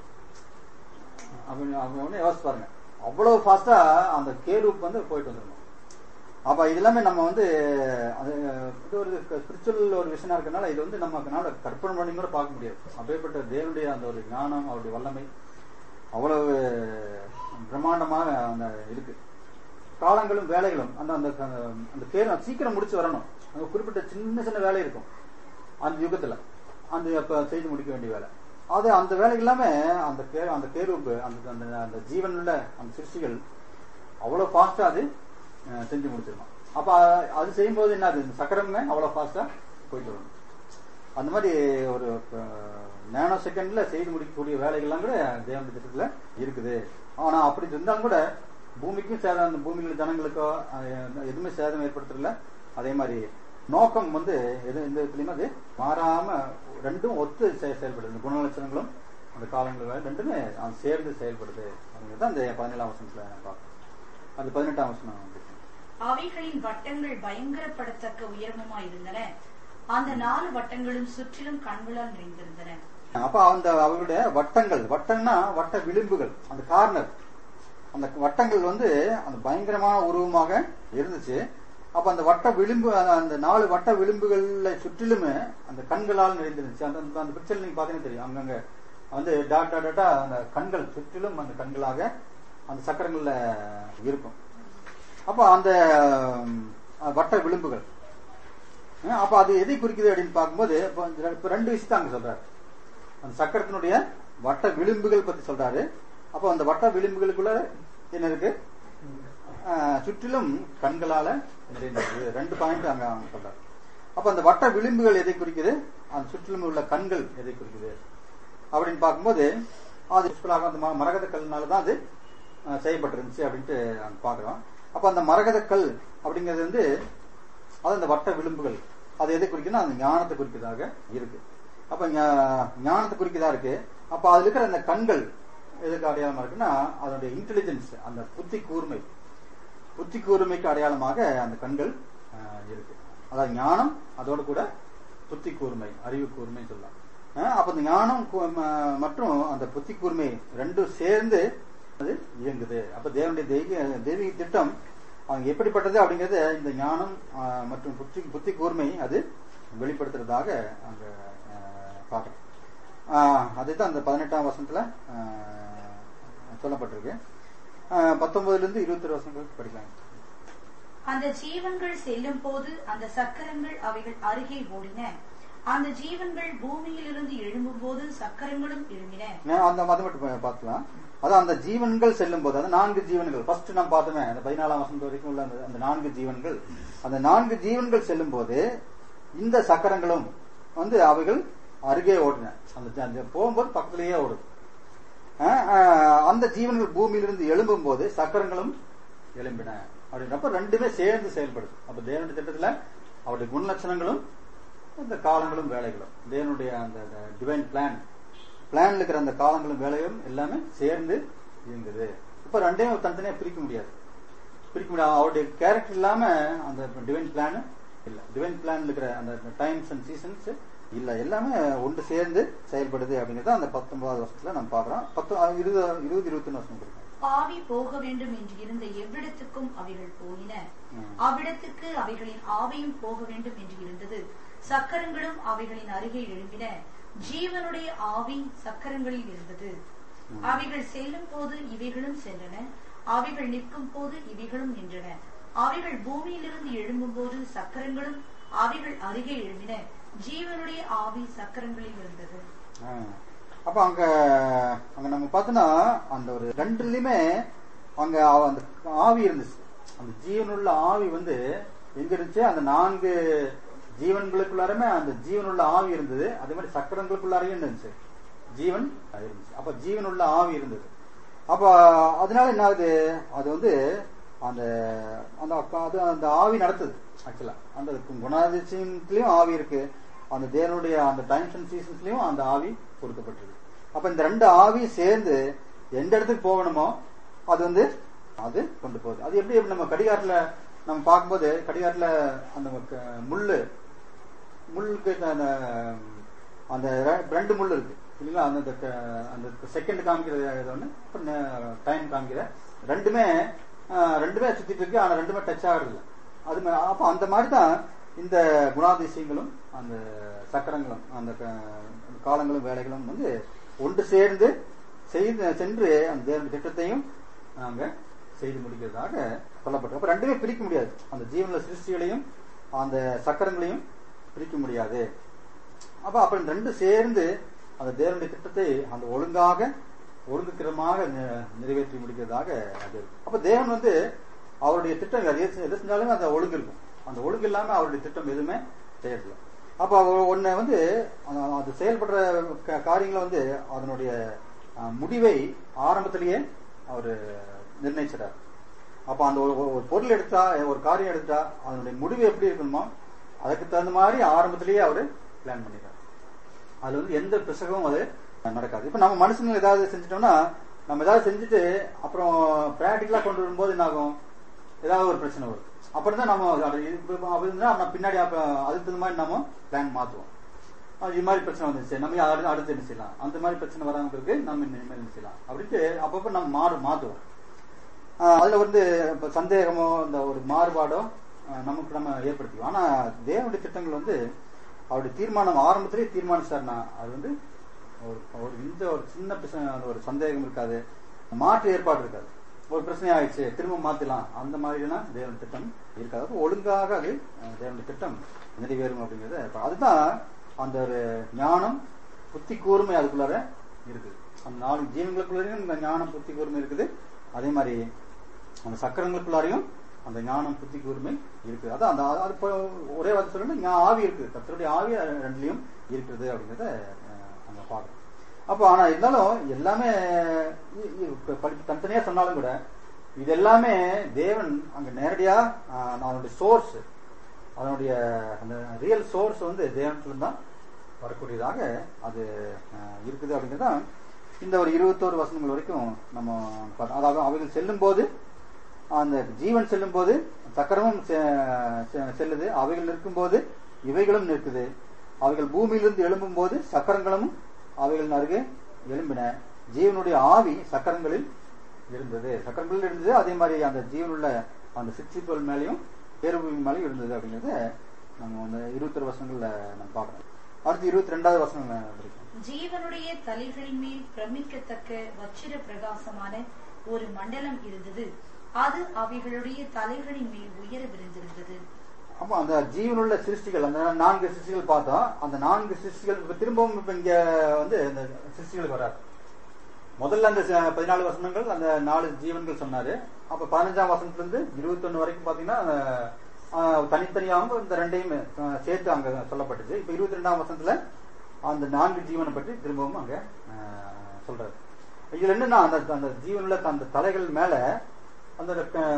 [SPEAKER 1] அவங்க அவங்க ஒண்ணு யோசிச்சு பாருங்க அவ்வளவு ஃபாஸ்டா அந்த கேரூப் வந்து போயிட்டு வந்துடணும் அப்ப இது எல்லாமே நம்ம வந்து அது இது ஒரு ஸ்பிரிச்சுவல் ஒரு விஷயமா இருக்கனால இது வந்து நமக்குனால கற்பனை பண்ணி கூட பார்க்க முடியாது அப்படியேப்பட்ட தேவனுடைய அந்த ஒரு ஞானம் அவருடைய வல்லமை அவ்வளவு பிரம்மாண்டமாக அந்த இருக்கு காலங்களும் வேலைகளும் அந்த அந்த அந்த கேரம் சீக்கிரம் முடிச்சு வரணும் அங்க குறிப்பிட்ட சின்ன சின்ன வேலை இருக்கும் அந்த யுகத்துல அந்த அப்ப செய்து முடிக்க வேண்டிய வேலை அது அந்த வேலை எல்லாமே அந்த கே அந்த கேரூப்பு அந்த அந்த அந்த ஜீவனுள்ள அந்த சிருஷ்டிகள் அவ்வளவு ஃபாஸ்டா அது அஹ், செஞ்சு முடிச்சிருக்கும் அப்ப அ- அது செய்யும்போது என்ன அது இந்த சக்கரமே அவ்வளவு ஃபாஸ்டா போயிட்டு வரும் அந்த மாதிரி ஒரு நேனோ செகண்ட்ல செய்து முடிக்கக்கூடிய வேலைகள்லாம் கூட தேவனுடைய திட்டத்துல இருக்குது ஆனா அப்படி இருந்தாலும் கூட பூமிக்கும் சேதம் அந்த பூமியில் உள்ள ஜனங்களுக்கோ அஹ், எதுவுமே சேதம் ஏற்படுத்தல அதே மாதிரி நோக்கம் வந்து எது எந்த விதத்துலயுமே அது மாறாம ரெண்டும் ஒத்து செய- செயல்படுது இந்த குணலட்சணங்களும் அந்த காலங்களும் ரெண்டுமே அது சேர்ந்து செயல்படுது அப்படிங்கிறது அந்த பதினேழாம் வசனத்துல பார்க்கணும் அது பதினெட்டாம் வசனம் வந்து.
[SPEAKER 2] அவைகளின் வட்டங்கள் பயங்கரப்படத்தக்க உயரமுமா இருந்தன அந்த நாலு வட்டங்களும் சுற்றிலும் கண்களால் நிறைந்திருந்தன
[SPEAKER 1] அப்ப அந்த அவருடைய வட்டங்கள் வட்டம்னா வட்ட விளிம்புகள் அந்த கார்னர் அந்த வட்டங்கள் வந்து அந்த பயங்கரமான உருவமாக இருந்துச்சு அப்ப அந்த வட்ட விளிம்பு அந்த- அந்த நாலு வட்ட விளிம்புகள்ல சுற்றிலுமே அந்த கண்களால் நிறைந்திருந்துச்சு அந்த அந்த- அந்த பிக்சர் நீங்க பாத்தீங்கன்னா தெரியும் அங்கங்க வந்து டாட் டாட் டாட்டா அந்த கண்கள் சுற்றிலும் அந்த கண்களாக அந்த சக்கரங்கள்ல இருக்கும் அப்ப அந்த ம், வட்ட விளிம்புகள் அஹ் அப்ப அது எதை குறிக்குது அப்படின்னு பார்க்கும்போது இப்ப இந்த- இப்ப ரெண்டு விஷயத்த அங்க சொல்றாரு அந்த சக்கரத்தினுடைய வட்ட விளிம்புகள் பத்தி சொல்றாரு அப்ப அந்த வட்ட விளிம்புகளுக்குள்ள என்ன இருக்கு அஹ், சுற்றிலும் கண்களால நிறைந்தது ரெண்டு பாயிண்ட் அங்க அவங்க சொல்றாரு அப்ப அந்த வட்ட விளிம்புகள் எதை குறிக்குது அந்த சுற்றிலும் உள்ள கண்கள் எதை குறிக்குது அப்படின்னு பார்க்கும்போது அது useful-ஆக அந்த ம- மரகத கல்னால தான் அது அஹ், செய்யப்பட்டிருந்துச்சு அப்படின்ட்டு அங்க பாக்குறோம் அப்ப அந்த மரகத கல் அப்படிங்கிறது வந்து அது அந்த வட்ட விளிம்புகள் அது எதை குறிக்குதுன்னா அந்த ஞானத்தை குறிக்கிறதாக இருக்கு அப்ப ஞா- ஞானத்தை குறிக்கதா இருக்கு அப்ப அதுல இருக்கிற அந்த கண்கள் எதுக்கு அடையாளமா இருக்குன்னா அதனுடைய இன்டெலிஜென்ஸ் அந்த புத்தி கூர்மை புத்தி கூர்மைக்கு அடையாளமாக அந்த கண்கள் அஹ், இருக்கு அதாவது ஞானம் அதோடு கூட புத்தி கூர்மை அறிவு கூர்மை சொல்லலாம் அஹ், அப்ப அந்த ஞானம் கூ- ம- மற்றும் அந்த புத்தி கூர்மை ரெண்டும் சேர்ந்து அது இயங்குது அப்ப தேவனுடைய தெய்வீக தெய்வீக திட்டம் அவங்க எப்படிப்பட்டது அப்படிங்கறது இந்த ஞானம் அஹ், மற்றும் புத்தி புத்தி கூர்மை அது வெளிப்படுத்துறதாக அங்க அஹ், பார்க்கிறோம் ஆஹ், அதுதான் அந்த பதினெட்டாம் வசனத்துல ஆஹ், சொல்லப்பட்டிருக்கு ஆஹ், பத்தொன்பதுல இருந்து இருபத்தி வருஷங்களுக்கு படிக்கலாம்
[SPEAKER 2] அந்த ஜீவன்கள் செல்லும் போது அந்த சக்கரங்கள் அவைகள் அருகே ஓடின அந்த ஜீவன்கள் பூமியிலிருந்து எழும்பும் போது சக்கரங்களும் எழும்பின
[SPEAKER 1] நான் அந்த மதம் மட்டும் பா- பார்க்கலாம் அதான் அந்த ஜீவன்கள் செல்லும் போது அந்த நான்கு ஜீவன்கள் ஃபர்ஸ்ட் நாம் பார்த்தோமே அந்த பதினாலாம் வசனம் வரைக்கும் உள்ள அந்த- அந்த நான்கு ஜீவன்கள் அந்த நான்கு ஜீவன்கள் செல்லும் போது இந்த சக்கரங்களும் வந்து அவைகள் அருகே ஓடின அந்த ஜ- அந்த போகும்போது பக்கத்திலேயே ஓடுது ஆஹ், ஆஹ், அந்த ஜீவன்கள் பூமியிலிருந்து எழும்பும் போது சக்கரங்களும் எழும்பின அப்படின்றப்ப ரெண்டுமே சேர்ந்து செயல்படுது அப்ப தேவனுடைய திட்டத்துல அவருடைய குணலட்சணங்களும் இந்த காலங்களும் வேலைகளும் தேவனுடைய அந்த டிவைன் பிளான் பிளான்ல இருக்கிற அந்த காலங்களும் வேலையும் எல்லாமே சேர்ந்து இயங்குது இப்ப ரெண்டையும் தனித்தனியா பிரிக்க முடியாது பிரிக்க முடியாது அவருடைய கேரக்டர் இல்லாம அந்த டிவைன் பிளான் இல்ல டிவைன் பிளான்ல இருக்கிற அந்த டைம்ஸ் அண்ட் சீசன்ஸ் இல்ல எல்லாமே ஒன்று சேர்ந்து செயல்படுது அப்படிங்கறத அந்த பத்தொன்பதாவது வருஷத்துல நம்ம பாக்குறோம் பத்து இருபது இருபது இருபத்தொன்னு வருஷம் இருக்கு
[SPEAKER 2] பாவி போக வேண்டும் என்று இருந்த எவ்விடத்துக்கும் அவைகள் போயின
[SPEAKER 1] ம்.
[SPEAKER 2] அவ்விடத்துக்கு அவைகளின் ஆவியும் போக வேண்டும் என்று இருந்தது சக்கரங்களும் அவைகளின் அருகே எழும்பின ஜீவனுடைய ஆவி சக்கரங்களில் இருந்தது
[SPEAKER 1] ம்.
[SPEAKER 2] அவைகள் செல்லும் போது இவைகளும் சென்றன அவைகள் நிற்கும் போது இவைகளும் நின்றன அவைகள் பூமியிலிருந்து எழும்பும் போது சக்கரங்களும் அவைகள் அருகே எழும்பின ஜீவனுடைய ஆவி சக்கரங்களில் இருந்தது
[SPEAKER 1] ஆ. அப்ப அங்க அங்க நம்ம பார்த்தோம்னா அந்த ஒரு ரெண்டுலயுமே அங்க அவ- அந்த ஆவி இருந்துச்சு அந்த ஜீவனுள்ள ஆவி வந்து எங்க இருந்துச்சு அந்த நான்கு ஜீவன்களுக்குள்ளாருமே அந்த ஜீவனுள்ள ஆவி இருந்தது அதே மாதிரி சக்கரங்களுக்குள்ளாரையும் இருந்துச்சு ஜீவன் அது இருந்துச்சு அப்ப ஜீவனுள்ள ஆவி இருந்தது அப்ப அதனால என்ன ஆகுது அது வந்து அந்த அந்த அது அந்த ஆவி நடத்துது ஆக்சுவலா அந்த குணாதிசயத்திலயும் ஆவி இருக்கு அந்த தேவனுடைய அந்த டைம்ஸ் அண்ட் சீசன்ஸ்லயும் அந்த ஆவி கொடுக்கப்பட்டிருக்கு அப்ப இந்த ரெண்டு ஆவி சேர்ந்து எந்த இடத்துக்கு போகணுமோ அது வந்து அது கொண்டு போகுது அது எப்படி எப்படி நம்ம கடிகாரத்துல நம்ம பார்க்கும்போது கடிகாரத்துல அந்த க- முள்ளு முள்ளுக்கு அந்த அந்த ரெ- ரெண்டு முள் இருக்கு இல்லைங்களா அந்த அந்த க- அந்த செகண்ட் காமிக்கிற இது ஒண்ணு டைம் காமிக்கிற ரெண்டுமே ஆஹ், ரெண்டுமே சுத்திட்டு இருக்கு ஆனா ரெண்டுமே டச் ஆகுறது இல்ல. அது மா- அப்ப அந்த மாதிரி தான் இந்த குணாதிசயங்களும் அந்த சக்கரங்களும் அந்த க- காலங்களும் வேலைகளும் வந்து ஒன்று சேர்ந்து செய்து சென்று அந்த தேவனுடைய திட்டத்தையும் நாங்க செய்து முடிக்கிறதாக சொல்லப்பட்டோம் அப்ப ரெண்டுமே பிரிக்க முடியாது அந்த ஜீவனுள்ள சிருஷ்டிகளையும் அந்த சக்கரங்களையும் பிரிக்க முடியாது அப்ப அப்ப இந்த ரெண்டு சேர்ந்து அந்த தேவனுடைய திட்டத்தை அந்த ஒழுங்காக ஒழுங்குக்கிரமாக நி- நிறைவேற்றி முடிக்கிறதாக அது இருக்கு. அப்ப தேவன் வந்து அவருடைய திட்டம் எது எது செஞ்சாலுமே அந்த ஒழுங்கு இருக்கும் அந்த ஒழுங்கு இல்லாம அவருடைய திட்டம் எதுவுமே செய்யறதில்ல அப்ப அவர் ஒன்ன வந்து அந்த- அது செயல்படுற க- காரியங்களை வந்து அதனுடைய அஹ், முடிவை ஆரம்பத்திலேயே அவர் நிர்ணயிச்சிடார் அப்ப அந்த ஒரு ஒரு பொருள் எடுத்தா ஒரு காரியம் எடுத்தா அதனுடைய முடிவு எப்படி இருக்கணுமோ அதுக்கு தகுந்த மாதிரி ஆரம்பத்திலேயே அவரு பிளான் பண்ணிடுறார் அதுல வந்து எந்த பிசகும் அது நடக்காது இப்ப நம்ம மனுஷங்க ஏதாவது செஞ்சுட்டோம்னா நம்ம ஏதாவது செஞ்சுட்டு அப்புறம் பிராக்டிக்கலா கொண்டு வரும்போது என்ன ஆகும் ஏதாவது ஒரு பிரச்சனை வரும் அப்புறம் தான் நம்ம அது இப்ப அப்படி இருந்தா நம்ம பின்னாடி அப்ப அதுக்கு தகுந்த மாதிரி நம்ம பிளான் மாத்துவோம் அது இது மாதிரி பிரச்சனை வந்துச்சு நம்ம அடுத்து அடுத்து என்ன செய்யலாம் அந்த மாதிரி பிரச்சனை வராம இருக்கு நம்ம இனிமேல் என்ன செய்யலாம் அப்படின்ட்டு அப்பப்ப நம்ம மாறு மாத்துவோம் ஆஹ் அதுல வந்து இப்ப சந்தேகமோ இந்த ஒரு மாறுபாடோ அஹ், நமக்கு நம்ம ஏற்படுத்திக்குவோம் ஆனா தேவனுடைய திட்டங்கள் வந்து அவருடைய தீர்மானம் ஆரம்பத்திலேயே தீர்மானிச்சாருன்னா அது வந்து ஒரு ஒரு இந்த ஒரு சின்ன பிரச்சனை ஒரு சந்தேகம் இருக்காது மாற்று ஏற்பாடு இருக்காது ஒரு பிரச்சனை ஆயிடுச்சு திரும்ப மாத்திலாம் அந்த மாதிரிலாம் தேவன் திட்டம் இருக்காது அப்ப ஒழுங்காக அது அஹ், தேவனுடைய திட்டம் நிறைவேறும் அப்படிங்கறது இப்ப அதுதான் அந்த ஒரு ஞானம் புத்தி கூர்மை அதுக்குள்ளார இருக்குது அந்த நாலு ஜீவன்களுக்குள்ளரையும் இந்த ஞானம் புத்தி கூர்மை இருக்குது அதே மாதிரி அந்த சக்கரங்களுக்குள்ளாரையும் அந்த ஞானம் புத்தி கூர்மை இருக்குது அதான் அந்த அது இப்போ ஒரே வார்த்தை சொல்லணும் ஞா- ஆவி இருக்குது கத்தருடைய ஆவி அது ரெண்டுலயும் இருக்குது அப்படிங்கறத அஹ், அங்க பார்க்கணும் அப்போ ஆனா இருந்தாலும் எல்லாமே இ- இ- இப்ப படி- தனித்தனியா சொன்னாலும் கூட இது எல்லாமே தேவன் அங்க நேரடியா அஹ், அதனுடைய சோர்ஸ் அதனுடைய அந்த ரியல் சோர்ஸ் வந்து தேவனத்துல தான் வரக்கூடியதாக அது அஹ், இருக்குது அப்படிங்கறத இந்த ஒரு இருபத்தோரு வசனங்கள் வரைக்கும் நம்ம பார்த்தோம். அதாவது அவைகள் செல்லும் போது அந்த ஜீவன் செல்லும் போது சக்கரமும் செ- செ- செல்லுது அவைகள் நிற்கும்போது இவைகளும் நிற்குது அவைகள் பூமியிலிருந்து எழும்பும் போது சக்கரங்களும் அவைகளின் அருகே எழும்பின ஜீவனுடைய ஆவி சக்கரங்களில் இருந்தது சக்கரங்களில் இருந்தது அதே மாதிரி அந்த ஜீவனுள்ள அந்த சிக்ஷிப்புகள் மேலேயும் பேருபூமி மேலேயும் இருந்தது அப்படிங்கறத நம்ம அந்த இருபத்தொரு வருஷங்கள்ல நம்ம பார்க்கறோம் அடுத்து இருபத்தி ரெண்டாவது வருஷம் வரைக்கும்
[SPEAKER 2] ஜீவனுடைய தலைகளின் மேல் பிரமிக்கத்தக்க வச்சிர பிரகாசமான ஒரு மண்டலம் இருந்தது அது அவைகளுடைய தலைகளின் மேல் உயர விருந்திருந்தது
[SPEAKER 1] அப்போ அந்த ஜீவனுள்ள சிருஷ்டிகள் அந்த நான்கு சிருஷ்டிகள் பார்த்தோம் அந்த நான்கு சிருஷ்டிகள் இப்ப திரும்பவும் இப்ப இங்க வந்து அந்த சிருஷ்டிகள் வராது முதல்ல அந்த ச- பதினாலு வசனங்கள் அந்த நாலு ஜீவன்கள் சொன்னாரு அப்ப பதினஞ்சாம் வசனத்துல இருந்து இருபத்தொன்னு வரைக்கும் பாத்தீங்கன்னா ஆஹ், தனித்தனியாகவும் இந்த ரெண்டையும் ஆஹ், சேர்த்து அங்க சொல்லப்பட்டுச்சு இப்ப இருபத்தி ரெண்டாம் வசனத்துல அந்த நான்கு ஜீவனை பற்றி திரும்பவும் அங்க ஆஹ், சொல்றாரு இதுல என்னன்னா அந்த அந்த ஜீவனுள்ள அந்த தலைகள் மேல அந்த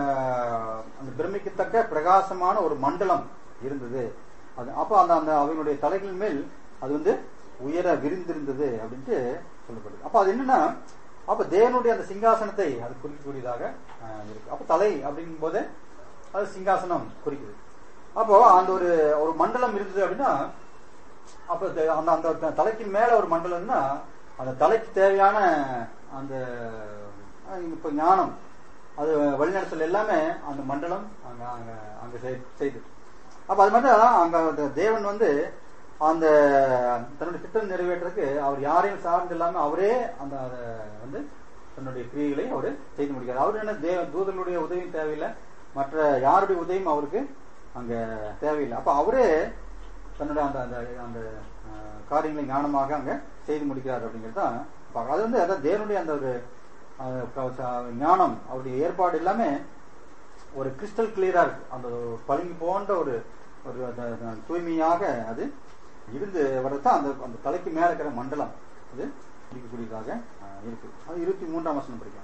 [SPEAKER 1] ஆஹ், அந்த பிரமிக்கத்தக்க பிரகாசமான ஒரு மண்டலம் இருந்தது அது அப்ப அந்த அந்த அவங்களுடைய தலைகள் மேல் அது வந்து உயர விரிந்திருந்தது அப்படின்ட்டு சொல்லப்படுது அப்ப அது என்னன்னா அப்ப தேவனுடைய அந்த சிங்காசனத்தை அது குறிக்கக்கூடியதாக ஆஹ், இருக்கு அப்ப தலை அப்படிங்கும் போது அது சிங்காசனம் குறிக்குது அப்போ அந்த ஒரு ஒரு மண்டலம் இருந்தது அப்படின்னா அப்ப த- அந்த அந்த த- தலைக்கு மேல ஒரு மண்டலம்னா அந்த தலைக்கு தேவையான அந்த அஹ், இப்ப ஞானம் அது வழிநடத்தல் எல்லாமே அந்த மண்டலம் அங்க அங்க அங்க செய்- செய்து அப்ப அது மட்டும் அங்க அந்த தேவன் வந்து அந்த தன்னுடைய திட்டம் நிறைவேற்றுறதுக்கு அவர் யாரையும் சார்ந்து இல்லாம அவரே அந்த அதை வந்து தன்னுடைய கிரியைகளை அவர் செய்து முடிக்கிறார் அவர் என்ன தேவ தூதர்களுடைய உதவியும் தேவையில்லை மற்ற யாருடைய உதவியும் அவருக்கு அங்க தேவையில்லை அப்ப அவரே தன்னுடைய அந்த அந்த அந்த அஹ், காரியங்களை ஞானமாக அங்க செய்து முடிக்கிறார் அப்படிங்கிறது தான் பார்க்கணும். அது வந்து அதான் தேவனுடைய அந்த ஒரு அஹ், க- ச- ஞானம் அவருடைய ஏற்பாடு எல்லாமே ஒரு கிறிஸ்டல் கிளியரா இருக்கு அந்த ஒரு பளிங்கு போன்ற ஒரு ஒரு அந்த- அந்த தூய்மையாக அது இருந்து வரதான் அந்த அந்த தலைக்கு மேல இருக்கிற மண்டலம் அது இருக்கக்கூடியதாக அஹ், இருக்கு அது இருபத்தி மூன்றாம் வசனம் படிக்கலாம்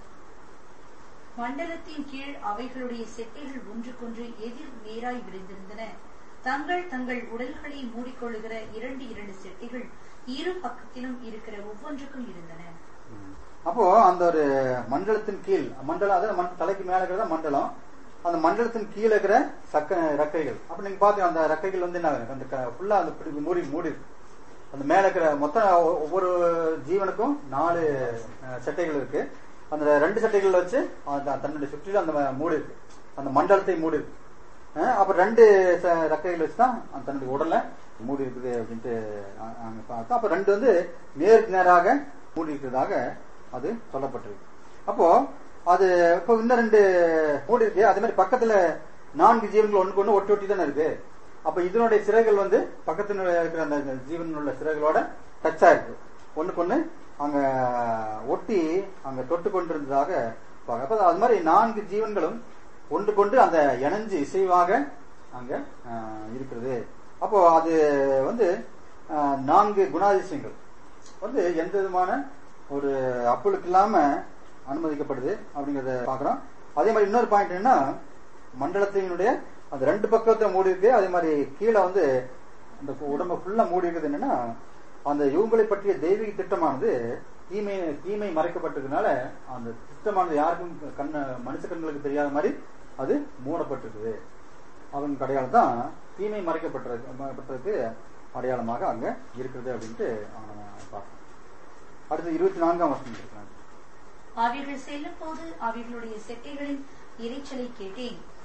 [SPEAKER 2] மண்டலத்தின் கீழ் அவைகளுடைய செட்டைகள் ஒன்றுக்கொன்று எதிர் நேராய் விரிந்திருந்தன தங்கள் தங்கள் உடல்களை மூடிக்கொள்ளுகிற இரண்டு இரண்டு செட்டிகள் இரு பக்கத்திலும் இருக்கிற ஒவ்வொன்றுக்கும் இருந்தன
[SPEAKER 1] ம். அப்போ அந்த ஒரு மண்டலத்தின் கீழ் மண்டலம் அதாவது மண்- தலைக்கு மேல இருக்கிற மண்டலம் அந்த மண்டலத்தின் கீழே இருக்கிற சக்க ரெக்கைகள் அப்ப நீங்க பாத்தீங்க அந்த ரெக்கைகள் வந்து என்ன ஆகுது? அந்த ஃபுல்லா அந்த பிடி- மூடி மூடி இருக்கு. அந்த மேல இருக்கிற மொத்தம் ஒ- ஒவ்வொரு ஜீவனுக்கும் நாலு அஹ், சட்டைகள் இருக்கு அந்த ரெண்டு சட்டைகள் வச்சு அந்த தன்னுடைய சுற்றிலும் அந்த மூடி இருக்கு அந்த மண்டலத்தை மூடி இருக்கு அஹ், அப்ப ரெண்டு ச- ரெக்கைகள் வச்சு தான் அந்த தன்னுடைய உடலை மூடி இருக்குது அப்படின்ட்டு அ- அங்க பார்த்தோம் அப்ப ரெண்டு வந்து நேருக்கு நேராக மூடி இருக்கிறதாக அது சொல்லப்பட்டிருக்கு அப்போ அது இப்போ இன்னும் ரெண்டு மூடி இருக்கு அதே மாதிரி பக்கத்துல நான்கு ஜீவன்கள் ஒண்ணுக்கு ஒண்ணு ஒட்டி ஒட்டி தானே இருக்கு அப்ப இதனுடைய சிறைகள் வந்து பக்கத்துல இருக்கிற அந்த ஜீவன் உள்ள சிறைகளோட டச் ஆயிருக்கு ஒண்ணுக்கு ஒண்ணு அங்க ஒட்டி அங்க தொட்டு கொண்டிருந்ததாக பார்க்க. அப்ப அது மாதிரி நான்கு ஜீவன்களும் ஒன்று கொண்டு அந்த இணைஞ்சு இசைவாக அங்க ஆஹ், இருக்கிறது அப்போ அது வந்து ஆஹ், நான்கு குணாதிசயங்கள் வந்து எந்த விதமான ஒரு அப்புளுக்கு இல்லாம அனுமதிக்கப்படுது அப்படிங்கறத பாக்குறோம் அதே மாதிரி இன்னொரு பாயிண்ட் என்னன்னா மண்டலத்தினுடைய அந்த ரெண்டு பக்கத்தை மூடி இருக்கு அதே மாதிரி கீழே வந்து அந்த உடம்ப ஃபுல்லா மூடி இருக்குது என்னன்னா அந்த இவங்களை பற்றிய தெய்வீக திட்டமானது தீமை தீமை மறைக்கப்பட்டிருக்கனால அந்த திட்டமானது யாருக்கும் கண்ண மனுஷ கண்களுக்கு தெரியாத மாதிரி அது மூடப்பட்டிருக்குது அவங்க அடையாளம் தான் தீமை மறைக்கப்பட்டிருக்கு மறைக்கப்பட்டதுக்கு அடையாளமாக அங்க இருக்கிறது அப்படின்ட்டு அவங்க பார்க்கணும் அடுத்து இருபத்தி நான்காம் வருஷம் இருக்காங்க
[SPEAKER 2] அவைகள் செல்லும் போது அவைகளுடைய செட்டைகளின் இரைச்சலை கேட்டேன்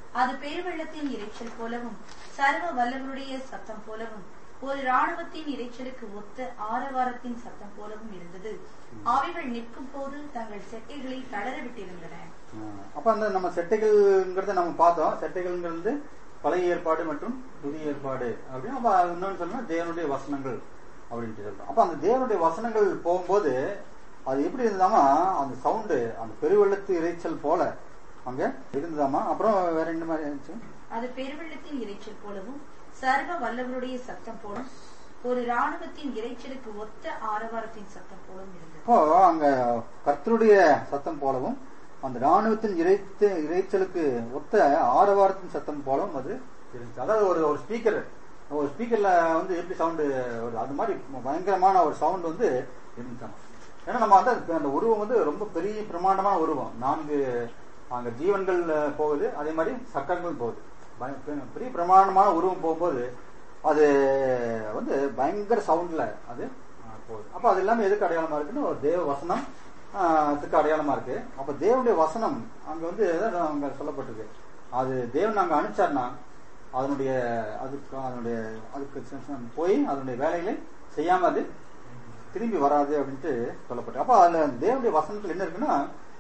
[SPEAKER 2] அது பெருவெள்ளத்தின் இரைச்சல் போலவும் சர்வ வல்லவருடைய சத்தம் போலவும் ஒரு ராணுவத்தின் இரைச்சலுக்கு ஒத்த ஆரவாரத்தின் சத்தம் போலவும் இருந்தது அவைகள் நிற்கும் போது தங்கள் செட்டைகளை தளர விட்டிருந்தன
[SPEAKER 1] ஆஹ் அப்ப அந்த நம்ம செட்டைகள்ங்கிறத நம்ம பார்த்தோம் செட்டைகள்ங்கிறது பழைய ஏற்பாடு மற்றும் புதிய ஏற்பாடு அப்படின்னு அப்ப இன்னொன்னு சொன்னா தேவனுடைய வசனங்கள் அப்படின்ட்டு சொல்றோம் அப்ப அந்த தேவனுடைய வசனங்கள் போகும்போது அது எப்படி இருந்ததாமா அந்த சவுண்டு அந்த பெருவெள்ளத்து இரைச்சல் போல அங்க இருந்ததாமா அப்புறம் வேற என்ன மாதிரி இருந்துச்சு
[SPEAKER 2] அது பெருவெள்ளத்தின் இரைச்சல் போலவும் சர்வ வல்லவருடைய சத்தம் போலும் ஒரு ராணுவத்தின் இரைச்சலுக்கு ஒத்த ஆரவாரத்தின் சத்தம் போலும் இருந்தது
[SPEAKER 1] அப்போ அங்க கர்த்தருடைய சத்தம் போலவும் அந்த ராணுவத்தின் இறைத்து இறைச்சலுக்கு ஒத்த ஆரவாரத்தின் சத்தம் போலவும் அது இருந்துச்சு அதாவது ஒரு ஒரு ஸ்பீக்கர் ஒரு ஸ்பீக்கர்ல வந்து எப்படி சவுண்டு வருது அது மாதிரி பயங்கரமான ஒரு சவுண்ட் வந்து இருந்துச்சாம் ஏன்னா நம்ம வந்து அந்த- அந்த உருவம் வந்து ரொம்ப பெரிய பிரமாண்டமான உருவம் நான்கு அங்க ஜீவன்கள் அஹ், போகுது அதே மாதிரி சக்கரங்கள் போகுது பய- பெ- பெரிய பிரமாண்டமான உருவம் போகும்போது அது வந்து பயங்கர சவுண்ட்ல அது அஹ், போகுது அப்ப அது எல்லாமே எதுக்கு அடையாளமா இருக்குன்னு ஒரு தேவ வசனம் ஆஹ், த்துக்கு அடையாளமா இருக்கு அப்ப தேவனுடைய வசனம் அங்க வந்து எதாவது அங்க சொல்லப்பட்டிருக்கு அது தேவன் அங்க அனுப்பிச்சார்னா அதனுடைய அதுக்கு அதனுடைய அதுக்கு ச- ச- போய் அதனுடைய வேலைகளை செய்யாம அது திரும்பி வராது அப்படின்ட்டு சொல்லப்பட்டு அப்ப அதுல தேவனுடைய வசனத்துல என்ன இருக்குன்னா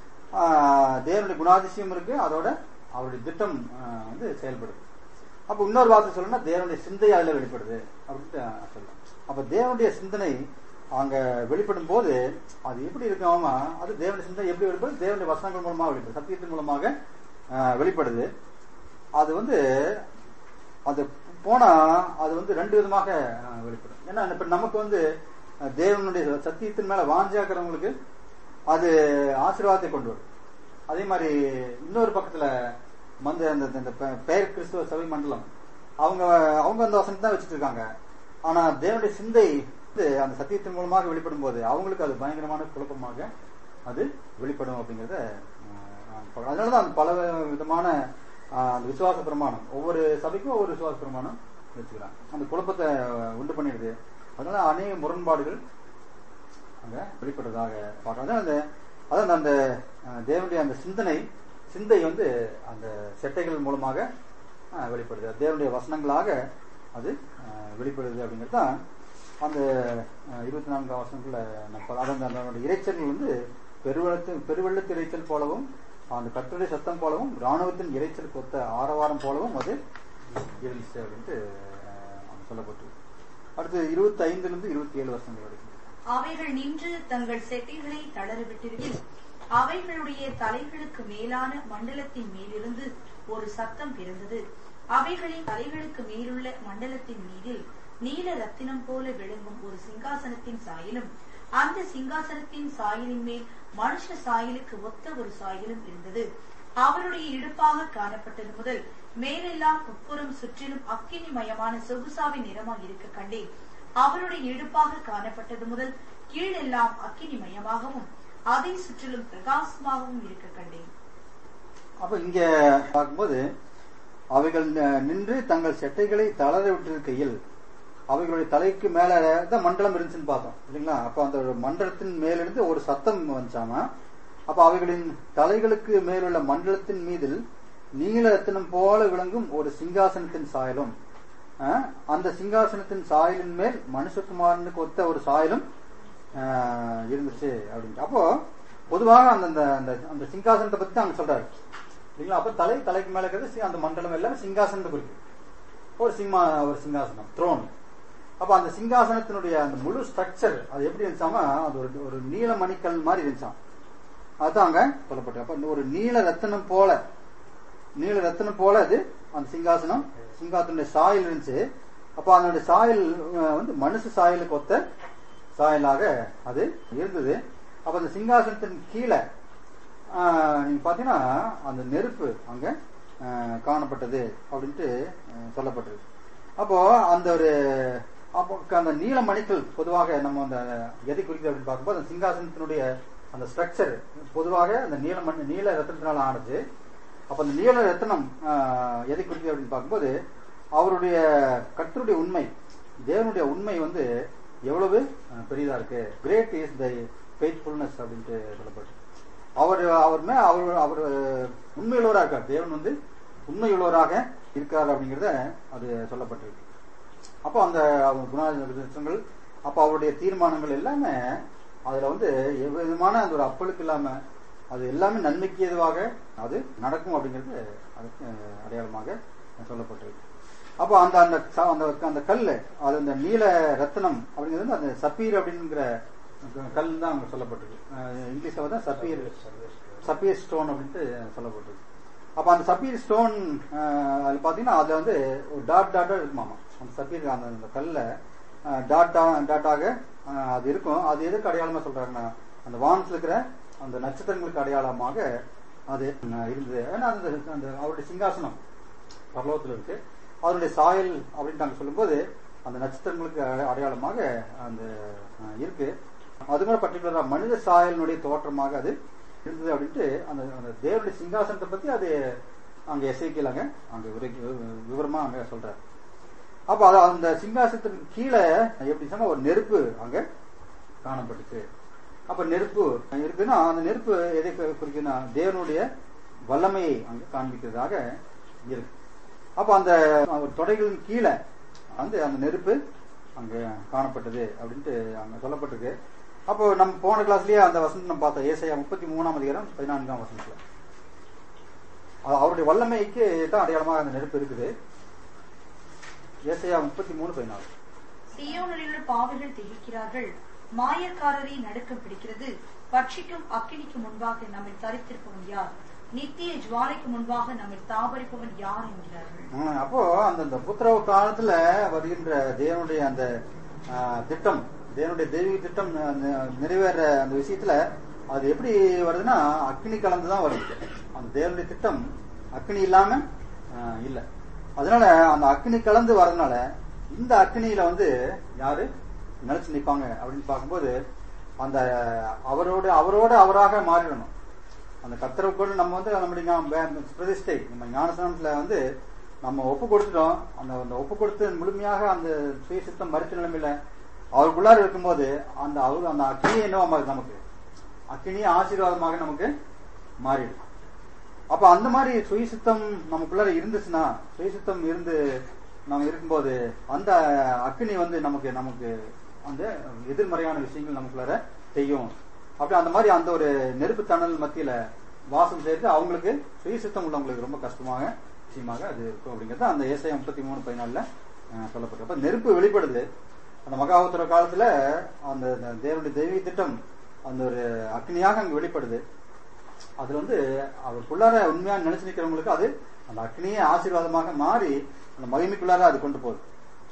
[SPEAKER 1] ஆஹ், தேவனுடைய குணாதிசயம் இருக்கு அதோட அவருடைய திட்டம் ஆஹ், வந்து செயல்படுது அப்ப இன்னொரு வார்த்தை சொல்லணும்னா தேவனுடைய சிந்தை அதுல வெளிப்படுது அப்படின்ட்டு சொல்லலாம் அப்ப தேவனுடைய சிந்தனை அங்க வெளிப்படும் போது அது எப்படி இருக்குமா அது தேவனுடைய சிந்தனை எப்படி வெளிப்படுது தேவனுடைய வசனங்கள் மூலமாக வெளிப்படுது சத்தியத்தின் மூலமாக ஆஹ், வெளிப்படுது அது வந்து அது போனா அது வந்து ரெண்டு விதமாக ஆஹ், வெளிப்படும் ஏன்னா இப்ப நமக்கு வந்து அஹ், தேவனுடைய சத்தியத்தின் மேல வாஞ்சாக்கிறவங்களுக்கு அது ஆசீர்வாதத்தை கொண்டு வரும் அதே மாதிரி இன்னொரு பக்கத்துல மந்த அந்த இந்த பெ- பெயர் கிறிஸ்துவ சபை மண்டலம் அவங்க அவங்க அந்த வசனத்தை தான் வச்சுட்டு இருக்காங்க ஆனா தேவனுடைய சிந்தை வந்து அந்த சத்தியத்தின் மூலமாக வெளிப்படும் போது அவங்களுக்கு அது பயங்கரமான குழப்பமாக அது வெளிப்படும் அப்படிங்கறத ஆஹ், நான் சொல்றேன். அதனாலதான் அந்த பல விதமான ஆஹ், அந்த விசுவாச பிரமாணம் ஒவ்வொரு சபைக்கும் ஒவ்வொரு விசுவாச பிரமாணம் வச்சுக்கிறாங்க அந்த குழப்பத்தை உண்டு பண்ணிடுது அதனால அநேக முரண்பாடுகள் அங்க வெளிப்படுறதாக பார்க்கணும் அதான் அந்த அதான் அந்த அஹ், தேவனுடைய அந்த சிந்தனை சிந்தை வந்து அந்த செட்டைகள் மூலமாக அஹ், வெளிப்படுது தேவனுடைய வசனங்களாக அது அஹ், வெளிப்படுது அப்படிங்கிறது தான் அந்த அஹ், இருபத்தி நான்காம் வசனத்துல நம்ம பா- அதான் அந்த அதனுடைய இறைச்சல் வந்து பெருவெள்ளத்து பெருவெள்ளத்து இறைச்சல் போலவும் அந்த கர்த்தருடைய சத்தம் போலவும் ராணுவத்தின் இறைச்சல் கொத்த ஆரவாரம் போலவும் அது இருந்துச்சு அப்படின்ட்டு அஹ், அங்க சொல்லப்பட்டிருக்கு அடுத்து இருபத்தி ஐந்துல இருந்து இருபத்தி ஏழு வருஷங்கள் வரைக்கும்
[SPEAKER 2] அவைகள் நின்று தங்கள் செட்டைகளை தளர விட்டிருக்கில் அவைகளுடைய தலைகளுக்கு மேலான மண்டலத்தின் மேலிருந்து ஒரு சத்தம் பிறந்தது அவைகளின் தலைகளுக்கு மேலுள்ள மண்டலத்தின் மீதில் நீல ரத்தினம் போல விளங்கும் ஒரு சிங்காசனத்தின் சாயலும் அந்த சிங்காசனத்தின் சாயலின் மேல் மனுஷ சாயலுக்கு ஒத்த ஒரு சாயலும் இருந்தது அவருடைய இடுப்பாக காணப்பட்டது முதல் மேலெல்லாம் உட்புறம் சுற்றிலும் அக்கினிமயமான சொகுசாவின் நிறமாக இருக்க கண்டேன் அவருடைய இடுப்பாக காணப்பட்டது முதல் கீழெல்லாம் அக்கினிமயமாகவும் அதை சுற்றிலும் பிரகாசமாகவும் இருக்க கண்டேன்
[SPEAKER 1] அப்ப இங்க பார்க்கும்போது அவைகள் ந- நின்று தங்கள் செட்டைகளை தளர விட்டிருக்கையில் அவைகளுடைய தலைக்கு மேல தான் மண்டலம் இருந்துச்சுன்னு பார்த்தோம் இல்லைங்களா அப்ப அந்த ஒரு மண்டலத்தின் மேலிருந்து ஒரு சத்தம் வந்துச்சாமா அப்ப அவைகளின் தலைகளுக்கு மேலுள்ள மண்டலத்தின் மீதில் நீல ரத்தினம் போல விளங்கும் ஒரு சிங்காசனத்தின் சாயலும் அஹ், அந்த சிங்காசனத்தின் சாயலின் மேல் மனுஷகுமாரனுக்கு ஒத்த ஒரு சாயலும் அஹ், இருந்துச்சு அப்படின்ட்டு அப்போ பொதுவாக அந்த அந்த- அந்த அந்த சிங்காசனத்தை பத்தி தான் அங்க சொல்றாரு இல்லைங்களா அப்ப தலை தலைக்கு மேல இருக்கிறது சி- அந்த மண்டலம் எல்லாமே சிங்காசனத்தை குறிக்கும் ஒரு சிம்மா ஒரு சிங்காசனம் த்ரோன் அப்ப அந்த சிங்காசனத்தினுடைய அந்த முழு ஸ்ட்ரக்சர் அது எப்படி இருந்துச்சாமா அது ஒரு ஒரு நீல மணிக்கல் மாதிரி இருந்துச்சாம் அதுதான் அங்க சொல்லப்பட்டு அப்ப இந்த ஒரு நீல ரத்தினம் போல நீல ரத்தினம் போல அது அந்த சிங்காசனம் சிங்காசனுடைய சாயல் இருந்துச்சு அப்ப அதனுடைய சாயல் அஹ், வந்து மனுஷ சாயலுக்கு ஒத்த சாயலாக அது இருந்தது அப்ப அந்த சிங்காசனத்தின் கீழே ஆஹ், நீங்க பாத்தீங்கன்னா அந்த நெருப்பு அங்க ஆஹ், காணப்பட்டது அப்படின்ட்டு ஆஹ், சொல்லப்பட்டது அப்போ அந்த ஒரு அப்போ அந்த நீல மணிக்கள் பொதுவாக நம்ம அந்த எதை குறிக்குது அப்படின்னு பார்க்கும்போது அந்த சிங்காசனத்தினுடைய அந்த ஸ்ட்ரக்சர் பொதுவாக அந்த நீல மண் நீல ரத்தனத்தினால ஆனது அப்ப அந்த நீல ரத்தனம் ஆஹ், எதை குறிக்குது அப்படின்னு பார்க்கும்போது அவருடைய கர்த்தருடைய உண்மை தேவனுடைய உண்மை வந்து எவ்வளவு ஆஹ், பெரியதா இருக்கு கிரேட் இஸ் தை ஃபெய்த்ஃபுல்னஸ் அப்படின்ட்டு சொல்லப்பட்டு அவர் அவர் மே அவர் அவர் உண்மையுள்ளவரா இருக்கார் தேவன் வந்து உண்மையுள்ளவராக இருக்கிறார் அப்படிங்கறத அது சொல்லப்பட்டிருக்கு அப்போ அந்த குணாதிசயங்கள் அப்போ அவருடைய தீர்மானங்கள் எல்லாமே அதுல வந்து எவ்விதமான அந்த ஒரு அப்பழுக்கு இல்லாம அது எல்லாமே நன்மைக்கு எதுவாக அது நடக்கும் அப்படிங்கிறது அதுக்கு அடையாளமாக சொல்லப்பட்டிருக்கு அப்போ அந்த அந்த ச- அந்த அந்த கல் அது அந்த நீல ரத்னம் அப்படிங்கிறது வந்து அந்த சப்பீர் அப்படிங்கிற கல் தான் அங்க சொல்லப்பட்டிருக்கு அஹ் இங்கிலீஷ்ல வந்து சப்பீர் சப்பீர் ஸ்டோன் அப்படின்ட்டு சொல்லப்பட்டிருக்கு அப்ப அந்த சப்பீர் ஸ்டோன் அது பாத்தீங்கன்னா அதுல வந்து ஒரு டாட் டாட்டா இருக்குமாமா அந்த சப்பீர் அந்த அந்த கல்ல டாட்டா டாட்டாக அஹ், அது இருக்கும் அது எதுக்கு அடையாளமா சொல்றாங்கன்னா அந்த வானத்துல இருக்கிற அந்த நட்சத்திரங்களுக்கு அடையாளமாக அது அஹ், இருந்தது ஏன்னா அந்த அந்த அவருடைய சிங்காசனம் பரலோகத்துல இருக்கு அவருடைய சாயல் அப்படின்னு நாங்க சொல்லும்போது அந்த நட்சத்திரங்களுக்கு அடை- அடையாளமாக அந்த அஹ், இருக்கு அது கூட பர்டிகுலரா மனித சாயலினுடைய தோற்றமாக அது இருந்தது அப்படின்ட்டு அந்த அந்த தேவனுடைய சிங்காசனத்தை பத்தி அது அங்க எசைக்கல அங்க அங்க விவரி- விவரமா அங்க சொல்றாரு அப்ப அது அந்த சிங்காசனத்துக்கு கீழே எப்படி சொன்னா ஒரு நெருப்பு அங்க காணப்பட்டுச்சு அப்ப நெருப்பு இருக்குன்னா அந்த நெருப்பு எதை குறி- குறிக்குதுன்னா தேவனுடைய வல்லமையை அங்க காண்பிக்கிறதாக இருக்கு அப்ப அந்த அவர் தொடைகளின் கீழே வந்து அந்த நெருப்பு அங்க காணப்பட்டது அப்படின்ட்டு அங்க சொல்லப்பட்டிருக்கு அப்போ நம்ம போன கிளாஸ்லயே அந்த வசனம் நம்ம பார்த்தோம் ஏசாயா முப்பத்தி மூணாம் அதிகாரம் பதினான்காம் வசனத்துல அது அவருடைய வல்லமைக்கு தான் அடையாளமாக அந்த நெருப்பு இருக்குது ஏசாயா முப்பத்தி மூணு பதினாலு
[SPEAKER 2] சியோனில் உள்ள பாவிகள் திகைக்கிறார்கள் மாயக்காரரை நடுக்கம் பிடிக்கிறது பட்சிக்கும் அக்கினிக்கு முன்பாக நம்மை தரித்திருப்பவன் யார் நித்திய ஜுவாலைக்கு முன்பாக நம்மை தாபரிப்பவன் யார் என்கிறார்கள்
[SPEAKER 1] ஆஹ் அப்போ அந்த அந்த புத்திரவு காலத்துல வருகின்ற தேவனுடைய அந்த ஆஹ், திட்டம் தேவனுடைய தெய்வீக திட்டம் ந- ந- நிறைவேற அந்த விஷயத்துல அது எப்படி வருதுன்னா அக்னி கலந்துதான் வருது அந்த தேவனுடைய திட்டம் அக்னி இல்லாம ஆஹ், இல்ல அதனால அந்த அக்னி கலந்து வரதுனால இந்த அக்னியில வந்து யாரு நிலைச்சு நிப்பாங்க அப்படின்னு பார்க்கும்போது அந்த அவரோட அவரோட அவராக மாறிடணும் அந்த கத்தரை கூட நம்ம வந்து நம்முடைய ஞா- வே- பிரதிஷ்டை நம்ம ஞானஸ்தானத்துல வந்து நம்ம ஒப்பு கொடுத்துட்டோம் அந்த அந்த ஒப்பு கொடுத்து முழுமையாக அந்த சுய சித்தம் மறுத்த நிலைமையில அவருக்குள்ளார இருக்கும்போது அந்த அவர் அந்த அக்னியே என்னவா மாறுது நமக்கு அக்னியே ஆசீர்வாதமாக நமக்கு மாறிடும் அப்ப அந்த மாதிரி சுய சித்தம் நமக்குள்ளார இருந்துச்சுன்னா சுய சித்தம் இருந்து நம்ம இருக்கும்போது அந்த அக்னி வந்து நமக்கு நமக்கு அந்த எதிர்மறையான விஷயங்கள் நமக்குள்ளார செய்யும் அப்படி அந்த மாதிரி அந்த ஒரு நெருப்பு தணல் மத்தியில வாசம் செய்து அவங்களுக்கு சுய சித்தம் உள்ளவங்களுக்கு ரொம்ப கஷ்டமாக விஷயமாக அது இருக்கும் அப்படிங்கிறது அந்த ஏசாயம் முப்பத்தி மூணு பதினாலுல சொல்லப்பட்டிருக்கு அப்ப நெருப்பு வெளிப்படுது அந்த மகாவுத்தர காலத்துல அந்த அந்த தேவனுடைய தெய்வீக திட்டம் அந்த ஒரு அக்னியாக அங்க வெளிப்படுது அதுல வந்து அவருக்குள்ளார உண்மையா நினைச்சு நிக்கிறவங்களுக்கு அது அந்த அக்னியே ஆசீர்வாதமாக மாறி அந்த மகிமைக்குள்ளார அது கொண்டு போகுது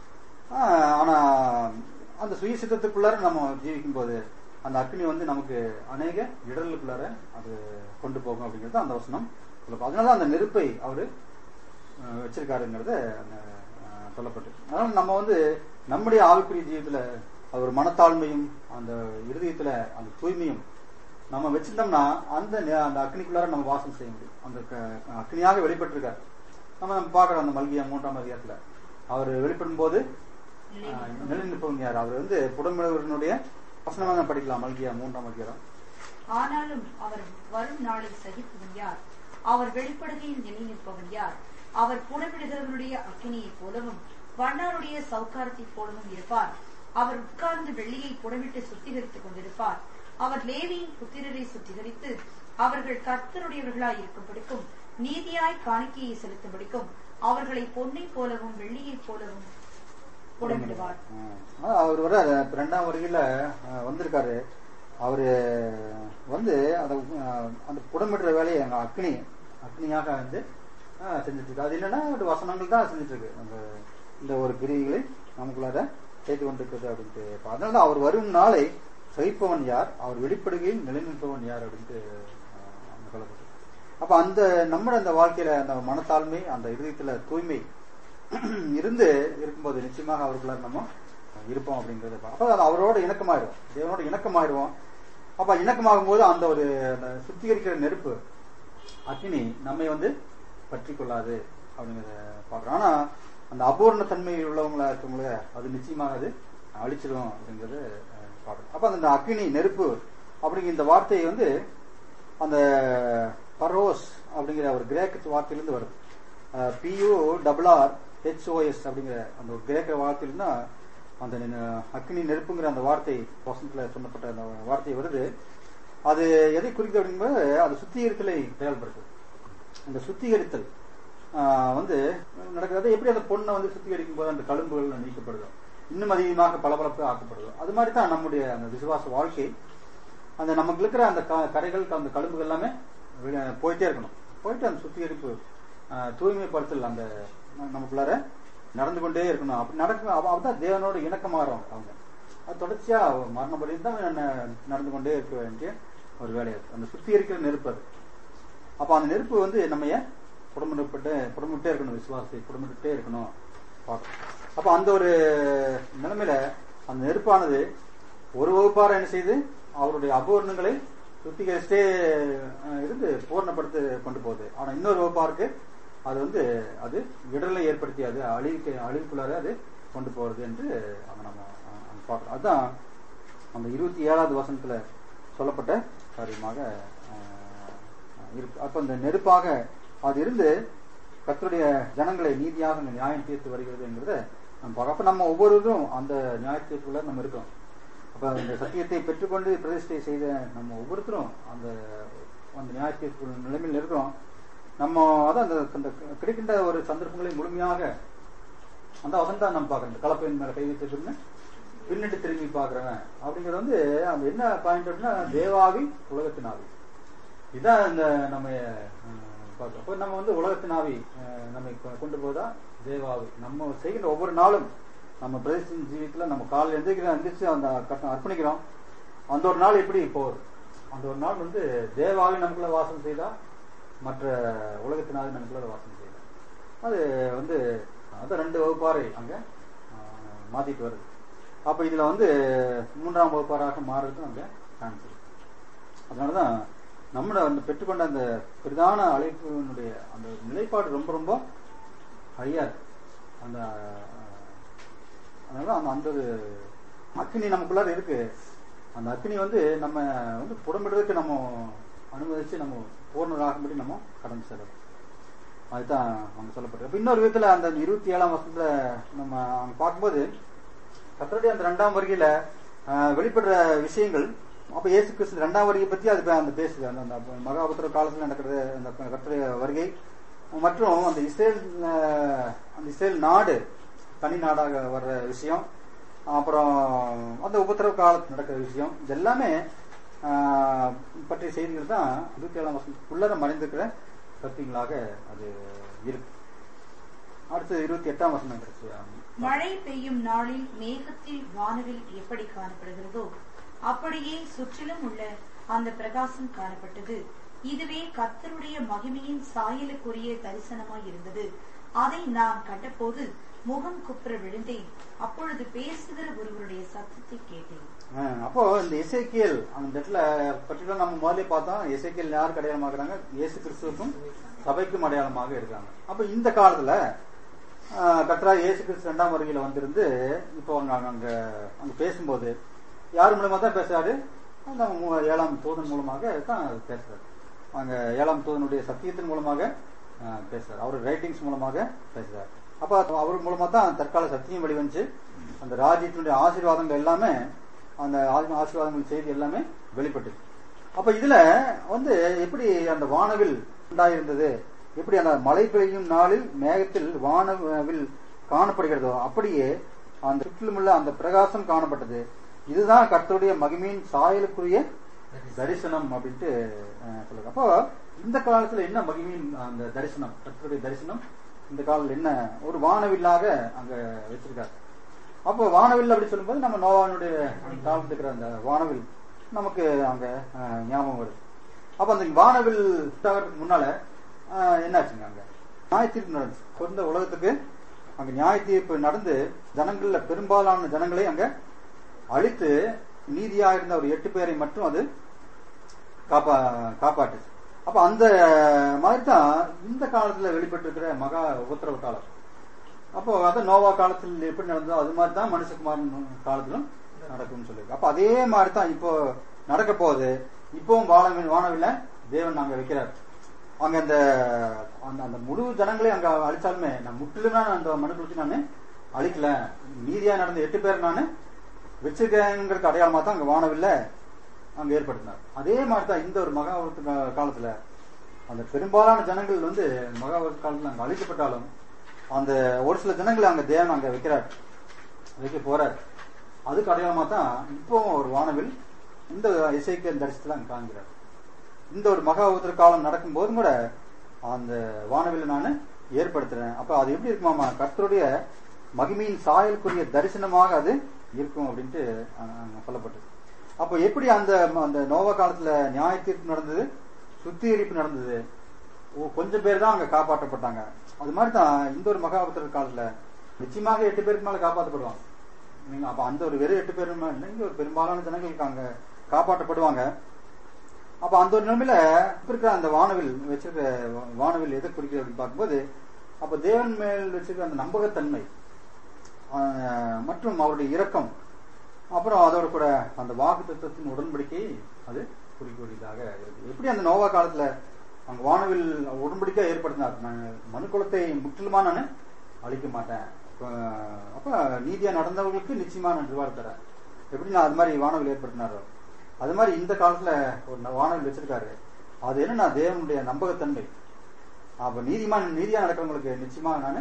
[SPEAKER 1] ஆஹ் ஆனா அந்த சுய சித்தத்துக்குள்ளார நம்ம ஜீவிக்கும் போது அந்த அக்னி வந்து நமக்கு அநேக இடர்களுக்குள்ளார அது கொண்டு போகும் அப்படிங்கிறது அந்த வசனம் சொல்லும் அதனால அந்த நெருப்பை அவரு அஹ், வச்சிருக்காருங்கிறத அங்க, அஹ், சொல்லப்பட்டிருக்கு அதனால நம்ம வந்து நம்முடைய ஆவிக்குரிய ஜீவிதத்துல அது ஒரு மனத்தாழ்மையும் அந்த இருதயத்துல அந்த தூய்மையும் நம்ம வச்சிருந்தோம்னா அந்த நெ- அந்த அக்னிக்குள்ளார நம்ம வாசம் செய்ய முடியும் அந்த க- அக்னியாக வெளிப்பட்டிருக்காரு நம்ம நம்ம பார்க்கறோம் அந்த மல்கியா மூன்றாம் அதிகாரத்துல அவர் வெளிப்படும் போது நிலை நிற்பவங்க யார் அவர் வந்து புடமிழவர்களுடைய வசனமா தான் படிக்கலாம் மல்கியா மூன்றாம் அதிகாரம்
[SPEAKER 2] ஆனாலும் அவர் வரும் நாளை சகிப்பவன் யார் அவர் வெளிப்படுகையில் நிலை நிற்பவன் யார் அவர் புடமிடுகிறவருடைய அக்கினியைப் போலவும் வண்ணாருடைய சவுக்காரத்தைப் போலவும் இருப்பார் அவர் உட்கார்ந்து வெள்ளியை புடமிட்டு சுத்திகரித்துக் கொண்டிருப்பார் அவர் லேவியின் புத்திரரை சுத்திகரித்து அவர்கள் கர்த்தருடையவர்களாய் இருக்கும்படிக்கும் நீதியாய் காணிக்கையை செலுத்தும்படிக்கும் அவர்களை பொன்னைப் போலவும் வெள்ளியைப் போலவும் புடமிடுவார்
[SPEAKER 1] ஆ, அவர் வர ரெண்டாம் வருகையில ஆ, வந்திருக்காரு அவரு வந்து அந்த ஆ, அந்த புடமிடுற வேலையை அங்க அக்னி அக்னியாக வந்து ஆ, செஞ்சுட்டு இருக்கு அது என்னன்னா ஒரு வசனங்கள் தான் செஞ்சுட்டு இருக்கு அந்த இந்த ஒரு கிரிகளை நமக்குள்ளார செய்து கொண்டிருக்கிறது அப்படின்ட்டு இப்ப அதனால அவர் வரும் நாளை சகிப்பவன் யார் அவர் வெளிப்படுகையில் நிலைநிற்பவன் யார் அப்படின்ட்டு ஆ, அங்க சொல்லப்பட்டிருக்கு அப்ப அந்த நம்மளோட அந்த வாழ்க்கையில அந்த மனத்தாழ்மை அந்த இதயத்துல தூய்மை இருந்து இருக்கும்போது நிச்சயமாக அவருக்குள்ள நம்ம இருப்போம் அப்படிங்கறது பா- அப்ப அது அவரோட இணக்கமாயிடும் தேவனோட இணக்கமாயிடுவோம் அப்ப இணக்கமாகும் போது அந்த ஒரு அந்த சுத்திகரிக்கிற நெருப்பு அக்னி நம்மை வந்து பற்றி கொள்ளாது அப்படிங்கறத பாக்குறோம் ஆனா அந்த அபூர்ண தன்மை உள்ளவங்களா இருக்கவங்கள அது நிச்சயமாக அது அழிச்சிடும் அப்படிங்கறது அஹ், பாக்குறோம் அப்ப அந்த அக்னி நெருப்பு அப்படிங்கிற இந்த வார்த்தை வந்து அந்த பரோஸ் அப்படிங்கிற ஒரு கிரேக்க வார்த்தையிலிருந்து வருது பியூ டபுள் ஆர் ஹெச்ஓஎஸ் அப்படிங்கிற அந்த ஒரு கிரேக்க வார்த்தையில்னா அந்த நெ- அக்னி நெருப்புங்கிற அந்த வார்த்தை வசனத்துல சொல்லப்பட்ட அந்த வார்த்தை வருது அது எதை குறிக்குது அப்படிங்கும்போது அது சுத்திகரித்தலை செயல்படுது அந்த சுத்திகரித்தல் ஆஹ், வந்து நடக்கிறது எப்படி அந்த பொண்ணை வந்து சுத்திகரிக்கும் போது அந்த கழும்புகள் நீக்கப்படுதோ இன்னும் அதிகமாக பளபளப்பு ஆக்கப்படுதோ அது மாதிரி தான் நம்முடைய அந்த விசுவாச வாழ்க்கை அந்த நமக்கு இருக்கிற அந்த க- கரைகள் அந்த கழும்புகள் எல்லாமே வெளிய- போயிட்டே இருக்கணும் போயிட்டு அந்த சுத்திகரிப்பு ஆஹ், தூய்மைப்படுத்தல் அந்த ந- நமக்குள்ளார நடந்து கொண்டே இருக்கணும் அப்படி நடக்கும் அவ- அவதான் தேவனோட இணக்கமாறோம் அவங்க அது தொடர்ச்சியா மரணம் படி தான் ந- நடந்து கொண்டே இருக்க வேண்டிய ஒரு வேலை அது. அந்த சுத்திகரிக்கிற நெருப்பு அது அப்ப அந்த நெருப்பு வந்து நம்ம புடமிட்டு புடமிட்டே இருக்கணும் விசுவாசத்தை புடமிட்டே இருக்கணும் பார்க்கணும். அப்ப அந்த ஒரு நிலைமையில அந்த நெருப்பானது ஒரு வகுப்பார என்ன செய்து அவருடைய அபூர்ணங்களை சுத்திகரிச்சுட்டே அஹ், இருந்து பூர்ணப்படுத்த கொண்டு போகுது ஆனா இன்னொரு வகுப்பாருக்கு அது வந்து அது இடர்களை ஏற்படுத்தி அது அழிவுக்கு அழிவுக்குள்ளார அது கொண்டு போறது என்று அங்க நம்ம அஹ், அங்க பார்க்கிறோம் அதுதான் அந்த இருபத்தி ஏழாவது வசனத்துல சொல்லப்பட்ட காரியமாக அஹ், இருக்கு அப்ப இந்த நெருப்பாக அது இருந்து கர்த்தருடைய ஜனங்களை நீதியாக அங்க நியாயம் தீர்த்து வருகிறது என்கிறத நம்ம பார்க்க அப்ப நம்ம ஒவ்வொருவரும் அந்த நியாய தீர்ப்புல நம்ம இருக்கோம் அப்ப அந்த சத்தியத்தை பெற்றுக்கொண்டு பிரதிஷ்டை செய்த நம்ம ஒவ்வொருத்தரும் அந்த அந்த நியாய தீர்ப்பு நிலைமையில் இருக்கிறோம் நம்ம அதான் அந்த அந்த கிடைக்கின்ற ஒரு சந்தர்ப்பங்களை முழுமையாக அந்த அவசரம் தான் நம்ம பார்க்கறோம் இந்த கலப்பையின் மேல கை வச்சிருக்குன்னு பின்னிட்டு திரும்பி பார்க்கறவன் அப்படிங்கிறது வந்து அந்த என்ன பாயிண்ட் அப்படின்னா தேவாவி உலகத்தின் ஆவி இதான் இந்த நம்ம அஹ், பார்க்கிறோம் அப்போ நம்ம வந்து உலகத்தின் ஆவி அஹ், நம்மை கொ- கொண்டு போதா தேவாவி நம்ம செய்கின்ற ஒவ்வொரு நாளும் நம்ம பிரதேச ஜீவித்துல நம்ம காலையில் எந்திரிக்கிறோம் எந்திரிச்சு அந்த கட்டம் அர்ப்பணிக்கிறோம் அந்த ஒரு நாள் எப்படி போகுது அந்த ஒரு நாள் வந்து தேவாவி நமக்குள்ள வாசம் செய்தா மற்ற உலகத்தின் ஆவி நமக்குள்ள வாசம் செய்தா அது வந்து அது ரெண்டு வகுப்பாறை அங்க ஆஹ், மாத்திட்டு வருது அப்ப இதுல வந்து மூன்றாம் வகுப்பாராக மாறுறது அங்க காமிச்சிருக்கு அதனாலதான் நம்மள அந்த பெற்றுக்கொண்ட அந்த பிரதான அழைப்பினுடைய அந்த நிலைப்பாடு ரொம்ப ரொம்ப ஹையா இருக்கு அந்த ஆஹ், அதனால அந்த அந்த ஒரு அக்னி நமக்குள்ளார இருக்கு அந்த அக்னி வந்து நம்ம வந்து புடமிடுறதுக்கு நம்ம அனுமதிச்சு நம்ம பூர்ணராகும்படி நம்ம கடந்து செல்லணும் அதுதான் அங்க சொல்லப்பட்டிருக்கு அப்ப இன்னொரு விதத்துல அந்த இருபத்தி ஏழாம் வருஷத்துல நம்ம அங்க பார்க்கும்போது கத்தருடைய அந்த ரெண்டாம் வருகையில ஆஹ், வெளிப்படுற விஷயங்கள் அப்ப இயேசு கிறிஸ்து ரெண்டாம் வருகை பத்தி அது பே- அந்த பேசுது அந்த அந்த மகாபுத்திர காலத்துல நடக்கிறது அந்த கத்தருடைய வருகை மற்றும் அந்த இஸ்ரேல் ஆஹ், அந்த இஸ்ரேல் நாடு தனி நாடாக வர்ற விஷயம் அப்புறம் அந்த உபத்திரவ காலத்துல நடக்கிற விஷயம் இது எல்லாமே ஆஹ், பற்றிய செய்திகள் தான் இருபத்தி ஏழாம் வருஷத்துக்குள்ள மறைந்திருக்கிற சத்தியங்களாக அது இருக்கு அடுத்து இருபத்தி எட்டாம் வசனம் இருக்கு
[SPEAKER 2] மழை பெய்யும் நாளில் மேகத்தில் வானவில் எப்படி காணப்படுகிறதோ அப்படியே சுற்றிலும் உள்ள அந்த பிரகாசம் காணப்பட்டது இதுவே கர்த்தருடைய மகிமையின் சாயலுக்குரிய தரிசனமாய் இருந்தது அதை நான் கண்டபோது முகம் குப்புற விழுந்தேன் அப்பொழுது பேசுகிற ஒருவருடைய சத்தத்தை கேட்டேன்
[SPEAKER 1] ஆஹ் அப்போ இந்த இசைக்கியல் அந்த இடத்துல பர்டிகுலர் நம்ம முதல்ல பார்த்தோம் இசைக்கியல் யாருக்கு அடையாளமாக்குறாங்க இயேசு கிறிஸ்துவுக்கும் சபைக்கும் அடையாளமாக இருக்காங்க அப்ப இந்த காலத்துல ஆஹ் கர்த்தரா இயேசு கிறிஸ்து ரெண்டாம் வருகையில வந்திருந்து இப்போ அங்க அங்க அங்க பேசும்போது யார் மூலமா தான் பேசுறாரு அந்த மூ- ஏழாம் தூதன் மூலமாக தான் அது பேசுறாரு அங்க ஏழாம் தூதனுடைய சத்தியத்தின் மூலமாக ஆஹ் பேசுறாரு அவர் ரைட்டிங்ஸ் மூலமாக பேசுறாரு அப்ப அவர் மூலமா தான் தற்கால சத்தியம் வெளிவந்துச்சு அந்த ராஜ்யத்தினுடைய ஆசீர்வாதங்கள் எல்லாமே அந்த ஆசி- ஆசீர்வாதங்கள் செய்தி எல்லாமே வெளிப்பட்டுச்சு அப்ப இதுல வந்து எப்படி அந்த வானவில் உண்டாயிருந்தது எப்படி அந்த மழை பெய்யும் நாளில் மேகத்தில் வானவில் காணப்படுகிறதோ அப்படியே அந்த சுற்றிலுமுள்ள அந்த பிரகாசம் காணப்பட்டது இதுதான் கர்த்தருடைய மகிமையின் சாயலுக்குரிய தரிசனம் அப்படின்ட்டு அஹ், சொல்லுங்க அப்போ இந்த காலத்துல என்ன மகிமையின் அந்த தரிசனம் கர்த்தருடைய தரிசனம் இந்த காலத்துல என்ன ஒரு வானவில்லாக அங்க வச்சிருக்காரு அப்போ வானவில் அப்படி சொல்லும்போது நம்ம நோவானுடைய காலத்துல இருக்கிற அந்த வானவில் நமக்கு அங்க அஹ், ஞாபகம் வருது அப்ப அந்த வானவில் உண்டாகிறதுக்கு முன்னால அஹ், என்னாச்சுங்க அங்க நியாய தீர்ப்பு நடந்துச்சு பிறந்த உலகத்துக்கு அங்க நியாய தீர்ப்பு நடந்து ஜனங்கள்ல பெரும்பாலான ஜனங்களை அங்க அழித்து நீதியா இருந்த ஒரு எட்டு பேரை மட்டும் அது காப்பா காப்பாட்டுச்சு அப்ப அந்த மாதிரி தான் இந்த காலத்துல வெளிப்பட்டிருக்கிற மகா உபத்திரவ காலம் அப்போ அதான் நோவா காலத்தில் எப்படி நடந்ததோ அது மாதிரி தான் மனுஷகுமாரன் காலத்திலும் நடக்கும்னு சொல்லியிருக்கு அப்ப அதே மாதிரி தான் இப்போ நடக்க போகுது இப்பவும் வானவில் வானவில்ல தேவன் அங்க வைக்கிறார் அங்க அந்த அந்த அந்த முழு ஜனங்களையும் அங்க அழிச்சாலுமே நான் முற்றிலுமே நான் அந்த மனுக்களை வச்சு நான் அழிக்கல மீதியா நடந்த எட்டு பேர் நான் வச்சிருக்கேங்கிறது அடையாளமா தான் அங்க வானவில்ல அங்க ஏற்படுத்தினார் அதே மாதிரி தான் இந்த ஒரு மகாபுரத்து கா- காலத்துல அந்த பெரும்பாலான ஜனங்கள் வந்து மகாபுரத்து காலத்துல அங்க அழிக்கப்பட்டாலும் அந்த ஒரு சில ஜனங்களை அங்க தேவன் அங்க வைக்கிறார் வைக்க போறார் அதுக்கு அடையாளமா தான் இப்போ ஒரு வானவில் இந்த இசைக்கு தரிசனத்துல அங்க காண்கிறார் இந்த ஒரு மகாபுத்திர காலம் நடக்கும் போதும் கூட அந்த வானவில் நான் ஏற்படுத்துறேன் அப்ப அது எப்படி இருக்குமாமா கர்த்தருடைய மகிமையின் சாயலுக்குரிய தரிசனமாக அது இருக்கும் அப்படின்ட்டு அங்க- அங்க சொல்லப்பட்டது அப்ப எப்படி அந்த அந்த நோவா காலத்துல நியாய தீர்ப்பு நடந்தது சுத்திகரிப்பு நடந்தது ஓ, கொஞ்சம் பேர் தான் அங்க காப்பாற்றப்பட்டாங்க அது மாதிரி தான் இந்த ஒரு மகாபுத்திர காலத்துல நிச்சயமாக எட்டு பேருக்கு மேல காப்பாற்றப்படுவாங்க நீங்க அப்ப அந்த ஒரு வெறும் எட்டு பேர் மேல இல்ல, இங்க ஒரு பெரும்பாலான ஜனங்களுக்கு அங்க காப்பாற்றப்படுவாங்க அப்ப அந்த ஒரு நிலைமையில இப்ப இருக்கிற அந்த வானவில் வச்சிருக்க வா- வானவில் எதை குறிக்கிறது அப்படின்னு பார்க்கும்போது அப்ப தேவன் மேல் வச்சிருக்க அந்த நம்பகத்தன்மை ஆஹ், மற்றும் அவருடைய இரக்கம் அப்புறம் அதோட கூட அந்த வாக்கு தத்துவத்தின் உடன்படிக்கை அது குறிக்கூடியதாக இருக்கு எப்படி அந்த நோவா காலத்துல அங்க வானவில் உடன்படிக்கை ஏற்படுத்தினார் நான் மனுக்குலத்தை முற்றிலுமா நான் அழிக்க மாட்டேன் அப்ப- அப்ப நீதியா நடந்தவர்களுக்கு நிச்சயமா நான் ரிவார்டு தரேன் எப்படி நான் அது மாதிரி வானவில் ஏற்படுத்தினாரோ அது மாதிரி இந்த காலத்துல ஒரு ந- வானவில் வச்சிருக்காரு அது என்னன்னா தேவனுடைய நம்பகத்தன்மை அப்ப நீதிமான் நீதியா நடக்கிறவங்களுக்கு நிச்சயமா நான்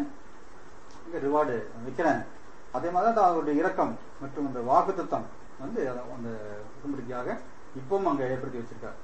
[SPEAKER 1] இங்க ரிவார்டு வைக்கிறேன் அதே மாதிரி தான் அவருடைய இரக்கம் மற்றும் அந்த வாக்குத்தத்தம் வந்து அத- அந்த உடன்படிக்கையாக இப்பவும் அங்க ஏற்படுத்தி வச்சிருக்காரு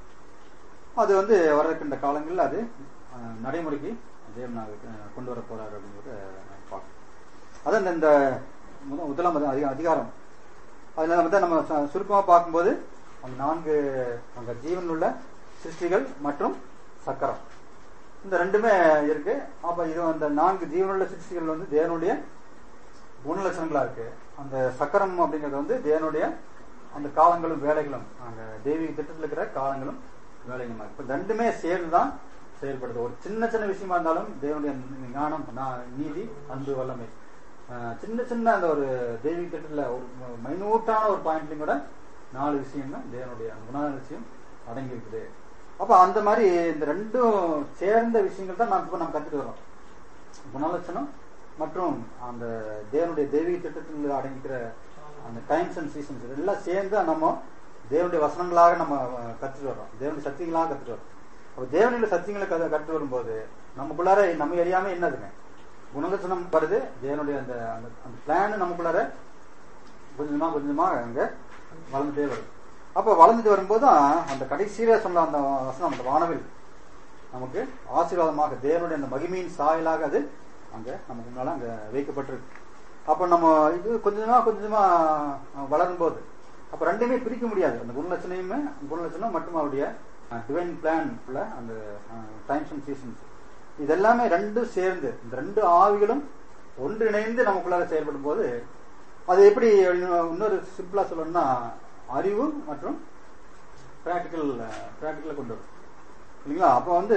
[SPEAKER 1] அது வந்து வரக்கின்ற காலங்களில் அது அஹ், நடைமுறைக்கு தேவன் அஹ், கொண்டு வர போறாரு அப்படிங்கிறத பார்க்கணும் அதான் இந்த- இந்த முத- முதலாம் அதி- அதிக- அதிகாரம் அதுல வந்து நம்ம ச- சுருக்கமா பார்க்கும்போது அந்த நான்கு அங்க ஜீவன் உள்ள சிருஷ்டிகள் மற்றும் சக்கரம் இந்த ரெண்டுமே இருக்கு அப்ப இது அந்த நான்கு ஜீவனுள்ள சிருஷ்டிகள் வந்து தேவனுடைய குணலட்சணங்களா இருக்கு அந்த சக்கரம் அப்படிங்கிறது வந்து தேவனுடைய அந்த காலங்களும் வேலைகளும் அங்க தெய்வீக திட்டத்தில் இருக்கிற காலங்களும் வேலைகளும் இப்ப ரெண்டுமே சேர்ந்துதான் செயல்படுது ஒரு சின்ன சின்ன விஷயமா இருந்தாலும் தேவனுடைய ஞானம் நா- நீதி அன்பு வல்லமை ஆஹ் சின்ன சின்ன அந்த ஒரு தெய்வீக திட்டத்துல ஒரு மைனூட்டான ஒரு பாயிண்ட்லயும் கூட நாலு விஷயம் தான் தேவனுடைய குணாதிசயம் அடங்கி இருக்குது அப்ப அந்த மாதிரி இந்த ரெண்டும் சேர்ந்த விஷயங்கள் தான் நம்ம இப்ப நம்ம கத்துட்டு வரோம் குணலட்சணம் மற்றும் அந்த தேவனுடைய தெய்வீக திட்டத்தில் அடங்கிக்கிற அந்த டைம்ஸ் அண்ட் சீசன்ஸ் இதெல்லாம் சேர்ந்து நம்ம தேவனுடைய வசனங்களாக நம்ம அஹ், கத்துட்டு வரோம் தேவனுடைய சத்தியங்களாக கத்துட்டு வரோம் அப்ப தேவனுடைய சத்தியங்களை கத்து கற்றுட்டு வரும்போது நமக்குள்ளார நம்ம அறியாம என்னதுங்க குணலட்சணம் வருது தேவனுடைய அந்த அந்த அந்த பிளான் நமக்குள்ளார கொஞ்சமா கொஞ்சமா அங்க வளர்ந்துட்டே வருது அப்ப வளர்ந்துட்டு வரும்போது தான் அந்த கடைசியில சொன்ன அந்த வசனம் அந்த வானவில் நமக்கு ஆசீர்வாதமாக தேவனுடைய அந்த மகிமையின் சாயலாக அது அங்க நமக்கு முன்னால அங்க வைக்கப்பட்டிருக்கு அப்ப நம்ம இது கொஞ்சமா கொஞ்சமா வளரும் போது அப்ப ரெண்டுமே பிரிக்க முடியாது அந்த குணலட்சணையுமே குணலட்சணம் மற்றும் அவருடைய டிவைன் பிளான் உள்ள அந்த டைம்ஸ் அண்ட் சீசன்ஸ் இதெல்லாமே ரெண்டும் சேர்ந்து இந்த ரெண்டு ஆவிகளும் ஒன்றிணைந்து நமக்குள்ளார செயல்படும் போது அது எப்படி இன்னொரு சிம்பிளா சொல்லணும்னா அறிவு மற்றும் பிராக்டிக்கல் பிராக்டிக்கல கொண்டு வரும் இல்லைங்களா அப்போ வந்து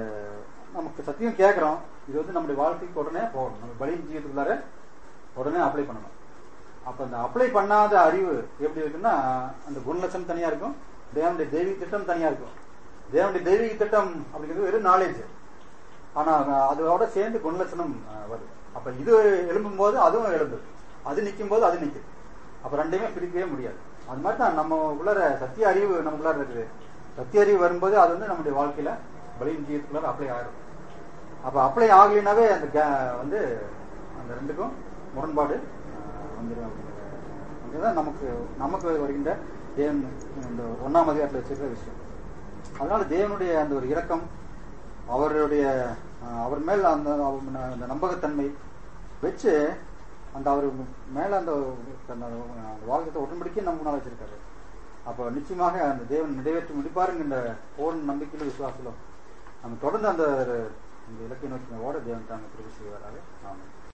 [SPEAKER 1] நமக்கு சத்தியம் கேட்குறோம் இது வந்து நம்முடைய வாழ்க்கைக்கு உடனே போகணும் நம்ம பலி ஜீவத்துக்குள்ளார உடனே அப்ளை பண்ணணும் அப்ப அந்த அப்ளை பண்ணாத அறிவு எப்படி இருக்குன்னா அந்த குணலட்சணம் தனியா இருக்கும் தேவனுடைய தெய்வீக திட்டம் தனியா இருக்கும் தேவனுடைய தெய்வீக திட்டம் அப்படிங்கிறது வெறும் நாலேஜ் ஆனா அதோட சேர்ந்து குணலட்சணம் அஹ், வருது அப்ப இது எழும்பும் போது அதுவும் எழும்புது அது நிற்கும் போது அது நிக்குது அப்ப ரெண்டையுமே பிரிக்கவே முடியாது அது மாதிரி தான் நம்ம உள்ளர சத்திய அறிவு நமக்குள்ளார இருக்குது சத்திய அறிவு வரும்போது அது வந்து நம்முடைய வாழ்க்கையில பலியின் ஜீவத்துக்குள்ளார அப்ளை ஆயிரும் அப்ப அப்ளை ஆகலினாவே அந்த ga- வந்து அந்த ரெண்டுக்கும் முரண்பாடு அஹ், வந்துடும் அப்படிங்கிற அங்கதான் நமக்கு நமக்கு வருகின்ற தேவன் இந்த ஒன்னாம் அதிகாரத்தில் வச்சிருக்கிற விஷயம் அதனால தேவனுடைய அந்த ஒரு இரக்கம் அவருடைய அஹ், அவர் மேல் அந்த அவர் அந்த நம்பகத்தன்மை வச்சு அந்த அவர் மேல அந்த அந்த வாழ்க்கை உடன்படிக்கை நம்ம முன்னால் வச்சிருக்காரு அப்ப நிச்சயமாக அந்த தேவன் நிறைவேற்றி முடிப்பாருங்கிற பூர்ண நம்பிக்கையில விசுவாசம் நம்ம தொடர்ந்து அந்த இந்த இலக்கை நோக்கி ஓட தேவன் தாங்க திருப்பி செய்வாராக ஆமாம்